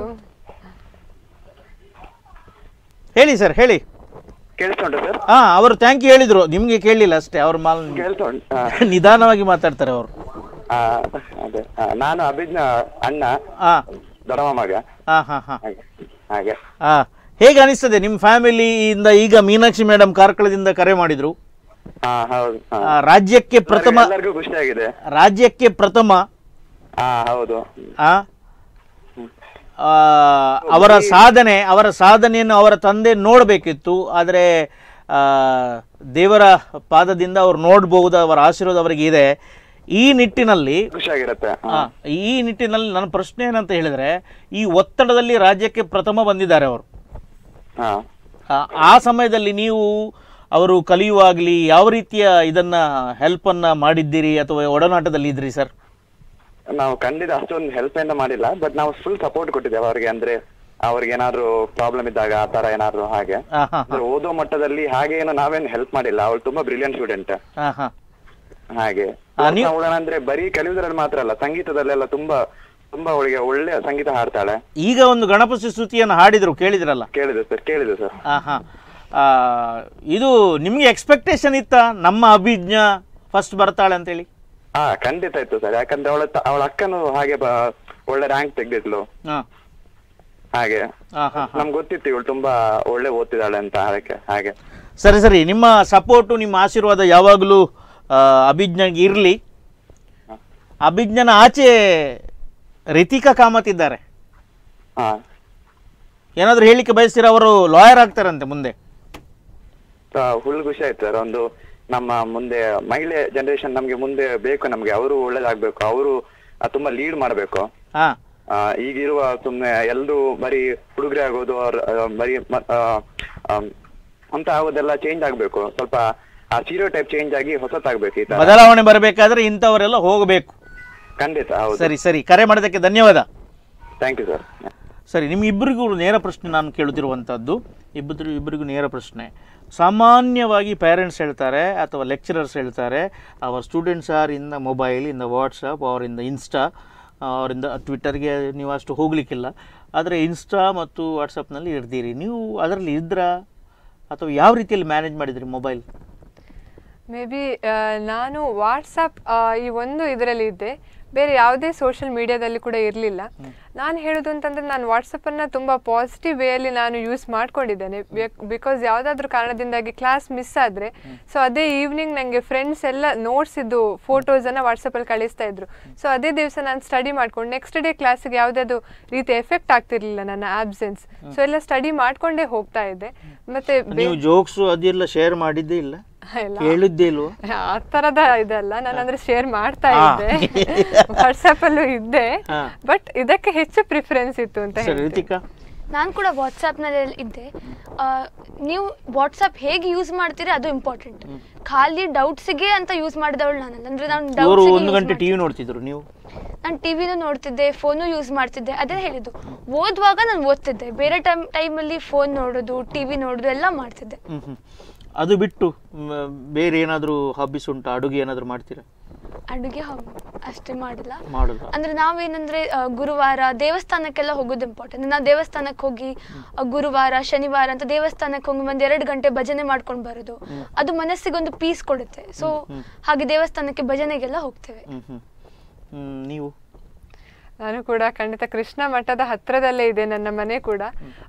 ಹೇಳಿ ಸರ್ ಹೇಳಿ ಕೇಳಿಸ್ತಾ ಉಂಟು ಸರ್ ಹಾ ಅವರು ಥ್ಯಾಂಕ್ ಯು ಹೇಳಿದ್ರು ನಿಮಗೆ ಕೇಳಲಿಲ್ಲ ಅಷ್ಟೇ ಅವ್ರ ಮಾಲ್ ಕೇಳಿಸ್ತಾ ಉಂಟು ಆ, ನಿಧಾನವಾಗಿ ಮಾತಾಡ್ತಾರೆ ಅವರು ಆ, ಅದೇ ಆ, ನಾನು ಅಭಿಜ್ಞಾ ಅಣ್ಣ ಹಾ ದೊಡ್ಡಮ್ಮ ಮಗ ಹಾ ಹಾ ಹಾ ಹಾಗೆ ಹಾಗೆ ಹಾ ಹೇಗೆ ಅನಿಸ್ತದೆ ನಿಮ್ಮ ಫ್ಯಾಮಿಲಿಯಿಂದ ಈಗ ಮೀನಾಕ್ಷಿ ಮೇಡಮ್ ಕಾರ್ಕಳದಿಂದ ಕರೆ ಮಾಡಿದ್ರು ಹಾ ಹೌದು ಹಾ. ಆ, ರಾಜ್ಯಕ್ಕೆ ಪ್ರಥಮ ಎಲ್ಲರಿಗೂ ಖುಷಿ ಆಗಿದೆ ರಾಜ್ಯಕ್ಕೆ ಪ್ರಥಮ ಹಾ ಹೌದು ಆ, ಆ, ಅವರ ಸಾಧನೆ ಅವರ ಸಾಧನೆಯನ್ನು ಅವರ ತಂದೆ ನೋಡಬೇಕಿತ್ತು ಆದರೆ ಆ, ದೇವರ ಪಾದದಿಂದ ಅವ್ರು ನೋಡ್ಬೋದು ಅವರ ಆಶೀರ್ವಾದ ಅವರಿಗೆ ಇದೆ ಈ ನಿಟ್ಟಿನಲ್ಲಿ ಖುಷಿಯಾಗಿರುತ್ತೆ ಆ, ಈ ನಿಟ್ಟಿನಲ್ಲಿ ನನ್ನ ಪ್ರಶ್ನೆ ಏನಂತ ಹೇಳಿದ್ರೆ ಈ ಒತ್ತಡದಲ್ಲಿ ರಾಜ್ಯಕ್ಕೆ ಪ್ರಥಮ ಬಂದಿದ್ದಾರೆ ಅವರು ಹಾ ಆ- ಆ ಸಮಯದಲ್ಲಿ ನೀವು ಅವರು ಕಲಿಯುವಾಗಲಿ ಯಾವ ರೀತಿಯ ಇದನ್ನ ಹೆಲ್ಪನ್ನ ಮಾಡಿದ್ದೀರಿ ಅಥವಾ ಒಡನಾಟದಲ್ಲಿ ಇದ್ರಿ ಸರ್ ನಾವು ಖಂಡಿತ ಅಷ್ಟೊಂದು ಹೆಲ್ಪ್ ಏನ ಮಾಡಿಲ್ಲ ಬಟ್ ನಾವು ಫುಲ್ ಸಪೋರ್ಟ್ ಕೊಟ್ಟಿದ್ದೇವೆ ಅವ್ರಿಗೆ ಅಂದ್ರೆ ಅವ್ರಿಗೆ ಏನಾದ್ರು ಪ್ರಾಬ್ಲಮ್ ಇದ್ದಾಗ ಆ ತರ ಏನಾದ್ರು ಹಾಗೆ ಹಾ ಹಾ ಅಂದ್ರೆ ಓದೋ ಮಟ್ಟದಲ್ಲಿ ಹಾಗೆ ಏನು ನಾವೇನು ಹೆಲ್ಪ್ ಮಾಡಿಲ್ಲ ಅವಳು ತುಂಬಾ ಬ್ರಿಲಿಯಂಟ್ ಸ್ಟೂಡೆಂಟ್ ಹಾ ಹಾ ಹಾಗೆ ಆ, ನೀವು- ಅವಳನ್ನ ಅಂದ್ರೆ ಬರೀ ಕಲಿಯುವುದ್ರಲ್ಲಿ ಮಾತ್ರ ಅಲ್ಲ ಸಂಗೀತದಲ್ಲೆಲ್ಲ ತುಂಬಾ ತುಂಬಾ ಅವಳಿಗೆ ಒಳ್ಳೆ ಸಂಗೀತ ಹಾಡ್ತಾಳೆ ಈಗ ಒಂದು ಗಣಪತಿ ಸ್ತುತಿಯನ್ನು ಹಾಡಿದ್ರು ಕೇಳಿದ್ರಲ್ಲ ಕೇಳಿದೆ ಸರ್ ಕೇಳಿದೆ ಸರ್ ಹಾ ಹಾ ಆ, ಇದು ನಿಮ್ಗೆ ಎಕ್ಸ್ಪೆಕ್ಟೇಷನ್ ಇತ್ತ ನಮ್ಮ ಅಭಿಜ್ಞ ಫಸ್ಟ್ ಬರ್ತಾಳೆ ಅಂತೇಳಿ ಹಾ ಖಂಡಿತ ಇತ್ತು ಸರ್ ಯಾಕಂದ್ರೆ ಅವಳ ಅವಳ ಅಕ್ಕನು ಹಾಗೆ ಬ- ಒಳ್ಳೆ ರ್ಯಾಂಕ್ ತೆಗ್ದಿದ್ಲು ಹಾ ಹಾಗೆ ಹಾ ಹಾ ನಮ್ಗೆ ಗೊತ್ತಿತ್ತು ಇವಳು ತುಂಬಾ ಒಳ್ಳೆ ಓದ್ತಿದ್ದಾಳೆ ಅಂತ ಅದಕ್ಕೆ ಹಾಗೆ ಸರಿ ಸರಿ ನಿಮ್ಮ ಸಪೋರ್ಟು ನಿಮ್ಮ ಆಶೀರ್ವಾದ ಯಾವಾಗಲೂ ಅಭಿಜ್ಞಗೆ ಇರಲಿ ಅಭಿಜ್ಞನ ಆಚೆ ರಿತಿಕಾ ಕಾಮತ್ ಇದ್ದಾರೆ ಹಾ ಏನಾದರೂ ಹೇಳಿಕೆ ಬಯಸ್ತೀರಾ ಅವರು ಲಾಯರ್ ಆಗ್ತಾರಂತೆ ಮುಂದೆ ಫುಲ್ ಖುಷಿ ಆಯ್ತು ಸರ್ ಒಂದು ನಮ್ಮ ಮುಂದೆ ಮಹಿಳೆ ಜನರೇಷನ್ ನಮ್ಗೆ ಮುಂದೆ ಬೇಕು ನಮ್ಗೆ ಅವರು ಒಳ್ಳೇದಾಗ್ಬೇಕು ಅವರು ತುಂಬಾ ಲೀಡ್ ಮಾಡ್ಬೇಕು ಹಾ ಆ, ಈಗಿರುವ ಸುಮ್ನೆ ಎಲ್ರು ಬರೀ ಹುಡುಗರೇ ಆಗೋದು ಅವ್ರ ಆ, ಬರೀ ಮ- ಆ, ಆಮ್, ಅಂತ ಆಗೋದೆಲ್ಲ ಚೇಂಜ್ ಆಗ್ಬೇಕು ಸ್ವಲ್ಪ ಆ ಸೀರೋ ಟೈಪ್ ಚೇಂಜ್ ಆಗಿ ಹೊಸತಾಗ್ಬೇಕು ಈ ತರ ಬದಲಾವಣೆ ಬರಬೇಕಾದ್ರೆ ಇಂಥವರೆಲ್ಲ ಹೋಗಬೇಕು ಖಂಡಿತ ಹೌದು ಸರಿ ಸರಿ ಕರೆ ಮಾಡೋದಕ್ಕೆ ಧನ್ಯವಾದ ಥ್ಯಾಂಕ್ ಯು ಸರ್ ಸರಿ ನಿಮ್ಮಿಬ್ಬರಿಗೂ ನೇರ ಪ್ರಶ್ನೆ ನಾನು ಕೇಳುತ್ತಿರುವಂಥದ್ದು ಇಬ್ಬರು ಇಬ್ಬರಿಗೂ ನೇರ ಪ್ರಶ್ನೆ ಸಾಮಾನ್ಯವಾಗಿ ಪೇರೆಂಟ್ಸ್ ಹೇಳ್ತಾರೆ ಅಥವಾ ಲೆಕ್ಚರರ್ಸ್ ಹೇಳ್ತಾರೆ our students are in the mobile in the WhatsApp our in the Insta ಅವರಿಂದ ಟ್ವಿಟ್ಟರ್ಗೆ ನೀವು ಅಷ್ಟು ಹೋಗಲಿಕ್ಕಿಲ್ಲ ಆದರೆ ಇನ್ಸ್ಟಾ ಮತ್ತು ವಾಟ್ಸಪ್ನಲ್ಲಿ ಇರ್ತೀರಿ ನೀವು ಅದರಲ್ಲಿ ಇದ್ರಾ ಅಥವಾ ಯಾವ ರೀತಿಯಲ್ಲಿ ಮ್ಯಾನೇಜ್ ಮಾಡಿದ್ರಿ ಮೊಬೈಲ್ ಮೇ ಬಿ ನಾನು ವಾಟ್ಸಪ್ ಈ ಒಂದು ಇದರಲ್ಲಿ ಇದ್ದೆ ಬೇರೆ ಯಾವುದೇ ಸೋಷಿಯಲ್ ಮೀಡಿಯಾದಲ್ಲಿ ಕೂಡ ಇರಲಿಲ್ಲ ನಾನು ಹೇಳೋದು ಅಂತಂದ್ರೆ ನಾನು ವಾಟ್ಸಪ್ಪನ್ನು ತುಂಬ ಪಾಸಿಟಿವ್ ವೇಯಲ್ಲಿ ನಾನು ಯೂಸ್ ಮಾಡ್ಕೊಂಡಿದ್ದೇನೆ ಬಿಕಾಸ್ ಯಾವುದಾದ್ರೂ ಕಾರಣದಿಂದಾಗಿ ಕ್ಲಾಸ್ ಮಿಸ್ ಆದರೆ ಸೊ ಅದೇ ಈವ್ನಿಂಗ್ ನನಗೆ ಫ್ರೆಂಡ್ಸ್ ಎಲ್ಲ ನೋಟ್ಸಿದ್ದು ಫೋಟೋಸನ್ನು ವಾಟ್ಸಪ್ಪಲ್ಲಿ ಕಳಿಸ್ತಾ ಇದ್ರು ಸೊ ಅದೇ ದಿವಸ ನಾನು ಸ್ಟಡಿ ಮಾಡ್ಕೊಂಡು ನೆಕ್ಸ್ಟ್ ಡೇ ಕ್ಲಾಸಿಗೆ ಯಾವುದಾದ್ರು ರೀತಿ ಎಫೆಕ್ಟ್ ಆಗ್ತಿರ್ಲಿಲ್ಲ ನನ್ನ ಆಬ್ಸೆನ್ಸ್ ಸೊ ಎಲ್ಲ ಸ್ಟಡಿ ಮಾಡ್ಕೊಂಡೇ ಹೋಗ್ತಾ ಇದ್ದೆ ಮತ್ತೆ ಬೇ- ನೀವು ಜೋಕ್ಸು ಅದೆಲ್ಲ ಶೇರ್ ಮಾಡಿದ್ದೇ ಇಲ್ಲ ಇಲ್ಲ. ಕೇಳಿದ್ದೇ ಇಲ್ವಾ ಆ ತರದ ಇದಲ್ಲ ನಾನು ಅಂದ್ರೆ ಶೇರ್ ಮಾಡ್ತಾ ಹಾ. ಇದ್ದೆ ವಾಟ್ಸಪ್ ಅಲ್ಲೂ ಇದ್ದೆ ಹಾ. ಬಟ್ ಇದಕ್ಕೆ ಹೆಚ್ಚು ಪ್ರಿಫರೆನ್ಸ್ ಇತ್ತು ಅಂತ ಸರಿ ಹೇಳ್ತೀನಿ. ರಿತಿಕಾ ನಾನು ಕೂಡ ವಾಟ್ಸಪ್ನಲ್ಲಿ ಇದ್ದೆ ಆ, ನೀವು ವಾಟ್ಸಪ್ ಹೇಗೆ ಯೂಸ್ ಮಾಡ್ತೀರಿ ಅದು ಇಂಪಾರ್ಟೆಂಟ್ ಖಾಲಿ ಡೌಟ್ಸಿಗೆ ಅಂತ ಯೂಸ್ ಮಾಡಿದವಳು ನಾನಲ್ಲ ಅಂದ್ರೆ ನಾನು ಇವರು ಡೌಟ್ಸಿಗೆ ಒಂದು ಗಂಟೆ ಟಿವಿ ನೋಡ್ತಿದ್ರು ನೀವು ನಾನು ಟಿವಿನೂ ನೋಡ್ತಿದ್ದೆ ಫೋನು ಯೂಸ್ ಮಾಡ್ತಿದ್ದೆ ಅದೇ ಹೇಳಿದ್ದು ಓದುವಾಗ ನಾನು ಓದ್ತಿದ್ದೆ ಬೇರೆ ಟೈಮ್ ಟೈಮಲ್ಲಿ ಫೋನ್ ನೋಡೋದು ಟಿವಿ ನೋಡೋದು ಎಲ್ಲ ಮಾಡ್ತಿದ್ದೆ ಹ್ಮ್ ಹ್ಮ್. ಅದು ಬಿಟ್ಟು ಮ್, ಬೇರೆ ಏನಾದರೂ ಹಾಬೀಸ್ ಉಂಟಾ ಅಡುಗೆ ಏನಾದರೂ ಮಾಡ್ತೀರಾ ಅಡುಗೆ ಅಷ್ಟೇ ಮಾಡಿಲ್ಲ ಮಾಡೋದು ಅಂದ್ರೆ ನಾವೇನಂದ್ರೆ ಆ, ಗುರುವಾರ ದೇವಸ್ಥಾನಕ್ಕೆಲ್ಲ ಹೋಗೋದು ಇಂಪಾರ್ಟೆಂಟ್ ನಾವು ದೇವಸ್ಥಾನಕ್ಕೆ ಹೋಗಿ ಆ, ಗುರುವಾರ ಶನಿವಾರ ಅಂತ ದೇವಸ್ಥಾನಕ್ಕೆ ಹೋಗಿ ಒಂದ್ ಎರಡು ಗಂಟೆ ಭಜನೆ ಮಾಡ್ಕೊಂಡು ಬರೋದು ಅದು ಮನಸ್ಸಿಗೊಂದು ಪೀಸ್ ಕೊಡುತ್ತೆ ಸೊ ಹಾಗೆ ದೇವಸ್ಥಾನಕ್ಕೆ ಭಜನೆಗೆಲ್ಲ ಹೋಗ್ತೇವೆ ಹ್ಮ್ ಹ್ಮ್ ಹ್ಮ್, ನೀವು ನಾನು ಕೂಡ ಖಂಡಿತ ಕೃಷ್ಣ ಮಠದ ಹತ್ರದಲ್ಲೇ ಇದೆ ನನ್ನ ಮನೆ ಕೂಡ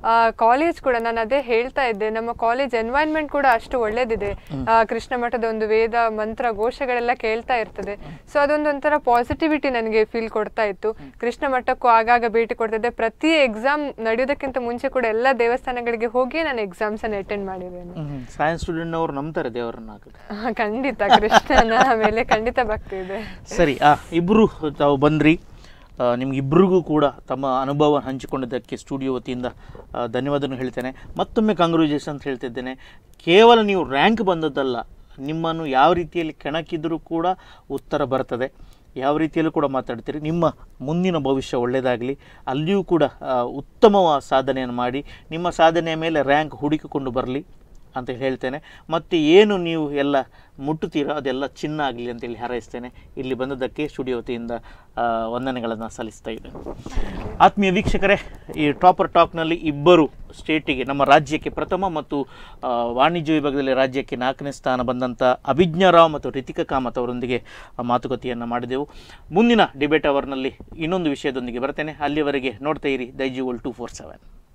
ಕಾಲೇಜ್ ಕೂಡ ನಾನು ಅದೇ ಹೇಳ್ತಾ ಇದ್ದೆ ನಮ್ಮ ಕಾಲೇಜ್ ಎನ್ವೈರ್ನ್ಮೆಂಟ್ ಕೂಡ ಅಷ್ಟು ಒಳ್ಳೇದಿದೆ ಆ, ಕೃಷ್ಣ ಮಠದ ಒಂದು ವೇದ ಮಂತ್ರ ಘೋಷಗಳೆಲ್ಲ ಕೇಳ್ತಾ ಇರ್ತದೆ ಸೊ ಅದೊಂದು ಒಂಥರ ಪಾಸಿಟಿವಿಟಿ ನನಗೆ ಫೀಲ್ ಕೊಡ್ತಾ ಇತ್ತು ಕೃಷ್ಣ ಮಠಕ್ಕೂ ಆಗಾಗ ಭೇಟಿ ಕೊಡ್ತಿದ್ದೆ ಪ್ರತಿ ಎಕ್ಸಾಮ್ ನಡೆಯೋದಕ್ಕಿಂತ ಮುಂಚೆ ಕೂಡ ಎಲ್ಲ ದೇವಸ್ಥಾನಗಳಿಗೆ ಹೋಗಿ ನಾನು ಎಕ್ಸಾಮ್ಸ್ ಅನ್ನು ಅಟೆಂಡ್ ಮಾಡಿದ್ದೇನೆ ಸೈನ್ಸ್ ಸ್ಟೂಡೆಂಟ್ ಅವರು ನಂಬ್ತಾರೆ ದೇವರನ್ನ ಆ, ಖಂಡಿತ ಕೃಷ್ಣನ ಮೇಲೆ ಖಂಡಿತ ಭಕ್ತಿ ಇದೆ ಸರಿ ಆ ಇಬ್ಬರು ತಾವು ಬಂದ್ರಿ ಆ, ನಿಮ್ಗಿಬ್ರಿಗೂ ಕೂಡ ತಮ್ಮ ಅನುಭವ ಹಂಚಿಕೊಂಡಿದ್ದಕ್ಕೆ ಸ್ಟುಡಿಯೋ ವತಿಯಿಂದ ಆ, ಧನ್ಯವಾದವನ್ನು ಹೇಳ್ತೇನೆ ಮತ್ತೊಮ್ಮೆ ಕಾಂಗ್ರ್ಯಾಚುಲೇಷನ್ ಅಂತ ಹೇಳ್ತಿದ್ದೇನೆ ಕೇವಲ ನೀವು ರ್ಯಾಂಕ್ ಬಂದದ್ದಲ್ಲ ನಿಮ್ಮನ್ನು ಯಾವ ರೀತಿಯಲ್ಲಿ ಕೆಣಕಿದ್ರೂ ಕೂಡ ಉತ್ತರ ಬರ್ತದೆ ಯಾವ ರೀತಿಯಲ್ಲೂ ಕೂಡ ಮಾತಾಡ್ತೀರಿ ನಿಮ್ಮ ಮುಂದಿನ ಭವಿಷ್ಯ ಒಳ್ಳೆಯದಾಗಲಿ ಅಲ್ಲಿಯೂ ಕೂಡ ಆ, ಉತ್ತಮ ಸಾಧನೆಯನ್ನು ಮಾಡಿ ನಿಮ್ಮ ಸಾಧನೆಯ ಮೇಲೆ ರ್ಯಾಂಕ್ ಹುಡುಕಿಕೊಂಡು ಬರಲಿ ಅಂತ ಹೇಳ್ತೇನೆ ಮತ್ತು ಏನು ನೀವು ಎಲ್ಲ ಮುಟ್ಟುತ್ತೀರೋ ಅದೆಲ್ಲ ಚಿನ್ನ ಆಗಲಿ ಅಂತೇಳಿ ಹಾರೈಸ್ತೇನೆ ಇಲ್ಲಿ ಬಂದದ್ದಕ್ಕೆ ಸ್ಟುಡಿಯೋ ವತಿಯಿಂದ ಆ, ವಂದನೆಗಳನ್ನು ಸಲ್ಲಿಸ್ತಾ ಇದ್ದೇನೆ ಆತ್ಮೀಯ ವೀಕ್ಷಕರೇ ಈ ಟಾಪರ್ ಟಾಕ್ನಲ್ಲಿ ಇಬ್ಬರು ಸ್ಟೇಟಿಗೆ ನಮ್ಮ ರಾಜ್ಯಕ್ಕೆ ಪ್ರಥಮ ಮತ್ತು ಆ, ವಾಣಿಜ್ಯ ವಿಭಾಗದಲ್ಲಿ ರಾಜ್ಯಕ್ಕೆ ನಾಲ್ಕನೇ ಸ್ಥಾನ ಬಂದಂಥ ಅಭಿಜ್ಞರಾವ್ ಮತ್ತು ರಿತಿಕಾ ಕಾಮತ್ ಅವರೊಂದಿಗೆ ಆ, ಮಾತುಕತೆಯನ್ನು ಮಾಡಿದೆವು ಮುಂದಿನ ಡಿಬೇಟ್ ಅವರ್ನಲ್ಲಿ ಇನ್ನೊಂದು ವಿಷಯದೊಂದಿಗೆ ಬರ್ತೇನೆ ಅಲ್ಲಿವರೆಗೆ ನೋಡ್ತಾ ಇರಿ ದೈಜಿವಲ್ ಟೂ ಫೋರ್ ಸೆವೆನ್